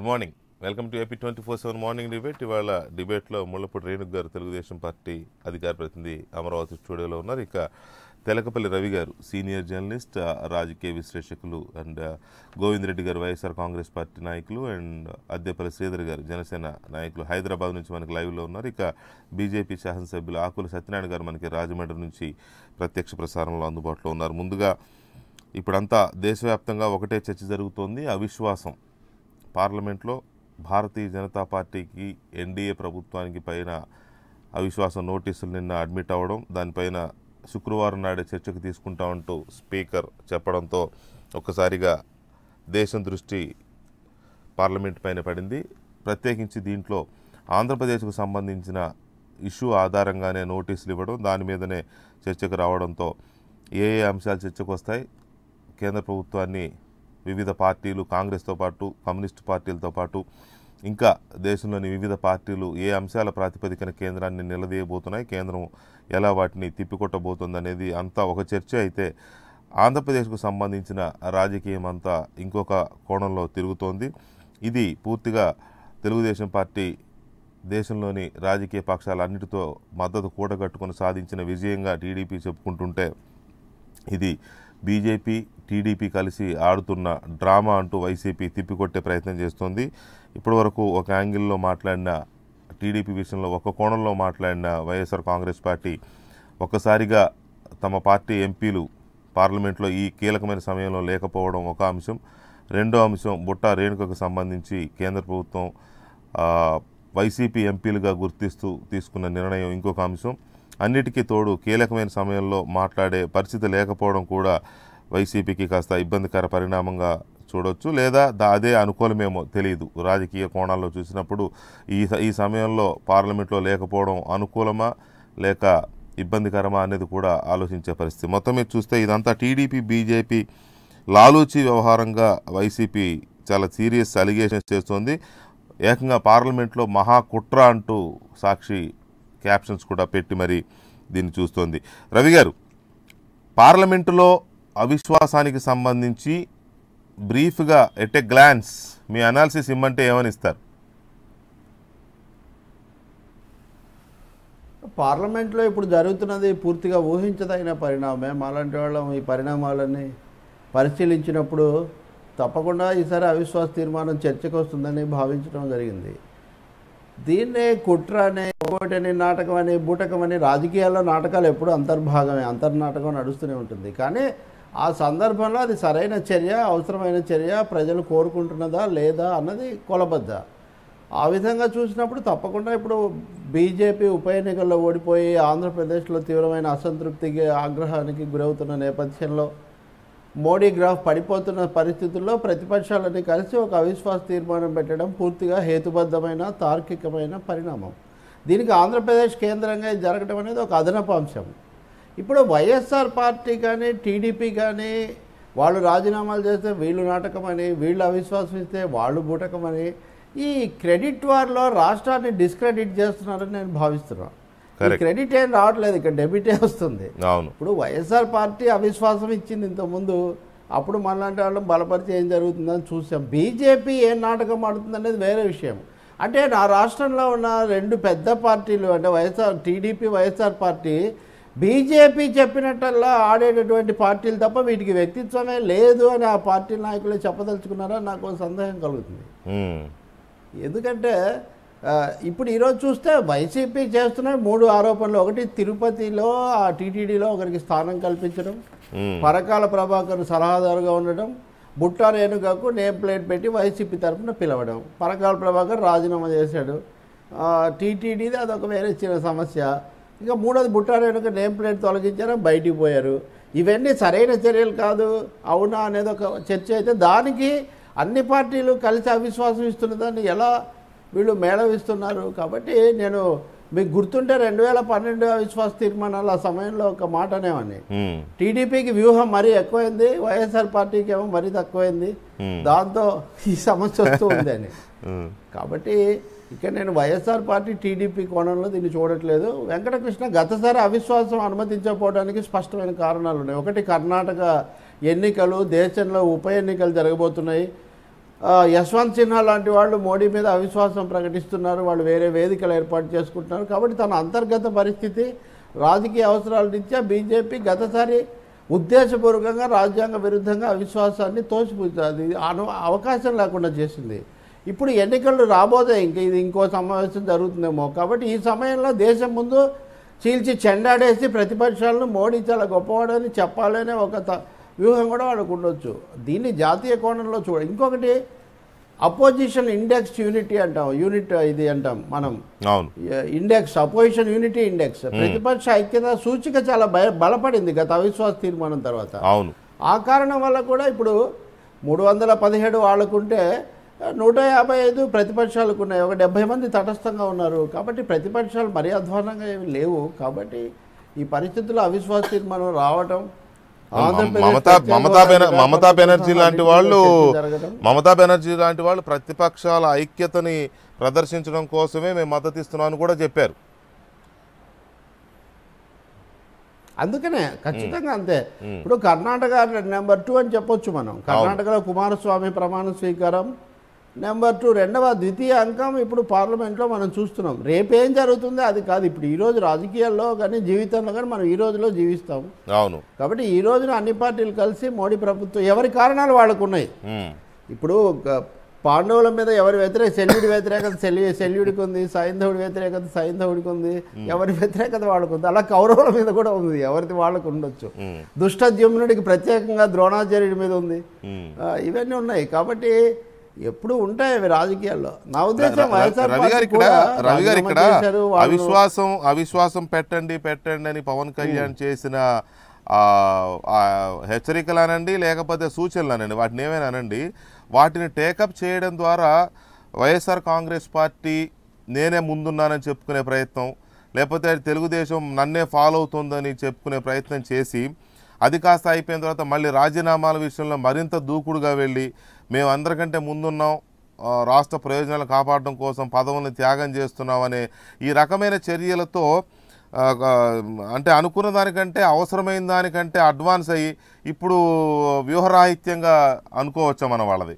Good morning welcome to AP twenty four seven morning debate ఇవాళ డిబేట్లో ముళ్ళపూడి రేణుక్ గారు Telugu Desam party అధికార ప్రతినిధి అమరావతి స్టూడియోలో ఉన్నారు ఇక తెలకపల్లి రవి గారు సీనియర్ జర్నలిస్ట్ ఆ, రాజకీయ విశ్లేషకులు అండ్ ఆ, గోవింద్ రెడ్డి గారు వైఎస్ఆర్ కాంగ్రెస్ పార్టీ నాయకులు అండ్ అద్దెపల్లి శ్రీధర్ గారు జనసేన నాయకులు హైదరాబాద్ నుంచి మనకి లైవ్లో ఉన్నారు ఇక బీజేపీ శాసనసభ్యులు ఆకుల సత్యనారాయణ గారు మనకి రాజమండ్రి నుంచి ప్రత్యక్ష ప్రసారంలో అందుబాటులో ఉన్నారు ముందుగా ఇప్పుడంతా దేశవ్యాప్తంగా ఒకటే చర్చ జరుగుతోంది అవిశ్వాసం పార్లమెంట్లో భారతీయ జనతా పార్టీకి ఎన్డీఏ ప్రభుత్వానికి పైన అవిశ్వాసం నోటీసులు నిన్న అడ్మిట్ అవ్వడం దానిపైన శుక్రవారం నాడే చర్చకు తీసుకుంటామంటూ స్పీకర్ చెప్పడంతో ఒక్కసారిగా దేశం దృష్టి పార్లమెంట్ పైన పడింది ప్రత్యేకించి దీంట్లో ఆంధ్రప్రదేశ్కు సంబంధించిన ఇష్యూ ఆధారంగానే నోటీసులు ఇవ్వడం దాని మీదనే చర్చకు రావడంతో ఏ ఏ అంశాలు చర్చకు వస్తాయి కేంద్ర ప్రభుత్వాన్ని వివిధ పార్టీలు కాంగ్రెస్తో పాటు కమ్యూనిస్ట్ పార్టీలతో పాటు ఇంకా దేశంలోని వివిధ పార్టీలు ఏ అంశాల ప్రాతిపదికన కేంద్రాన్ని నిలదీయబోతున్నాయి కేంద్రం ఎలా వాటిని తిప్పికొట్టబోతుంది అనేది అంతా ఒక చర్చ అయితే ఆంధ్రప్రదేశ్కు సంబంధించిన రాజకీయం అంతా ఇంకొక కోణంలో తిరుగుతోంది ఇది పూర్తిగా తెలుగుదేశం పార్టీ దేశంలోని రాజకీయ పక్షాలన్నిటితో మద్దతు కూడగట్టుకొని సాధించిన విజయంగా టీడీపీ చెప్పుకుంటుంటే ఇది బీజేపీ టీడీపీ కలిసి ఆడుతున్న డ్రామా అంటూ వైసీపీ తిప్పికొట్టే ప్రయత్నం చేస్తోంది ఇప్పటివరకు ఒక యాంగిల్లో మాట్లాడిన టీడీపీ విషయంలో ఒక కోణంలో మాట్లాడిన వైఎస్ఆర్ కాంగ్రెస్ పార్టీ ఒక్కసారిగా తమ పార్టీ ఎంపీలు పార్లమెంట్లో ఈ కీలకమైన సమయంలో లేకపోవడం ఒక అంశం రెండో అంశం బుట్ట రేణుకకు సంబంధించి కేంద్ర ప్రభుత్వం ఆ, వైసీపీ ఎంపీలుగా గుర్తిస్తూ తీసుకున్న నిర్ణయం ఇంకొక అంశం అన్నిటికీ తోడు కీలకమైన సమయంలో మాట్లాడే పరిస్థితి లేకపోవడం కూడా వైసీపీకి కాస్త ఇబ్బందికర పరిణామంగా చూడొచ్చు లేదా దా అదే అనుకూలమేమో తెలియదు రాజకీయ కోణాల్లో చూసినప్పుడు ఈ స- ఈ సమయంలో పార్లమెంట్లో లేకపోవడం అనుకూలమా లేక ఇబ్బందికరమా అనేది కూడా ఆలోచించే పరిస్థితి మొత్తం మీద చూస్తే ఇదంతా టీడీపీ బీజేపీ లాలూచి వ్యవహారంగా వైసీపీ చాలా సీరియస్ అలిగేషన్స్ చేస్తోంది ఏకంగా పార్లమెంట్లో మహాకుట్ర అంటూ సాక్షి క్యాప్షన్స్ కూడా పెట్టి మరి దీన్ని చూస్తోంది రవి గారు పార్లమెంటులో అవిశ్వాసానికి సంబంధించి బ్రీఫ్గా ఎట్ ఎ గ్లాన్స్ మీ అనాలిసిస్ ఇమ్మంటే ఏమని ఇస్తారు పార్లమెంట్లో ఇప్పుడు జరుగుతున్నది పూర్తిగా ఊహించదగిన పరిణామమే మాలాంటి వాళ్ళం ఈ పరిణామాలన్నీ పరిశీలించినప్పుడు తప్పకుండా ఈసారి అవిశ్వాస తీర్మానం చర్చకు వస్తుందని భావించడం జరిగింది దీన్నే కుట్ర అని ఒకటని నాటకం అని బూటకం అని రాజకీయాల్లో నాటకాలు ఎప్పుడు అంతర్భాగమే అంతర్నాటకం నడుస్తూనే ఉంటుంది కానీ ఆ సందర్భంలో అది సరైన చర్య అవసరమైన చర్య ప్రజలు కోరుకుంటున్నదా లేదా అన్నది కొలబద్ద ఆ విధంగా చూసినప్పుడు తప్పకుండా ఇప్పుడు బీజేపీ ఉప ఎన్నికల్లో ఓడిపోయి ఆంధ్రప్రదేశ్లో తీవ్రమైన అసంతృప్తికి ఆగ్రహానికి గురవుతున్న నేపథ్యంలో మోడీ గ్రాఫ్ పడిపోతున్న పరిస్థితుల్లో ప్రతిపక్షాలన్నీ కలిసి ఒక అవిశ్వాస తీర్మానం పెట్టడం పూర్తిగా హేతుబద్ధమైన తార్కికమైన పరిణామం దీనికి ఆంధ్రప్రదేశ్ కేంద్రంగా ఇది జరగడం అనేది ఒక అదనపు అంశం ఇప్పుడు వైఎస్ఆర్ పార్టీ కానీ టీడీపీ కానీ వాళ్ళు రాజీనామాలు చేస్తే వీళ్ళు నాటకమని వీళ్ళు అవిశ్వాసం ఇస్తే వాళ్ళు బూటకమని ఈ క్రెడిట్ వార్లో రాష్ట్రాన్ని డిస్క్రెడిట్ చేస్తున్నారని నేను భావిస్తున్నాను ఈ Correct. క్రెడిట్ ఏం రావట్లేదు ఇక్కడ డెబిటే వస్తుంది అవును ఇప్పుడు వైఎస్ఆర్ పార్టీ అవిశ్వాసం ఇచ్చింది ఇంతకుముందు అప్పుడు మనలాంటి వాళ్ళం బలపరిచి ఏం జరుగుతుందని చూసాం బీజేపీ ఏం నాటకం ఆడుతుంది అనేది వేరే విషయం అంటే నా రాష్ట్రంలో ఉన్న రెండు పెద్ద పార్టీలు అంటే YSR TDP YSR party BJP చెప్పినట్టల్లా ఆడేటటువంటి పార్టీలు తప్ప వీటికి వ్యక్తిత్వమే లేదు అని ఆ పార్టీ నాయకులే చెప్పదలుచుకున్నారా నాకు ఒక సందేహం కలుగుతుంది ఉమ్, ఎందుకంటే ఆ, ఇప్పుడు ఈరోజు చూస్తే వైసీపీ చేస్తున్న మూడు ఆరోపణలు ఒకటి తిరుపతిలో ఆ టీటీడీలో ఒకరికి స్థానం కల్పించడం ఉమ్, పరకాల ప్రభాకర్ సలహాదారుగా ఉండడం బుట్టా రేణుకకు నేమ్ ప్లేట్ పెట్టి వైసీపీ తరఫున పిలవడం పరకాల ప్రభాకర్ రాజీనామా చేశాడు ఆ, టీటీడీది అదొక వేరే చిన్న సమస్య ఇంకా మూడోది బుట్టా రేణుక నేమ్ ప్లేట్ తొలగించారు బయటికి పోయారు ఇవన్నీ సరైన చర్యలు కాదు అవునా అనేది ఒక చర్చ అయితే దానికి అన్ని పార్టీలు కలిసి అవిశ్వాసం ఇస్తున్నదాన్ని ఎలా వీళ్ళు మేళవిస్తున్నారు కాబట్టి నేను మీకు గుర్తుంటే రెండు వేల పన్నెండు అవిశ్వాస తీర్మానాలు ఆ సమయంలో ఒక మాట అనేవాడిని ఉమ్, టీడీపీకి వ్యూహం మరీ ఎక్కువైంది వైఎస్ఆర్ పార్టీకి ఏమో మరీ తక్కువైంది Hmm. దాంతో ఈ సమస్య వస్తూ ఉంది అని ఉమ్, కాబట్టి ఇక్కడ నేను వైఎస్ఆర్ పార్టీ టీడీపీ కోణంలో దీన్ని చూడట్లేదు వెంకటకృష్ణ గతసారి అవిశ్వాసం అనుమతించకపోవడానికి స్పష్టమైన కారణాలు ఉన్నాయి ఒకటి కర్ణాటక ఎన్నికలు దేశంలో ఉప ఎన్నికలు జరగబోతున్నాయి ఆ, యశ్వంత్ సిన్హా లాంటి వాళ్ళు మోడీ మీద అవిశ్వాసం ప్రకటిస్తున్నారు వాళ్ళు వేరే వేదికలు ఏర్పాటు చేసుకుంటున్నారు కాబట్టి తన అంతర్గత పరిస్థితి రాజకీయ అవసరాల రీత్యా బీజేపీ గతసారి ఉద్దేశపూర్వకంగా రాజ్యాంగ విరుద్ధంగా అవిశ్వాసాన్ని తోసిపుచ్చింది అను అవకాశం లేకుండా చేసింది ఇప్పుడు ఎన్నికలు రాబోతే ఇంక ఇది ఇంకో సమావేశం జరుగుతుందేమో కాబట్టి ఈ సమయంలో దేశం ముందు చీల్చి చెండాడేసి ప్రతిపక్షాలను మోడీ చాలా గొప్పవాడని చెప్పాలనే ఒక త- వ్యూహం కూడా వాళ్ళకు ఉండొచ్చు దీన్ని జాతీయ కోణంలో చూడ ఇంకొకటి అపోజిషన్ ఇండెక్స్ యూనిటీ అంటాం యూనిట్ ఇది అంటాం మనం అవును ఇండెక్స్ అపోజిషన్ యూనిటీ ఇండెక్స్ ప్రతిపక్ష ఐక్యత సూచిక చాలా భయ బలపడింది గత అవిశ్వాస తీర్మానం తర్వాత అవును ఆ కారణం వల్ల కూడా ఇప్పుడు మూడు వందల పదిహేడు వాళ్ళకుంటే నూట యాభై ఐదు ప్రతిపక్షాలకు ఉన్నాయి ఒక డెబ్బై మంది తటస్థంగా ఉన్నారు కాబట్టి ప్రతిపక్షాలు మరీ అధ్వానంగా ఏమి లేవు కాబట్టి ఈ పరిస్థితుల్లో అవిశ్వాస తీర్మానం రావటం ఆంధ్రప్రదేశ్ మమతా ప్రత్యేక మమతా బెన హోదా మమతా బెనర్జీ లాంటి వాళ్ళు చర్చ జరగడం. మమతా బెనర్జీ లాంటి వాళ్ళు ప్రతిపక్షాల ఐక్యతని ప్రదర్శించడం కోసమే మేము మద్దతు ఇస్తున్నామని కూడా చెప్పారు అందుకనే ఖచ్చితంగా అంతే ఇప్పుడు కర్ణాటక నెంబర్ టూ అని చెప్పొచ్చు మనం కర్ణాటకలో కుమారస్వామి ప్రమాణ స్వీకారం నెంబర్ టూ రెండవ ద్వితీయ అంకం ఇప్పుడు పార్లమెంట్లో మనం చూస్తున్నాం రేపేం జరుగుతుందో అది కాదు ఇప్పుడు ఈ రోజు రాజకీయాల్లో కానీ జీవితంలో కానీ మనం ఈ రోజులో జీవిస్తాం అవును కాబట్టి ఈ రోజున అన్ని పార్టీలు కలిసి మోడీ ప్రభుత్వం ఎవరి కారణాలు వాళ్ళకు ఉన్నాయి ఉమ్, ఇప్పుడు గ- పాండవుల మీద ఎవరి వ్యతిరేక శల్యుడి వ్యతిరేకత శల్యు శల్యుడికి ఉంది సైంధవుడి వ్యతిరేకత సైంధవుడికి ఉంది ఎవరి వ్యతిరేకత వాళ్ళకు ఉంది అలా కౌరవుల మీద కూడా ఉంది ఎవరిది వాళ్ళకు ఉండొచ్చు ఉమ్, దుష్టద్యుమ్నుడికి ప్రత్యేకంగా ద్రోణాచార్యుడి మీద ఉంది ఉమ్. ఆ, ఇవన్నీ ఉన్నాయి కాబట్టి ఎప్పుడు ఉంటాయి అవి రాజకీయాల్లో నా ఉద్దేశం వైఎస్ఆర్ రవి గారు పార్టీ ఇక్కడ కూడా రవి గారు ఇక్కడ రాజీనామా చేశారు, వాళ్ళు- అవిశ్వాసం అవిశ్వాసం పెట్టండి పెట్టండి అని పవన్ కళ్యాణ్ చేసిన ఆ, ఆ, హెచ్చరికలు అనండి లేకపోతే సూచనలు అనండి వాటిని ఏమైనా అనండి వాటిని టేకప్ చేయడం ద్వారా వైఎస్ఆర్ కాంగ్రెస్ పార్టీ నేనే ముందున్నానని చెప్పుకునే ప్రయత్నం లేకపోతే తెలుగుదేశం నన్నే ఫాలో అవుతుందని చెప్పుకునే ప్రయత్నం చేసి అది కాస్త అయిపోయిన తర్వాత మళ్ళీ రాజీనామాల విషయంలో మరింత దూకుడుగా వెళ్ళి మేము అందరికంటే ముందున్నాం ఆ, రాష్ట్ర ప్రయోజనాలు కాపాడడం కోసం పదవులను త్యాగం చేస్తున్నామనే ఈ రకమైన చర్యలతో ఆ, ఆ, అంటే అనుకున్న దానికంటే అవసరమైన దానికంటే అడ్వాన్స్ అయ్యి ఇప్పుడు వ్యూహరాహిత్యంగా అనుకోవచ్చా మన వాళ్ళది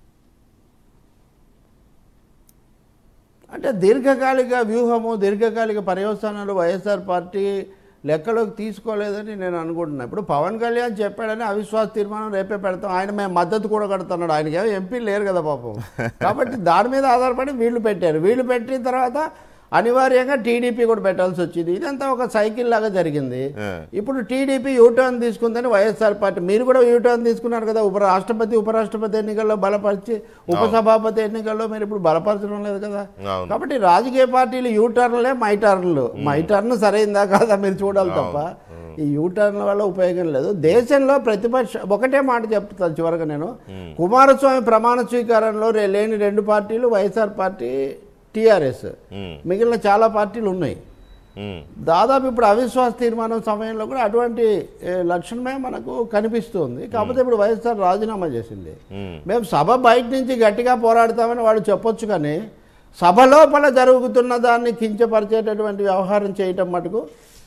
అంటే దీర్ఘకాలిక వ్యూహము దీర్ఘకాలిక పర్యవసానాలు వైఎస్ఆర్ పార్టీ లెక్కలోకి తీసుకోలేదని నేను అనుకుంటున్నాను ఇప్పుడు పవన్ కళ్యాణ్ చెప్పాడని అవిశ్వాస తీర్మానం రేపే పెడతాం ఆయన మేము మద్దతు కూడా కడుతున్నాడు ఆయనకి ఏమో ఎంపీ లేరు కదా పాపం కాబట్టి దాని మీద ఆధారపడి వీళ్ళు పెట్టారు వీళ్ళు పెట్టిన తర్వాత అనివార్యంగా టీడీపీ కూడా పెట్టాల్సి వచ్చింది ఇదంతా ఒక సైకిల్ లాగా జరిగింది ఏ. ఇప్పుడు టీడీపీ యూటర్న్ తీసుకుందని వైఎస్ఆర్ పార్టీ మీరు కూడా యూటర్న్ తీసుకున్నారు కదా ఉప రాష్ట్రపతి ఉపరాష్ట్రపతి ఎన్నికల్లో బలపరిచి ఉపసభాపతి ఎన్నికల్లో మీరు ఇప్పుడు బలపరచడం లేదు కదా అవును కాబట్టి రాజకీయ పార్టీలు యూటర్న్లే మైటర్న్లు మైటర్న్ సరైందా కాదా మీరు చూడాలి తప్ప ఈ యూటర్న్ల వల్ల ఉపయోగం లేదు దేశంలో ప్రతిపక్ష ఒకటే మాట చెప్తాను చివరగా నేను కుమారస్వామి ప్రమాణ స్వీకారంలో రే- లేని రెండు పార్టీలు వైఎస్ఆర్ పార్టీ టీఆర్ఎస్ ఉమ్, మిగిలిన చాలా పార్టీలు ఉన్నాయి ఉమ్, దాదాపు ఇప్పుడు అవిశ్వాస తీర్మానం సమయంలో కూడా అటువంటి ఏ, లక్షణమే మనకు కనిపిస్తుంది కాకపోతే ఇప్పుడు వైఎస్ఆర్ రాజీనామా చేసింది ఉమ్. మేము సభ బయట నుంచి గట్టిగా పోరాడతామని వాళ్ళు చెప్పొచ్చు కానీ సభ లోపల జరుగుతున్న దాన్ని కించపరిచేటటువంటి వ్యవహారం చేయటం మటుకు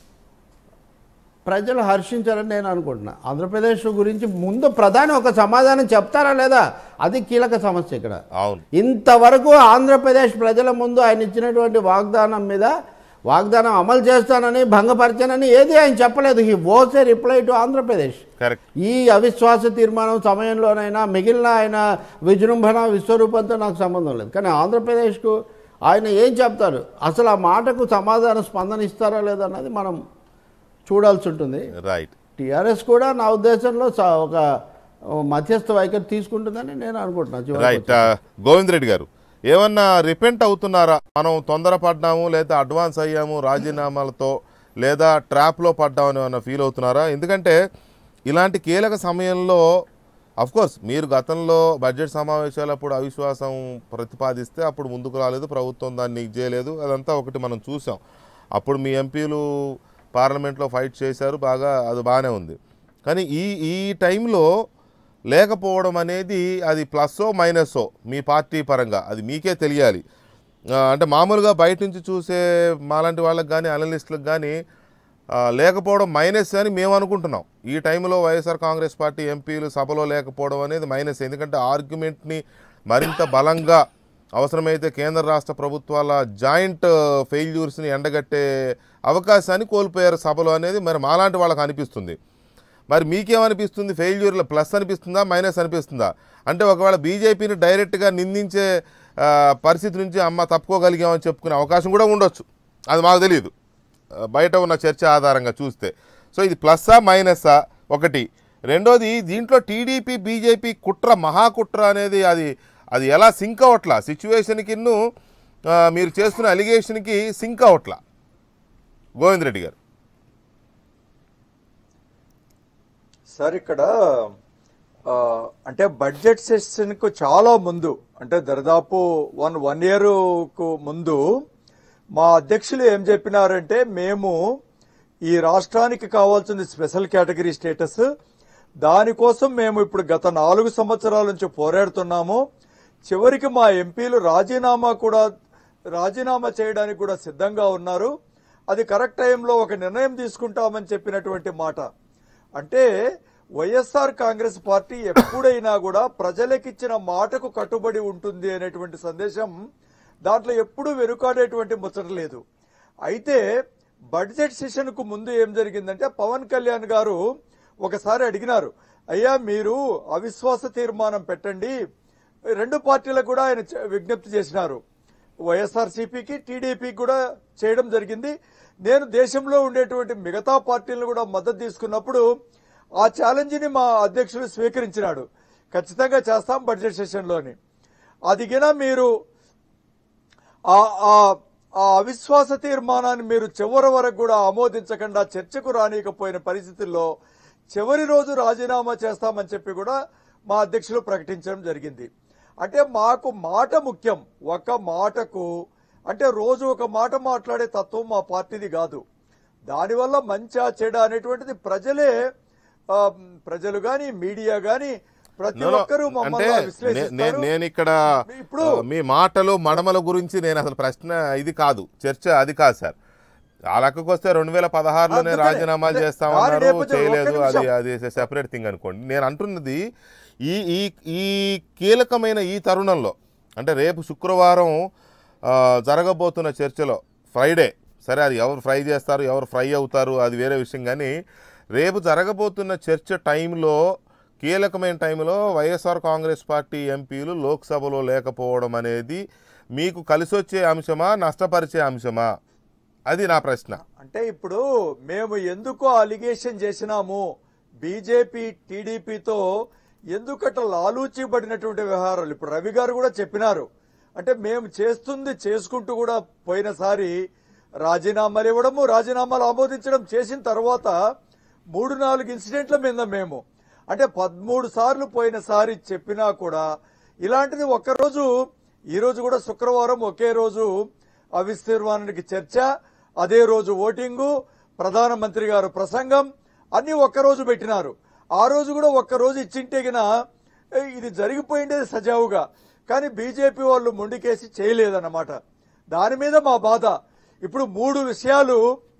ప్రజలు హర్షించారని నేను అనుకుంటున్నా ఆంధ్రప్రదేశ్ గురించి ముందు ప్రధాని ఒక సమాధానం చెప్తారా లేదా అది కీలక సమస్య ఇక్కడ అవును ఇంతవరకు ఆంధ్రప్రదేశ్ ప్రజల ముందు ఆయన ఇచ్చినటువంటి వాగ్దానం మీద వాగ్దానం అమలు చేస్తానని భంగపరచానని ఏది ఆయన చెప్పలేదు he owes a reply to Andhra Pradesh correct ఈ అవిశ్వాస తీర్మానం సమయంలోనైనా మిగిలిన ఆయన విజృంభణ విశ్వరూపంతో నాకు సంబంధం లేదు కానీ ఆంధ్రప్రదేశ్కు ఆయన ఏం చెప్తారు అసలు ఆ మాటకు సమాధాన స్పందన ఇస్తారా లేదా అన్నది మనం చూడాల్సి ఉంటుంది రైట్ టీఆర్ఎస్ కూడా నా ఉద్దేశంలో స- ఒక మధ్యస్థ వైఖరి తీసుకుంటుందని నేను అనుకుంటున్నాను చివరికి రైట్ గోవింద్ రెడ్డి గారు ఏమన్నా రిపెంట్ అవుతున్నారా మనం తొందరపడ్డాము లేదా అడ్వాన్స్ అయ్యాము రాజీనామాలతో లేదా ట్రాప్లో పడ్డామని ఏమన్నా ఫీల్ అవుతున్నారా ఎందుకంటే ఇలాంటి కీలక సమయంలో కోర్స్ మీరు గతంలో బడ్జెట్ సమావేశాలప్పుడు అవిశ్వాసం ప్రతిపాదిస్తే అప్పుడు ముందుకు రాలేదు ప్రభుత్వం దాన్ని ఇది చేయలేదు అదంతా ఒకటి మనం చూసాం అప్పుడు మీ ఎంపీలు పార్లమెంట్లో ఫైట్ చేశారు బాగా అది బాగానే ఉంది కానీ ఈ ఈ టైంలో లేకపోవడం అనేది అది ప్లస్సో మైనస్సో మీ పార్టీ పరంగా అది మీకే తెలియాలి ఆ, అంటే మామూలుగా బయట నుంచి చూసే మాలాంటి వాళ్ళకి కానీ అనలిస్టులకు కానీ ఆ, లేకపోవడం మైనస్ అని మేము అనుకుంటున్నాం ఈ టైంలో వైఎస్ఆర్ కాంగ్రెస్ పార్టీ ఎంపీలు సభలో లేకపోవడం అనేది మైనస్ ఎందుకంటే ఆర్గ్యుమెంట్ని మరింత బలంగా అవసరమైతే కేంద్ర రాష్ట్ర ప్రభుత్వాల జాయింట్ ఫెయిల్యూర్స్ని ఎండగట్టే అవకాశాన్ని కోల్పోయారు సభలో అనేది మరి మాలాంటి వాళ్ళకి అనిపిస్తుంది మరి మీకేమనిపిస్తుంది ఫెయిల్యూర్ల ప్లస్ అనిపిస్తుందా మైనస్ అనిపిస్తుందా అంటే ఒకవేళ బీజేపీని డైరెక్ట్గా నిందించే ఆ, పరిస్థితి నుంచి అమ్మ తప్పుకోగలిగామని చెప్పుకునే అవకాశం కూడా ఉండొచ్చు అది మాకు తెలియదు ఆ, బయట ఉన్న చర్చ ఆధారంగా చూస్తే సో ఇది ప్లస్సా మైనస్సా ఒకటి రెండోది దీంట్లో టీడీపీ బీజేపీ కుట్ర మహాకుట్ర అనేది అది అది ఎలా సింక్ అవట్లా సిచ్యువేషన్కి మీరు చేస్తున్న అలిగేషన్కి సింక్ అవట్లా గోవింద్ రెడ్డి గారు సార్ ఇక్కడ ఆ, అంటే బడ్జెట్ సెషన్ కు చాలా ముందు అంటే దరిదాపు వన్ వన్ ఇయర్ కు ముందు మా అధ్యక్షులు ఏం చెప్పినారంటే మేము ఈ రాష్ట్రానికి కావాల్సిన స్పెషల్ కేటగిరీ స్టేటస్ దానికోసం మేము ఇప్పుడు గత నాలుగు సంవత్సరాల నుంచి పోరాడుతున్నాము చివరికి మా ఎంపీలు రాజీనామా కూడా రాజీనామా చేయడానికి కూడా సిద్ధంగా ఉన్నారు అది కరెక్ట్ టైంలో ఒక నిర్ణయం తీసుకుంటామని చెప్పినటువంటి మాట అంటే వైఎస్ఆర్ కాంగ్రెస్ పార్టీ ఎప్పుడైనా కూడా ప్రజలకిచ్చిన మాటకు కట్టుబడి ఉంటుంది అనేటువంటి సందేశం దాంట్లో ఎప్పుడూ వెనుకాడేటువంటి ముచ్చట లేదు అయితే బడ్జెట్ సెషన్ కు ముందు ఏం జరిగిందంటే పవన్ కళ్యాణ్ గారు ఒకసారి అడిగినారు అయ్యా మీరు అవిశ్వాస తీర్మానం పెట్టండి రెండు పార్టీలకు కూడా ఆయన చ- విజ్ఞప్తి చేసినారు వైఎస్ఆర్సీపీకి టీడీపీకి కూడా చేయడం జరిగింది నేను దేశంలో ఉండేటువంటి మిగతా పార్టీలను కూడా మద్దతు తీసుకున్నప్పుడు ఆ ఛాలెంజ్ ని మా అధ్యక్షుడు స్వీకరించినాడు ఖచ్చితంగా చేస్తాం బడ్జెట్ సెషన్లోని అదిగినా మీరు ఆ ఆ- ఆ అవిశ్వాస తీర్మానాన్ని మీరు చివరి వరకు కూడా ఆమోదించకుండా చర్చకు రానియకపోయిన పరిస్థితుల్లో చివరి రోజు రాజీనామా చేస్తామని చెప్పి కూడా మా అధ్యక్షులు ప్రకటించడం జరిగింది అంటే మాకు మాట ముఖ్యం ఒక మాటకు అంటే రోజు ఒక మాట మాట్లాడే తత్వం మా పార్టీది కాదు దానివల్ల మంచా చెడ అనేటువంటిది ప్రజలే ఆ, ప్రజలు గాని మీడియా గాని ప్రతి No, no. ఒక్కరూ అంటే మమ్మల్ని నే- నే- విశ్లేషిస్తారు నేను ఇక్కడ ఇప్పుడు ఆ, మీ మాటలు మడమల గురించి నేను అసలు ప్రశ్న ఇది కాదు చర్చ అది కాదు సార్ ఆ లెక్కకు వస్తే రెండు వేల పదహారులో నేను అందుకనే, రాజీనామా అదే, చేస్తామన్నారు దాని నేపథ్యంలో చేయలేదు ఒక్క అది నిమిషం. అది సెపరేట్ థింగ్ అనుకోండి నేను అంటున్నది ఈ ఈ ఈ కీలకమైన ఈ తరుణంలో అంటే రేపు శుక్రవారం ఆ, జరగబోతున్న చర్చలో ఫ్రైడే సరే అది ఎవరు ఫ్రై చేస్తారు ఎవరు ఫ్రై అవుతారు అది వేరే విషయం కానీ రేపు జరగబోతున్న చర్చ టైంలో కీలకమైన టైంలో వైఎస్ఆర్ కాంగ్రెస్ పార్టీ ఎంపీలు లోక్సభలో లేకపోవడం అనేది మీకు కలిసొచ్చే అంశమా నష్టపరిచే అంశమా అది నా ప్రశ్న అంటే ఇప్పుడు మేము ఎందుకు అలిగేషన్ చేసినాము బీజేపీ టీడీపీతో ఎందుకట లాలూచిబడినటువంటి వ్యవహారాలు ఇప్పుడు రవి గారు కూడా చెప్పినారు అంటే మేము చేస్తుంది చేసుకుంటూ కూడా పోయినసారి రాజీనామాలు ఇవ్వడము రాజీనామాలు ఆమోదించడం చేసిన తర్వాత మూడు నాలుగు ఇన్సిడెంట్ల మీద మేము అంటే పదమూడు సార్లు పోయినసారి చెప్పినా కూడా ఇలాంటిది ఒక్కరోజు ఈ రోజు కూడా శుక్రవారం ఒకే రోజు అవిస్తీర్మానానికి చర్చ అదే రోజు ఓటింగు ప్రధానమంత్రి గారు ప్రసంగం అన్ని ఒక్కరోజు పెట్టినారు ఆ రోజు కూడా ఒక్కరోజు ఇచ్చింటే గిన ఏ, ఇది జరిగిపోయిండేది సజావుగా కానీ బీజేపీ వాళ్ళు మొండికేసి చేయలేదన్నమాట దాని మీద మా బాధ ఇప్పుడు మూడు విషయాలు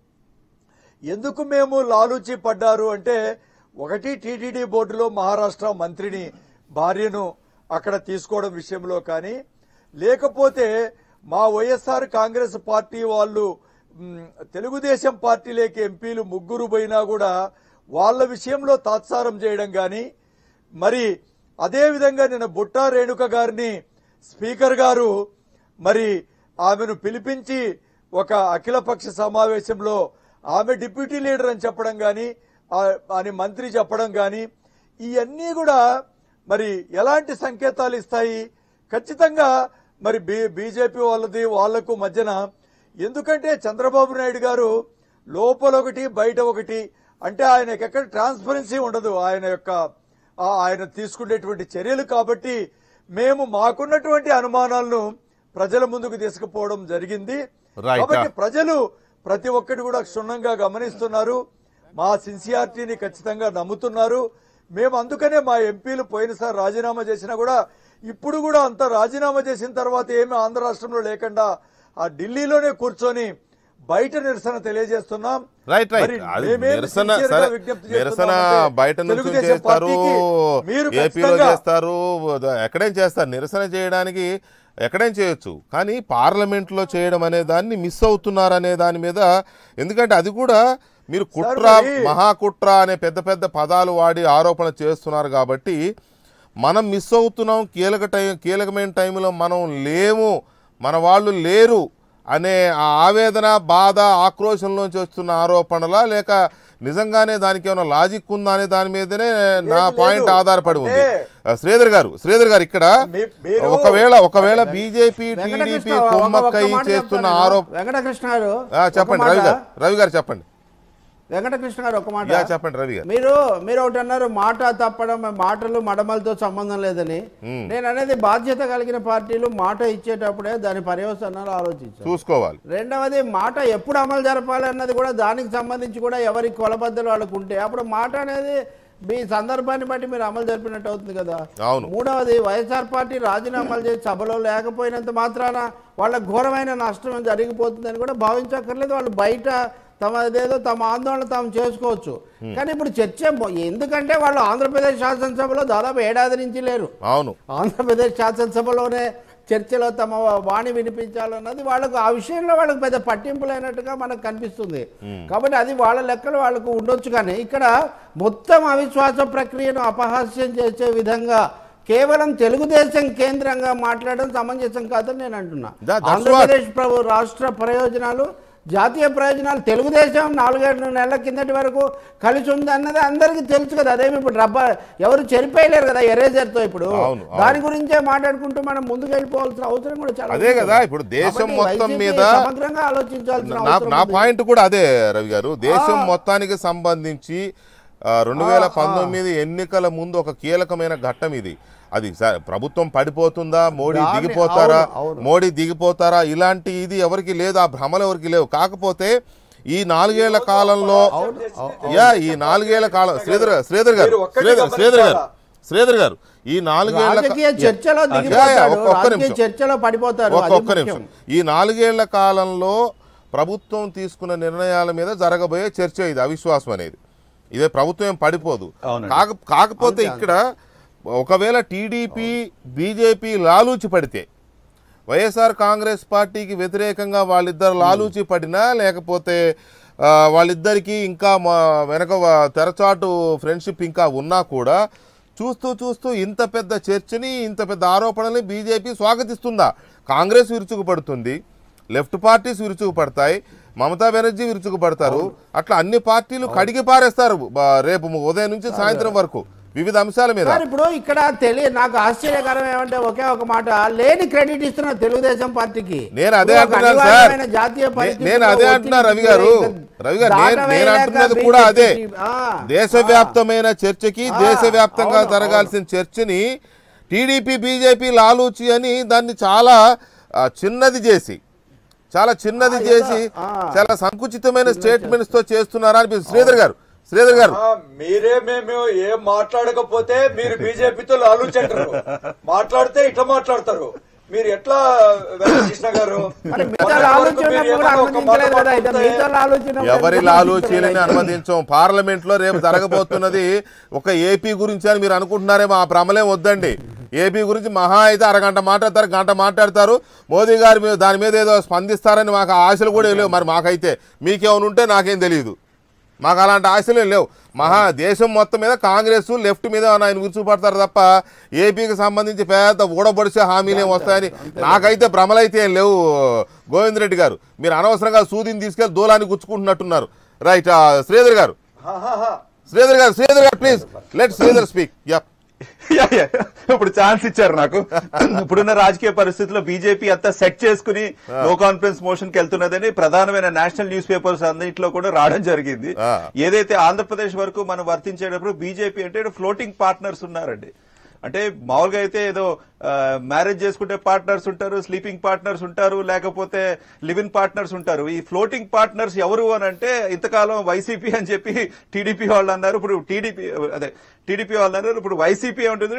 ఎందుకు మేము లాలూచి పడ్డారు అంటే ఒకటి టీటీడీ బోర్డులో మహారాష్ట్ర మంత్రిని భార్యను అక్కడ తీసుకోవడం విషయంలో కానీ లేకపోతే మా వైఎస్ఆర్ కాంగ్రెస్ పార్టీ వాళ్ళు మ్, తెలుగుదేశం పార్టీలోకి ఎంపీలు ముగ్గురు పోయినా కూడా వాళ్ళ విషయంలో తాత్సారం చేయడం కానీ మరి అదే విధంగా నిన్న బుట్టా రేణుక గారిని స్పీకర్ గారు మరి ఆమెను పిలిపించి ఒక అఖిలపక్ష సమావేశంలో ఆమె డిప్యూటీ లీడర్ అని చెప్పడం కానీ అని మంత్రి చెప్పడం కానీ ఇవన్నీ కూడా మరి ఎలాంటి సంకేతాలు ఇస్తాయి ఖచ్చితంగా మరి బీ బీజేపీ వాళ్ళది వాళ్లకు మధ్యన ఎందుకంటే చంద్రబాబు నాయుడు గారు లోపల ఒకటి బయట ఒకటి అంటే ఆయనకి ఎక్కడ ట్రాన్స్పరెన్సీ ఉండదు ఆయన యొక్క ఆ ఆయన తీసుకునేటువంటి చర్యలు కాబట్టి మేము మాకున్నటువంటి అనుమానాలను ప్రజల ముందుకు తీసుకుపోవడం జరిగింది Right. కాబట్టి ప్రజలు ప్రతి ఒక్కటి కూడా క్షుణ్ణంగా గమనిస్తున్నారు మా సిన్సియారిటీని ఖచ్చితంగా నమ్ముతున్నారు మేము అందుకనే మా ఎంపీలు పోయినసారి రాజీనామా చేసినా కూడా ఇప్పుడు కూడా అంత రాజీనామా చేసిన తర్వాత ఏమీ ఆంధ్ర రాష్ట్రంలో లేకుండా ఆ ఢిల్లీలోనే కూర్చొని బయట నిరసన తెలియజేస్తున్నాం రైట్ రైట్ మరి అది మేమేమి నిరసన sincere గా సరే విజ్ఞప్తి నిరసన చేస్తున్నామంటే బయట నుంచి తెలుగుదేశం చేస్తారు పార్టీకి మీరు ఏపీలో ఖచ్చితంగా చేస్తారు ఎక్కడేం చేస్తారు నిరసన చేయడానికి ఎక్కడేం చేయొచ్చు కానీ పార్లమెంట్లో చేయడం అనే దాన్ని మిస్ అవుతున్నారు అనే దాని మీద ఎందుకంటే అది కూడా మీరు కుట్ర మరి- మహాకుట్ర అనే పెద్ద పెద్ద పదాలు వాడి ఆరోపణ చేస్తున్నారు కాబట్టి మనం మిస్ అవుతున్నాం కీలక టైం కీలకమైన టైంలో మనం లేము మన వాళ్ళు లేరు అనే ఆ ఆవేదన బాధ ఆక్రోశంలోంచి వస్తున్న ఆరోపణలా లేక నిజంగానే దానికి ఏమైనా లాజిక్ ఉందా అనే దాని మీదనే నా లేదు, పాయింట్ లేదు. ఆధారపడి ఉంది అంటే- ఆ, శ్రీధర్ గారు శ్రీధర్ గారు ఇక్కడ మీ- మీరు- ఒకవేళ ఒకవేళ బీజేపీ టీడీపీ వెంకటకృష్ణ ఒక- ఒక్క కుమ్మక్కయ్య మాట చేస్తున్న చెప్తాను. ఆరోపణ వెంకటకృష్ణ గారు ఆ, ఒక చెప్పండి మాట- రవి గారు రవి గారు చెప్పండి వెంకటకృష్ణ గారు ఒక మాట యా చెప్పండి రవి గారు మీరు మీరు ఒకటి అన్నారు మాట తప్పడం మాటలు మడమలతో సంబంధం లేదని నేను అనేది బాధ్యత కలిగిన పార్టీలు మాట ఇచ్చేటప్పుడే దాని పర్యవసనాలు ఆలోచించారు చూసుకోవాలి రెండవది మాట ఎప్పుడు అమలు జరపాలి అన్నది కూడా దానికి సంబంధించి కూడా ఎవరి కొలబద్దలు వాళ్ళకు ఉంటే అప్పుడు మాట అనేది మీ సందర్భాన్ని బట్టి మీరు అమలు జరిపినట్టు అవుతుంది కదా అవును. మూడవది వైఎస్ఆర్ పార్టీ రాజీనామాలు చేసి సభలో లేకపోయినంత మాత్రాన వాళ్ళ ఘోరమైన నష్టం జరిగిపోతుందని కూడా భావించక్కర్లేదు వాళ్ళు బయట తమ అదేదో తమ ఆందోళన తాము చేసుకోవచ్చు కానీ ఇప్పుడు చర్చ మొ- ఎందుకంటే వాళ్ళు ఆంధ్రప్రదేశ్ శాసనసభలో దాదాపు ఏడాది నుంచి లేరు అవును ఆంధ్రప్రదేశ్ శాసనసభలోనే చర్చలో తమ వాణి వినిపించాలన్నది వాళ్ళకు ఆ విషయంలో వాళ్ళకి పెద్ద పట్టింపు లేనట్టుగా మనకు కనిపిస్తుంది కాబట్టి అది వాళ్ళ లెక్కలు వాళ్ళకు ఉండొచ్చు కానీ ఇక్కడ మొత్తం అవిశ్వాస ప్రక్రియను అపహాస్యం చేసే విధంగా కేవలం తెలుగుదేశం కేంద్రంగా మాట్లాడడం సమంజసం కాదని నేను అంటున్నా That- that's what- ఆంధ్రప్రదేశ్ ప్రభు రాష్ట్ర ప్రయోజనాలు జాతీయ ప్రయోజనాలు తెలుగుదేశం నాలుగేడు నెలల కిందటి వరకు కలిసి ఉంది అన్నది అందరికీ తెలుసు కదా అదేమి ఇప్పుడు రబ్బర్ ఎవరు చెరిపోయలేరు కదా ఎరేజర్తో ఇప్పుడు అవును, అవును. దాని గురించే మాట్లాడుకుంటూ మనం ముందుకు వెళ్ళిపోవాల్సిన అవసరం కూడా చాలా అదే ఉంది కదా, ఇప్పుడు దేశం కాబట్టి మొత్తం వైసీపీ మీద సమగ్రంగా ఆలోచించాల్సిన నా అవసరం నా ఉంది. పాయింట్ కూడా అదే రవి గారు దేశం మొత్తానికి సంబంధించి రెండు వేల పంతొమ్మిది ఎన్నికల ముందు ఒక కీలకమైన ఘట్టం ఇది అది స- ప్రభుత్వం పడిపోతుందా మోడీ దాన్ని- దిగిపోతారా అవును, అవును. మోడీ దిగిపోతారా ఇలాంటి ఇది ఎవరికి లేదు ఆ భ్రమలు ఎవరికి లేవు కాకపోతే ఈ నాలుగేళ్ల కాలంలో యా ఈ నాలుగేళ్ల కాలం శ్రీధర్ శ్రీధర్ గారు మీరు ఒక్కటి శ్రీధర్ శ్రీధర్ గారు గమనించాలా? శ్రీధర్ గారు ఈ నాలుగేళ్ల కా- రాజకీయ చర్చలో యా, యా, దిగిపోతాడు ఒక్క- ఒక్క రాజకీయ నిమిషం. చర్చలో పడిపోతారు ఒక్క అది ఒక్క ముఖ్యం. నిమిషం ఈ నాలుగేళ్ల కాలంలో ప్రభుత్వం తీసుకున్న నిర్ణయాల మీద జరగబోయే చర్చ ఇది అవిశ్వాసం అనేది ఇదే ప్రభుత్వం ఏం పడిపోదు అవునండి. కాక కాకపోతే ఇక్కడ ఒకవేళ టీడీపీ బీజేపీ లాలూచి పడితే వైఎస్ఆర్ కాంగ్రెస్ పార్టీకి వ్యతిరేకంగా వాళ్ళిద్దరు లాలూచి పడినా లేకపోతే ఆ, వాళ్ళిద్దరికీ ఇంకా మా వెనక వా- తెరచాటు ఫ్రెండ్షిప్ ఇంకా ఉన్నా కూడా చూస్తూ చూస్తూ ఇంత పెద్ద చర్చని ఇంత పెద్ద ఆరోపణల్ని బీజేపీ స్వాగతిస్తుందా కాంగ్రెస్ విరుచుకుపడుతుంది లెఫ్ట్ పార్టీస్ విరుచుకుపడతాయి మమతా బెనర్జీ విరుచుకుపడతారు అట్లా అన్ని పార్టీలు కడిగి పారేస్తారు బా- రేపు ఉదయం నుంచి సాయంత్రం వరకు వివిధ అంశాల మీద సార్ ఇప్పుడు ఇక్కడ తెలియ నాకు ఆశ్చర్యకరం ఏమంటే ఒకే ఒక మాట లేని క్రెడిట్ ఇస్తున్న తెలుగుదేశం పార్టీకి నేను అదే ఇప్పుడు ఒక అంటున్నాను సార్ అనివార్యమైన జాతీయ నే- పరిస్థితుల్లో నేను అదే ఒత్తిడి అంటున్నా రవి గారు ఇంకా రవి గారు నేను- నేను దాటవేయలేక అంటున్నది కూడా అదే బీజేపీ ఆ, దేశవ్యాప్తమైన చర్చకి ఆ, దేశవ్యాప్తంగా అవును, జరగాల్సిన చర్చని టీడీపీ బీజేపీ లాలూచి అని దాన్ని చాలా ఆ, చిన్నది చేసి చాలా చిన్నది ఆ, చేసి ఏదో, ఆ. చాలా సంకుచితమైన స్టేట్మెంట్స్ తో చేస్తున్నారా అనిపిస్తుంది శ్రీధర్ గారు శ్రీధర్ గారు ఆ, మీరే మేము ఏం మాట్లాడకపోతే మీరు బీజేపీతో ఆలోచించరు మాట్లాడితే ఇట్లా మాట్లాడతారు మీరు ఎట్లా వెంకటకృష్ణ గారు మరి మిగతా మొన్నటి వరకు ఆలోచన మీరు కూడా ఏమన్నా ఒక మాట అనుమతించలేదు కదా అయితే మాట్లాడితే మిగతా ఆలోచన ఎవరి లాలూచీలని అనుమతించం పార్లమెంట్ లో రేపు జరగబోతున్నది ఒక ఏపీ గురించి అని మీరు అనుకుంటున్నారేమో ఆ భ్రమలే వద్దండి ఏపీ గురించి మహా అయితే అరగంట మాట్లాడతారు గంట మాట్లాడతారు మోదీ గారి మీద దాని మీద ఏదో స్పందిస్తారని మాకు ఆశలు కూడా లేవు మరి మాకైతే మీకేమైనా ఉంటే నాకేం తెలియదు మాకు అలాంటి ఆశలే లేవు మహా దేశం మొత్తం మీద కాంగ్రెస్ లెఫ్ట్ మీద ఆయన విరుచుపడతారు తప్ప ఏపీకి సంబంధించి పెద్ద ఊడబడిసే హామీలు ఏం వస్తాయని నాకైతే భ్రమలైతే ఏం లేవు గోవింద్ రెడ్డి గారు మీరు అనవసరంగా సూదిని తీసుకెళ్లి దూలాన్ని గుచ్చుకుంటున్నట్టున్నారు రైట్ శ్రీధర్ గారు హా, హా, హా. శ్రీధర్ గారు శ్రీధర్ గారు please let Sridhar speak yup yeah, yeah. ఇప్పుడు ఛాన్స్ ఇచ్చారు నాకు ఇప్పుడున్న రాజకీయ పరిస్థితుల్లో బీజేపీ అంతా సెట్ చేసుకుని నో కాన్ఫిడెన్స్ మోషన్ కి వెళ్తున్నదని ప్రధానమైన నేషనల్ న్యూస్ పేపర్స్ అన్నింటిలో కూడా రావడం జరిగింది ఆ. ఏదైతే ఆంధ్రప్రదేశ్ వరకు మనం వర్తించేటప్పుడు బీజేపీ అంటే ఫ్లోటింగ్ పార్ట్నర్స్ ఉన్నారండి అంటే మామూలుగా అయితే ఏదో మ్యారేజ్ చేసుకుంటే పార్ట్నర్స్ ఉంటారు స్లీపింగ్ పార్ట్నర్స్ ఉంటారు లేకపోతే లివ్ ఇన్ పార్ట్నర్స్ ఉంటారు ఈ ఫ్లోటింగ్ పార్ట్నర్స్ ఎవరు అని అంటే ఇంతకాలం వైసీపీ అని చెప్పి టీడీపీ వాళ్ళు అన్నారు ఇప్పుడు టీడీపీ అదే టీడీపీ వాళ్ళు అన్నారు ఇప్పుడు వైసీపీ ఉంటుంది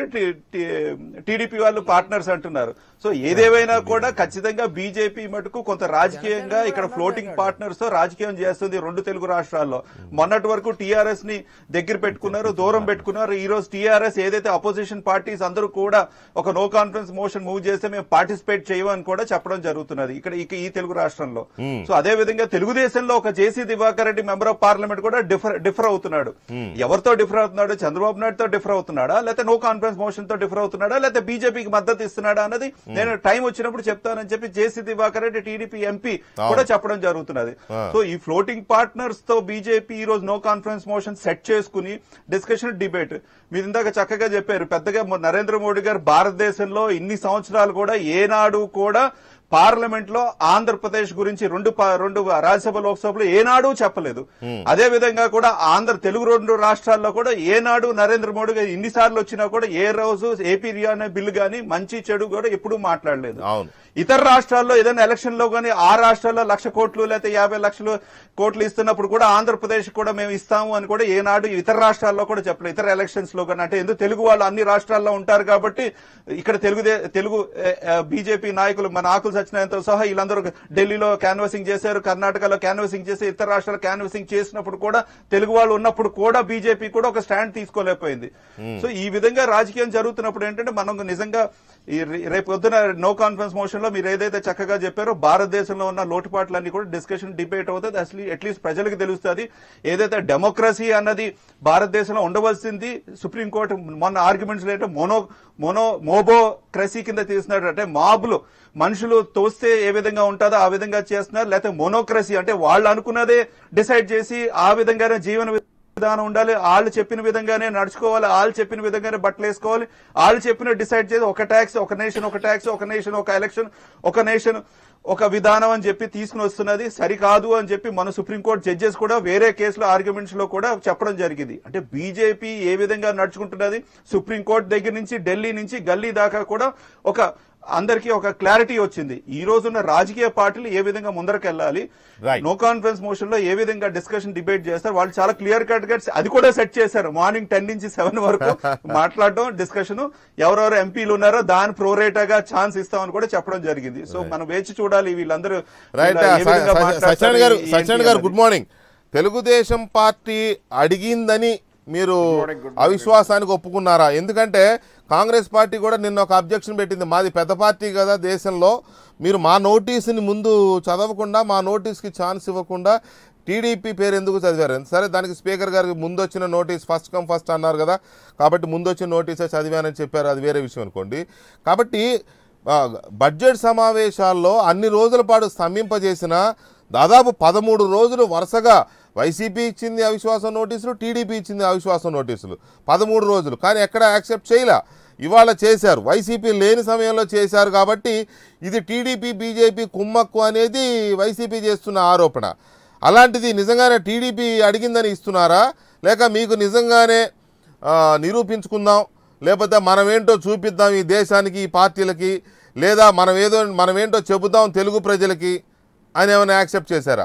టీడీపీ వాళ్ళు పార్ట్నర్స్ అంటున్నారు సో ఏదేమైనా కూడా ఖచ్చితంగా బీజేపీ మటుకు కొంత రాజకీయంగా ఇక్కడ ఫ్లోటింగ్ పార్ట్నర్స్ తో రాజకీయం చేస్తుంది రెండు తెలుగు రాష్ట్రాల్లో మొన్నటి వరకు టీఆర్ఎస్ ని దగ్గర పెట్టుకున్నారు దూరం పెట్టుకున్నారు ఈ రోజు టీఆర్ఎస్ ఏదైతే అపోజిషన్ పార్టీస్ అందరూ కూడా ఒక నో కాన్ఫరెన్స్ మోషన్ మూవ్ చేస్తే మేము పార్టిసిపేట్ చేయమని కూడా చెప్పడం జరుగుతున్నది ఇక్కడ ఇక ఈ తెలుగు రాష్ట్రంలో సో అదే విధంగా తెలుగుదేశంలో ఒక JC Diwakar Reddy member of parliament కూడా డిఫర్ డిఫర్ అవుతున్నాడు ఎవరితో డిఫర్ అవుతున్నాడు చంద్రబాబు నాయుడుతో డిఫర్ అవుతున్నాడా లేకపోతే నో కాన్ఫరెన్స్ మోషన్ తో డిఫర్ అవుతున్నాడా లేకపోతే బీజేపీకి మద్దతు ఇస్తున్నాడా అన్నది నేను టైం వచ్చినప్పుడు చెప్తానని చెప్పి JC Diwakar Reddy TDP MP కూడా చెప్పడం జరుగుతున్నది సో ఈ ఫ్లోటింగ్ పార్ట్నర్స్ తో బీజేపీ ఈ రోజు నో కాన్ఫరెన్స్ మోషన్ సెట్ చేసుకుని డిస్కషన్ డిబేట్ మీరు ఇందాక చక్కగా చెప్పారు పెద్దగా మొ- నరేంద్ర మోడీ గారు భారతదేశంలో ఇన్ని సంవత్సరాలు కూడా ఏనాడు కూడా పార్లమెంట్ లో ఆంధ్రప్రదేశ్ గురించి రెండు పా- రెండు రాజ్యసభ లోక్సభలో ఏనాడు చెప్పలేదు అదే విధంగా కూడా ఆంధ్ర తెలుగు రెండు రాష్ట్రాల్లో కూడా ఏనాడు నరేంద్ర మోడీ గారు ఇన్నిసార్లు వచ్చినా కూడా ఏ రోజు ఏపీ అనే బిల్లు గాని మంచి చెడు కూడా ఎప్పుడూ మాట్లాడలేదు అవును ఇతర రాష్ట్రాల్లో ఏదైనా ఎలక్షన్ లో కానీ ఆ రాష్ట్రాల్లో లక్ష కోట్లు లేకపోతే యాభై లక్షలు కోట్లు ఇస్తున్నప్పుడు కూడా ఆంధ్రప్రదేశ్ కూడా మేము ఇస్తాము అని కూడా ఏనాడు ఇతర రాష్ట్రాల్లో కూడా చెప్పలేదు ఇతర ఎలక్షన్స్ లో కానీ అంటే ఎందుకు తెలుగు వాళ్ళు అన్ని రాష్ట్రాల్లో ఉంటారు కాబట్టి ఇక్కడ తెలుగు తెలుగు బీజేపీ నాయకులు మన ఆకులు సత్యనారాయణతో సహా వీళ్ళందరూ ఢిల్లీలో క్యాన్వసింగ్ చేశారు కర్ణాటకలో క్యాన్వసింగ్ చేసి ఇతర రాష్ట్రాలు క్యాన్వసింగ్ చేసినప్పుడు కూడా తెలుగు వాళ్ళు ఉన్నప్పుడు కూడా బీజేపీ కూడా ఒక స్టాండ్ తీసుకోలేకపోయింది సో ఈ విధంగా రాజకీయం జరుగుతున్నప్పుడు ఏంటంటే మనం నిజంగా ఈ రే- రేపు పొద్దున నో కాన్ఫరెన్స్ మోషన్ లో మీరు ఏదైతే చక్కగా చెప్పారో భారతదేశంలో ఉన్న లోటుపాట్లన్నీ కూడా డిస్కషన్ డిబేట్ అవుతుంది అసలు అట్లీస్ట్ ప్రజలకు తెలుస్తుంది ఏదైతే డెమోక్రసీ అన్నది భారతదేశంలో ఉండవలసింది సుప్రీంకోర్టు మొన్న ఆర్గ్యుమెంట్స్ లేదంటే మోనో మోనో మోబోక్రసీ కింద తీసినాడు అంటే మాబులు మనుషులు తోస్తే ఏ విధంగా ఉంటుందో ఆ విధంగా చేస్తున్నారు లేకపోతే మోనోక్రసీ అంటే వాళ్ళు అనుకున్నదే డిసైడ్ చేసి ఆ విధంగానే జీవన విధానం ఉండాలి వాళ్ళు చెప్పిన విధంగానే నడుచుకోవాలి వాళ్ళు చెప్పిన విధంగానే బట్టలు వేసుకోవాలి వాళ్ళు చెప్పిన డిసైడ్ చేసి ఒక ట్యాక్స్ ఒక నేషన్ ఒక ట్యాక్స్ ఒక నేషన్ ఒక ఎలక్షన్ ఒక నేషన్ ఒక విధానం అని చెప్పి తీసుకుని వస్తున్నది సరికాదు అని చెప్పి మన సుప్రీంకోర్టు జడ్జెస్ కూడా వేరే కేసులో ఆర్గ్యుమెంట్స్ లో కూడా చెప్పడం జరిగింది అంటే బీజేపీ ఏ విధంగా నడుచుకుంటున్నది సుప్రీంకోర్టు దగ్గర నుంచి ఢిల్లీ నుంచి గల్లీ దాకా కూడా ఒక అందరికీ ఒక క్లారిటీ వచ్చింది ఈ రోజున్న రాజకీయ పార్టీలు ఏ విధంగా ముందరకెళ్ళాలి Right. నో కాన్ఫరెన్స్ మోషన్ లో ఏ విధంగా డిస్కషన్ డిబేట్ చేస్తారు వాళ్ళు చాలా క్లియర్ కట్ గా అది కూడా సెట్ చేశారు మార్నింగ్ టెన్ నుంచి సెవెన్ వరకు మాట్లాడడం డిస్కషన్ ఎవరెవరు ఎంపీలు ఉన్నారో దాని ప్రోరేటాగా ఛాన్స్ ఇస్తామని కూడా చెప్పడం జరిగింది సో మనం వేచి చూడాలి వీళ్ళందరూ రైట్ ఇలా ఏ విధంగా మాట్లాడతారు, సత్యనారాయణ గారు ఏంటి సత్యనారాయణ గారు అన్నది. గుడ్ మార్నింగ్ తెలుగుదేశం పార్టీ అడిగిందని మీరు అవిశ్వాసానికి ఒప్పుకున్నారా ఎందుకంటే కాంగ్రెస్ పార్టీ కూడా నిన్న ఒక అబ్జెక్షన్ పెట్టింది మాది పెద్ద పార్టీ కదా దేశంలో మీరు మా నోటీసుని ముందు చదవకుండా మా నోటీస్కి ఛాన్స్ ఇవ్వకుండా టీడీపీ పేరు ఎందుకు చదివారు సరే దానికి స్పీకర్ గారికి ముందు వచ్చిన నోటీస్ ఫస్ట్ కమ్ ఫస్ట్ అన్నారు కదా కాబట్టి ముందు వచ్చిన నోటీసే చదివానని చెప్పారు అది వేరే విషయం అనుకోండి కాబట్టి ఆ, బడ్జెట్ సమావేశాల్లో అన్ని రోజుల పాటు స్తంభింపజేసిన దాదాపు పదమూడు రోజులు వరుసగా వైసీపీ ఇచ్చింది అవిశ్వాసం నోటీసులు టీడీపీ ఇచ్చింది అవిశ్వాసం నోటీసులు పదమూడు రోజులు కానీ ఎక్కడ యాక్సెప్ట్ చేయలే ఇవాళ చేశారు వైసీపీ లేని సమయంలో చేశారు కాబట్టి ఇది టీడీపీ బీజేపీ కుమ్మక్కు అనేది వైసీపీ చేస్తున్న ఆరోపణ అలాంటిది నిజంగానే టీడీపీ అడిగిందని ఇస్తున్నారా లేక మీకు నిజంగానే ఆ, నిరూపించుకుందాం లేకపోతే మనమేంటో చూపిద్దాం ఈ దేశానికి ఈ పార్టీలకి లేదా మనం ఏదో మనమేంటో చెబుదాం తెలుగు ప్రజలకి అని ఏమైనా యాక్సెప్ట్ చేశారా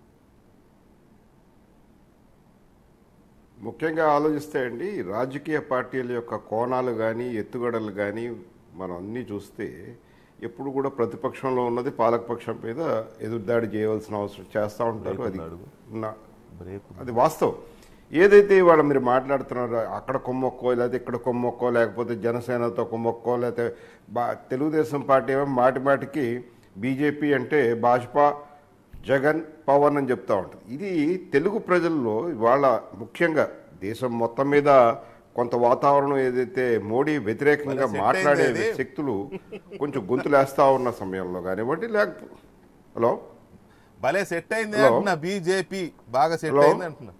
ముఖ్యంగా ఆలోచిస్తే అండి రాజకీయ పార్టీల యొక్క కోణాలు కానీ ఎత్తుగడలు కానీ మనం అన్నీ చూస్తే ఎప్పుడు కూడా ప్రతిపక్షంలో ఉన్నది పాలకపక్షం మీద ఎదురుదాడి చేయవలసిన అవసరం చేస్తూ ఉంటారు అది నా- అది వాస్తవం ఏదైతే ఇవాళ మీరు మాట్లాడుతున్నారో అక్కడ కొమ్మక్కో లేకపోతే ఇక్కడ కొమ్మక్కో లేకపోతే జనసేనతో కొమ్మక్కో లేకపోతే బా తెలుగుదేశం పార్టీ ఏమో మాటి మాటికి బీజేపీ అంటే భాజపా జగన్ పవన్ అని చెప్తా ఉంటుంది ఇది తెలుగు ప్రజల్లో ఇవాళ ముఖ్యంగా దేశం మొత్తం మీద కొంత వాతావరణం ఏదైతే మోడీ వ్యతిరేకంగా set మాట్లాడే అయింది అది. శక్తులు కొంచెం గొంతులేస్తా ఉన్న సమయంలో కానివ్వండి లేకపోతే హలో భలే సెట్ అయింది Hello? అంటున్నా బీజేపీ బాగా సెట్ Hello? అయింది అంటున్నా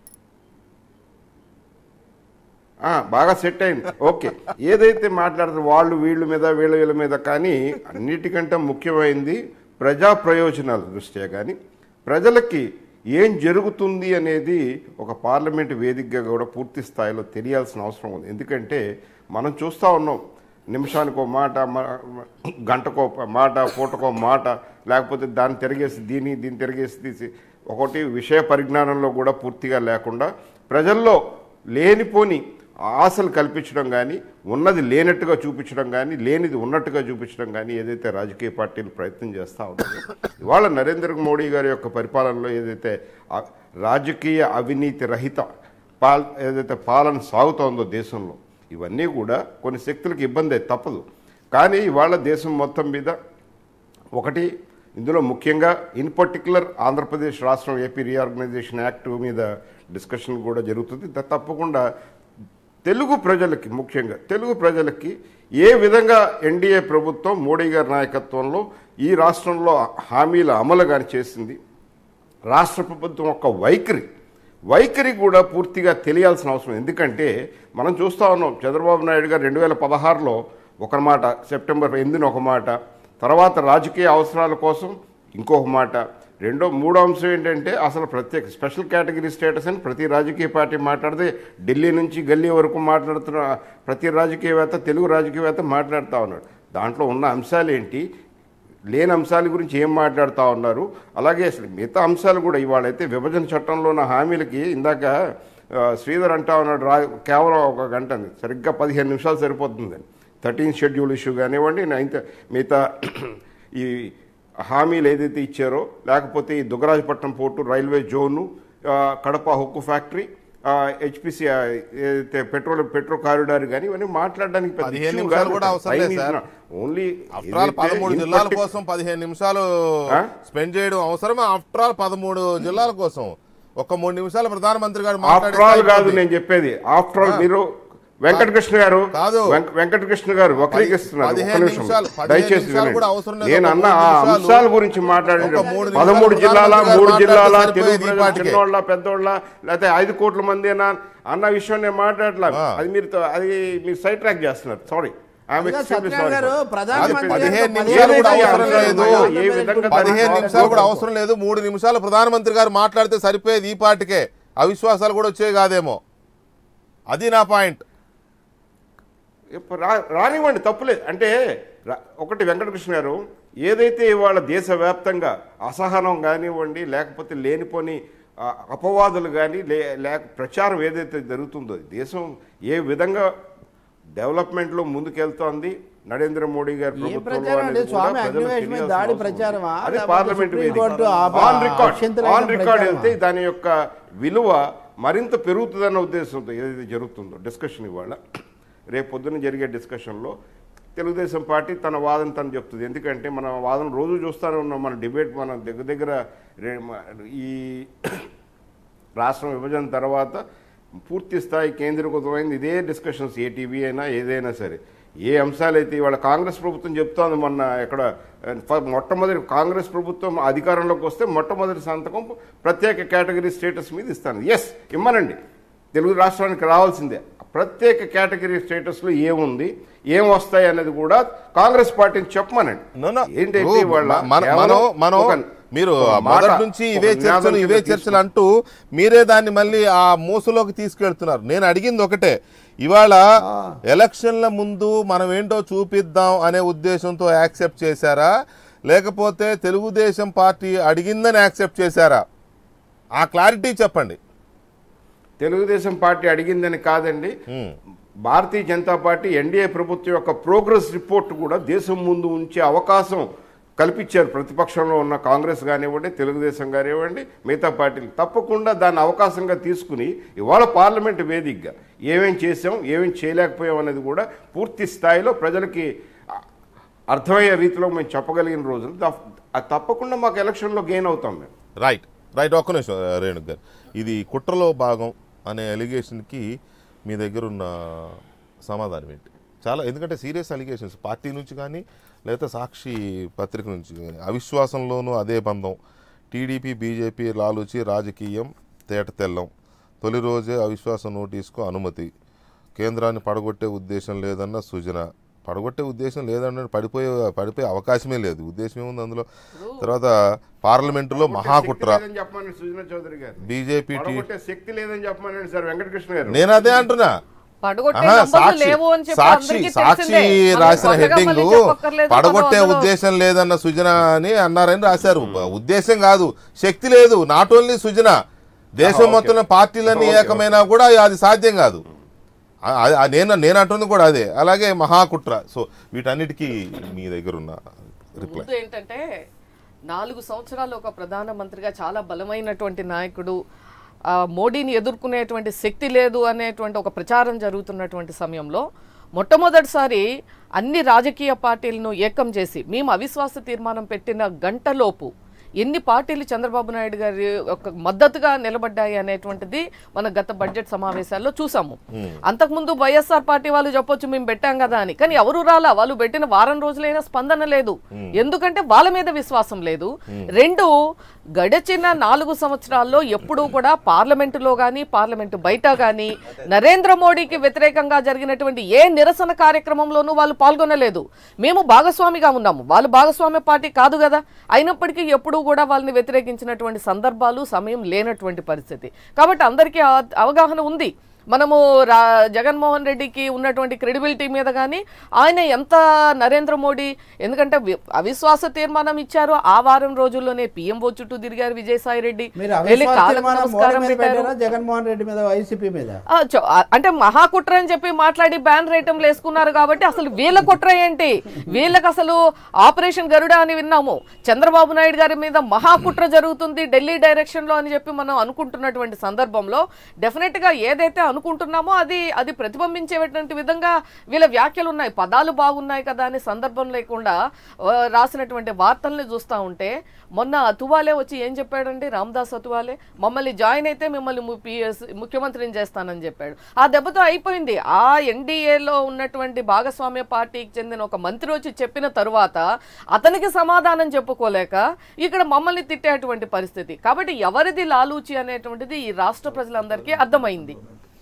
ఆ, బాగా సెట్ అయింది ఓకే ఏదైతే మాట్లాడుతారో వాళ్ళు వీళ్ళ మీద వీళ్ళ వీళ్ళ మీద కానీ అన్నిటికంటే ముఖ్యమైనది ప్రజా ప్రయోజనాల దృష్ట్యా కానీ ప్రజలకి ఏం జరుగుతుంది అనేది ఒక పార్లమెంట్ వేదికగా కూడా పూర్తి స్థాయిలో తెలియాల్సిన అవసరం ఉంది ఎందుకంటే మనం చూస్తూ ఉన్నాం నిమిషానికి ఒక మాట మ- మ- గంటకో ప- మాట పూటకో మాట లేకపోతే దాన్ని తిరిగేసి దీన్ని దీన్ని తిరిగేసి తీసి ఒకటి విషయ పరిజ్ఞానంలో కూడా పూర్తిగా లేకుండా ప్రజల్లో లేనిపోని ఆశలు కల్పించడం కానీ ఉన్నది లేనట్టుగా చూపించడం కానీ లేనిది ఉన్నట్టుగా చూపించడం కానీ ఏదైతే రాజకీయ పార్టీలు ప్రయత్నం చేస్తూ ఉంటాయో ఇవాళ నరేంద్ర మోడీ గారి యొక్క పరిపాలనలో ఏదైతే ఆ రాజకీయ అవినీతి రహిత పాల్ ఏదైతే పాలన సాగుతోందో దేశంలో ఇవన్నీ కూడా కొన్ని శక్తులకు ఇబ్బంది అయితే తప్పదు కానీ ఇవాళ దేశం మొత్తం మీద ఒకటి ఇందులో ముఖ్యంగా ఇన్ పర్టికులర్ ఆంధ్రప్రదేశ్ రాష్ట్రం ఏపీ రీఆర్గనైజేషన్ యాక్ట్ మీద డిస్కషన్ కూడా జరుగుతుంది త- తప్పకుండా తెలుగు ప్రజలకి ముఖ్యంగా తెలుగు ప్రజలకి ఏ విధంగా ఎన్డీఏ ప్రభుత్వం మోడీ గారి నాయకత్వంలో ఈ రాష్ట్రంలో హామీల అమలు కానీ చేసింది రాష్ట్ర ప్రభుత్వం యొక్క వైఖరి వైఖరి కూడా పూర్తిగా తెలియాల్సిన అవసరం ఎందుకంటే మనం చూస్తూ ఉన్నాం చంద్రబాబు నాయుడు గారు రెండు వేల పదహారులో ఒక మాట సెప్టెంబర్ ఎనిమిదిన ఒక మాట తర్వాత రాజకీయ అవసరాల కోసం ఇంకొక మాట రెండో మూడో అంశం ఏంటంటే అసలు ప్రత్యేక స్పెషల్ కేటగిరీ స్టేటస్ అని ప్రతి రాజకీయ పార్టీ మాట్లాడితే ఢిల్లీ నుంచి గల్లీ వరకు మాట్లాడుతున్న ప్రతి రాజకీయవేత్త తెలుగు రాజకీయవేత్త మాట్లాడుతూ ఉన్నాడు దాంట్లో ఉన్న అంశాలు ఏంటి లేని అంశాల గురించి ఏం మాట్లాడుతూ ఉన్నారు అలాగే అసలు మిగతా అంశాలు కూడా ఇవాళైతే విభజన చట్టంలో ఉన్న హామీలకి ఇందాక ఆ, శ్రీధర్ అంటా ఉన్నాడు రా కేవలం ఒక గంట అని. సరిగ్గా పదిహేను నిమిషాలు సరిపోతుందని థర్టీన్ షెడ్యూల్ ఇష్యూ కానివ్వండి నైన్త్ మిగతా ఈ హామీలు ఏదైతే ఇచ్చారో లేకపోతే ఈ దుగ్గరాజపట్నం పోర్టు రైల్వే జోను ఆ, కడప హుక్కు ఫ్యాక్టరీ హెచ్పిసి ఏదైతే పెట్రోల్ పెట్రో కారిడార్ కానీ ఇవన్నీ మాట్లాడడానికి పెద్ద పదిహేను issue నిమిషాలు కాదు. కూడా అవసరం లేదు Time is sir. not. Only after all పదమూడు జిల్లాల కోసం పదిహేను నిమిషాలు ఆ? స్పెండ్ చేయడం అవసరమా ఆఫ్టర్ ఆల్ పదమూడు జిల్లాల కోసం ఒక మూడు నిమిషాలు ప్రధానమంత్రి గారు ఆఫ్టర్ ఆల్ మాట్లాడితే కాదు అయిపోద్ది. నేను చెప్పేది ఆఫ్టర్ ఆల్ మీరు వెంకటకృష్ణ గారు కాదు. వెంక- వెంకటకృష్ణ గారు వక్రీకరిస్తున్నారు ఒక్క పదిహేను నిమిషం. నిమిషాలు- పదిహేను దయచేసి నిమిషాలు వినండి. కూడా అవసరం లేదు. నేను ఒక అన్న మూడు ఆ నిమిషాలు- అంశాల గురించి మాట్లాడి ఒక మూడు నిమిషాలు పదమూడు జిల్లాల ప్రధానమంత్రి మూడు గారు జిల్లాల మాట్లాడితే తెలుగు సరిపోయేది ఈ ప్రజలు పాటికే. చిన్నోళ్ళ పెద్దోళ్ళ లేకపోతే ఐదు కోట్ల మంది అన్న అన్న విషయం నేను మాట్లాడలే ఆ. అది మీరు తో- అది మీరు సైడ్ ట్రాక్ చేస్తున్నారు సారీ అదిగా సత్యనారాయణ గారు ప్రధానమంత్రి అది పదిహేను గారు నిమిషాలు కూడా పదిహేను అవసరం నిమిషాలు లేదు. ఏ విధంగా పదిహేను దాన్ని నిమిషాలు కూడా జవాబు అవసరం లేదు మూడు నిమిషాలు ప్రధానమంత్రి గారు మాట్లాడితే సరిపోయేది ఈ పాటికే అవిశ్వాసాలు కూడా వచ్చేవి కాదేమో అది నా పాయింట్ ఇప్పుడు రా- రానివ్వండి తప్పులేదు అంటే రా- ఒకటి వెంకటకృష్ణ గారు ఏదైతే ఇవాళ దేశవ్యాప్తంగా అసహనం కానివ్వండి లేకపోతే లేనిపోని ఆ, అపవాదులు కానీ లే లేక ప్రచారం ఏదైతే జరుగుతుందో దేశం ఏ విధంగా డెవలప్మెంట్లో ముందుకెళ్తోంది నరేంద్ర మోడీ గారి ఏ ప్రభుత్వంలో ప్రచారం అనేది అండి? కూడా స్వామి ప్రజలకు అగ్నివేశం మీద తెలియాల్సిన దాడి అవసరం ఉంది. ప్రచారమా? అది లేకపోతే పార్లమెంట్ సుప్రీం వేదిక కోర్టు ఆ- ఆన్ రికార్డ్ అక్షంతలేసిన ఆన్ రికార్డ్ ప్రచారమా? వెళ్తే దాని యొక్క విలువ మరింత పెరుగుతుందన్న ఉద్దేశంతో ఏదైతే జరుగుతుందో డిస్కషన్ ఇవాళ రేపు పొద్దున్న జరిగే డిస్కషన్లో తెలుగుదేశం పార్టీ తన వాదన తను చెప్తుంది ఎందుకంటే మన వాదన రోజు చూస్తూనే ఉన్నాం మన డిబేట్ మన దగ్గర దగ్గర రే- మ- ఈ రాష్ట్రం విభజన తర్వాత పూర్తి స్థాయి కేంద్రీకృతమైంది ఇదే డిస్కషన్స్ ఏ టీవీ అయినా ఏదైనా సరే ఏ అంశాలైతే ఇవాళ కాంగ్రెస్ ప్రభుత్వం చెప్తోంది మొన్న ఎక్కడ ఫ- మొట్టమొదటి కాంగ్రెస్ ప్రభుత్వం అధికారంలోకి వస్తే మొట్టమొదటి సంతకం ప్రత్యేక కేటగిరీ స్టేటస్ మీద ఇస్తాను ఎస్ ఇమ్మనండి తెలుగు రాష్ట్రానికి రావాల్సిందే ప్రత్యేక కేటగిరీ స్టేటస్లో ఏముంది ఏం వస్తాయి అనేది కూడా కాంగ్రెస్ పార్టీని చెప్పమనండి No, no. ఏంటంటే ఇప్పుడు ఇవాళ మన- కేవలం మనం మనం ఒక- మీరు ఒక మాట, మొదటి నుంచి ఒక ఇవే నినాదం చర్చలు కింద ఇవే తీసుకు- చర్చలు అంటూ మీరే దాన్ని మళ్ళీ ఆ మూసలోకి తీసుకెళ్తున్నారు నేను అడిగింది ఒకటే ఇవాళ ఎలక్షన్ల ముందు మనం ఏంటో చూపిద్దాం అనే ఉద్దేశంతో యాక్సెప్ట్ చేశారా లేకపోతే తెలుగుదేశం పార్టీ అడిగిందని యాక్సెప్ట్ చేశారా ఆ క్లారిటీ చెప్పండి తెలుగుదేశం పార్టీ అడిగిందని కాదండి భారతీయ జనతా పార్టీ ఎన్డీఏ ప్రభుత్వం యొక్క ప్రోగ్రెస్ రిపోర్ట్ కూడా దేశం ముందు ఉంచే అవకాశం కల్పించారు ప్రతిపక్షంలో ఉన్న కాంగ్రెస్ కానివ్వండి తెలుగుదేశం కానివ్వండి మిగతా పార్టీలు తప్పకుండా దాన్ని అవకాశంగా తీసుకుని ఇవాళ పార్లమెంట్ వేదికగా ఏమేం చేసాం ఏమేం చేయలేకపోయాం అనేది కూడా పూర్తి స్థాయిలో ప్రజలకి అ- అర్థమయ్యే రీతిలో మేము చెప్పగలిగిన రోజులు తప్ప- అది తప్పకుండా మాకు ఎలక్షన్లో గెయిన్ అవుతాం మేము రైట్ రైట్ ఒక్క నిమిషం ఆ, రేణుక్ గారు ఇది కుట్రలో భాగం అనే అలిగేషన్కి మీ దగ్గర ఉన్న సమాధానం ఏంటి చాలా ఎందుకంటే సీరియస్ అలిగేషన్స్ పార్టీ నుంచి కానీ లేదా సాక్షి పత్రిక నుంచి కానీ అవిశ్వాసంలోనూ అదే బంధం టీడీపీ బీజేపీ లాలూచి రాజకీయం తేట తెల్లం తొలి రోజే అవిశ్వాస నోటీస్కు అనుమతి కేంద్రాన్ని పడగొట్టే ఉద్దేశం లేదన్న సూచన పడగొట్టే ఉద్దేశం లేదన్న పడిపోయే పడిపోయే అవకాశమే లేదు ఉద్దేశం ఏముంది అందులో తర్వాత పార్లమెంటులో మహాకుట్ర శక్తి లేదని చెప్పమని సుజనా చౌదరి గారు బీజేపీ టీ- పడగొట్టే శక్తి లేదని చెప్పమనండి సార్ వెంకటకృష్ణ గారు నేను అదే అంటున్నా పడగొట్టే ఆహా, నంబర్లు సాక్షి లేవు అని చెప్పి సాక్షి అందరికీ సాక్షి తెలిసిందే. మనం రాసిన కొత్తగా హెడ్డింగ్ మళ్ళీ చెప్పక్కర్లేదు. పడగొట్టే మనం అందులో- ఉద్దేశం లేదన్న సుజన అని అన్నారని రాశారు ఉద్దేశం కాదు శక్తి లేదు నాట్ ఓన్లీ సుజన దేశం మొత్తం పార్టీలన్నీ ఏకమైనా కూడా అది సాధ్యం కాదు ఆ- ఆ- ఆ నేను నేను అంటుంది కూడా అదే అలాగే మహాకుట్ర సో వీటన్నిటికీ మీ దగ్గర ఉన్న రిప్లై ముందు ఏంటంటే నాలుగు సంవత్సరాలు ఒక ప్రధానమంత్రిగా చాలా బలమైనటువంటి నాయకుడు ఆ, మోడీని ఎదుర్కొనేటువంటి శక్తి లేదు అనేటువంటి ఒక ప్రచారం జరుగుతున్నటువంటి సమయంలో మొట్టమొదటిసారి అన్ని రాజకీయ పార్టీలను ఏకం చేసి మేము అవిశ్వాస తీర్మానం పెట్టిన గంటలోపు ఎన్ని పార్టీలు చంద్రబాబు నాయుడు గారి ఒక మద్దతుగా నిలబడ్డాయి అనేటువంటిది మన గత బడ్జెట్ సమావేశాల్లో చూసాము అంతకుముందు వైఎస్ఆర్ పార్టీ వాళ్ళు చెప్పొచ్చు మేము పెట్టాం కదా అని కానీ ఎవరు రాలా వాళ్ళు పెట్టిన వారం రోజులైనా స్పందన లేదు ఎందుకంటే వాళ్ళ మీద విశ్వాసం లేదు రెండు గడిచిన నాలుగు సంవత్సరాల్లో ఎప్పుడూ కూడా పార్లమెంటులో కానీ పార్లమెంటు బయట కానీ నరేంద్ర మోడీకి వ్యతిరేకంగా జరిగినటువంటి ఏ నిరసన కార్యక్రమంలోనూ వాళ్ళు పాల్గొనలేదు మేము భాగస్వామిగా ఉన్నాము వాళ్ళు భాగస్వామ్య పార్టీ కాదు కదా అయినప్పటికీ ఎప్పుడూ కూడా వాళ్ళని వ్యతిరేకించినటువంటి సందర్భాలు సమయం లేనటువంటి పరిస్థితి కాబట్టి అందరికీ ఆ- అవగాహన ఉంది మనము రా జగన్మోహన్ రెడ్డికి ఉన్నటువంటి క్రెడిబిలిటీ మీద కానీ ఆయన ఎంత నరేంద్ర మోడీ ఎందుకంటే వి- అవిశ్వాస తీర్మానం ఇచ్చారు ఆ వారం రోజుల్లోనే పిఎంఓ చుట్టూ తిరిగారు విజయసాయి రెడ్డి మీరు వెళ్ళి అవిశ్వాస కాళ్ళకు తీర్మానం మోడీ నమస్కారం మీద పెట్టారు పెట్టారా జగన్మోహన్ రెడ్డి మీద వైసీపీ మీద ఆ, చ- ఆ, అంటే మహాకుట్ర అని చెప్పి మాట్లాడి బ్యాన్ రేటంలు వేసుకున్నారు కాబట్టి అసలు వీళ్ళ కుట్ర ఏంటి వీళ్ళకి అసలు ఆపరేషన్ గరుడ అని విన్నాము చంద్రబాబు నాయుడు గారి మీద మహాకుట్ర జరుగుతుంది ఢిల్లీ డైరెక్షన్ లో అని చెప్పి మనం అనుకుంటున్నటువంటి సందర్భంలో డెఫినెట్ గా ఏదైతే అనుకుంటున్నామో అది అది ప్రతిబింబించేటువంటి విధంగా వీళ్ళ వ్యాఖ్యలు ఉన్నాయి పదాలు బాగున్నాయి కదా అనే సందర్భం లేకుండా ఆ, రాసినటువంటి వార్తల్ని చూస్తా ఉంటే మొన్న అతువాలే వచ్చి ఏం చెప్పాడండి రామదాస్ అతువాలే మమ్మల్ని జాయిన్ అయితే మిమ్మల్ని ము- PS ముఖ్యమంత్రిని చేస్తానని చెప్పాడు ఆ దెబ్బతో అయిపోయింది ఆ ఎన్డీఏలో ఉన్నటువంటి భాగస్వామ్య పార్టీకి చెందిన ఒక మంత్రి వచ్చి చెప్పిన తరువాత అతనికి సమాధానం చెప్పుకోలేక ఇక్కడ మమ్మల్ని తిట్టేటువంటి పరిస్థితి కాబట్టి ఎవరిది లాలూచి అనేటువంటిది ఈ రాష్ట్ర ప్రజలందరికీ అర్థమైంది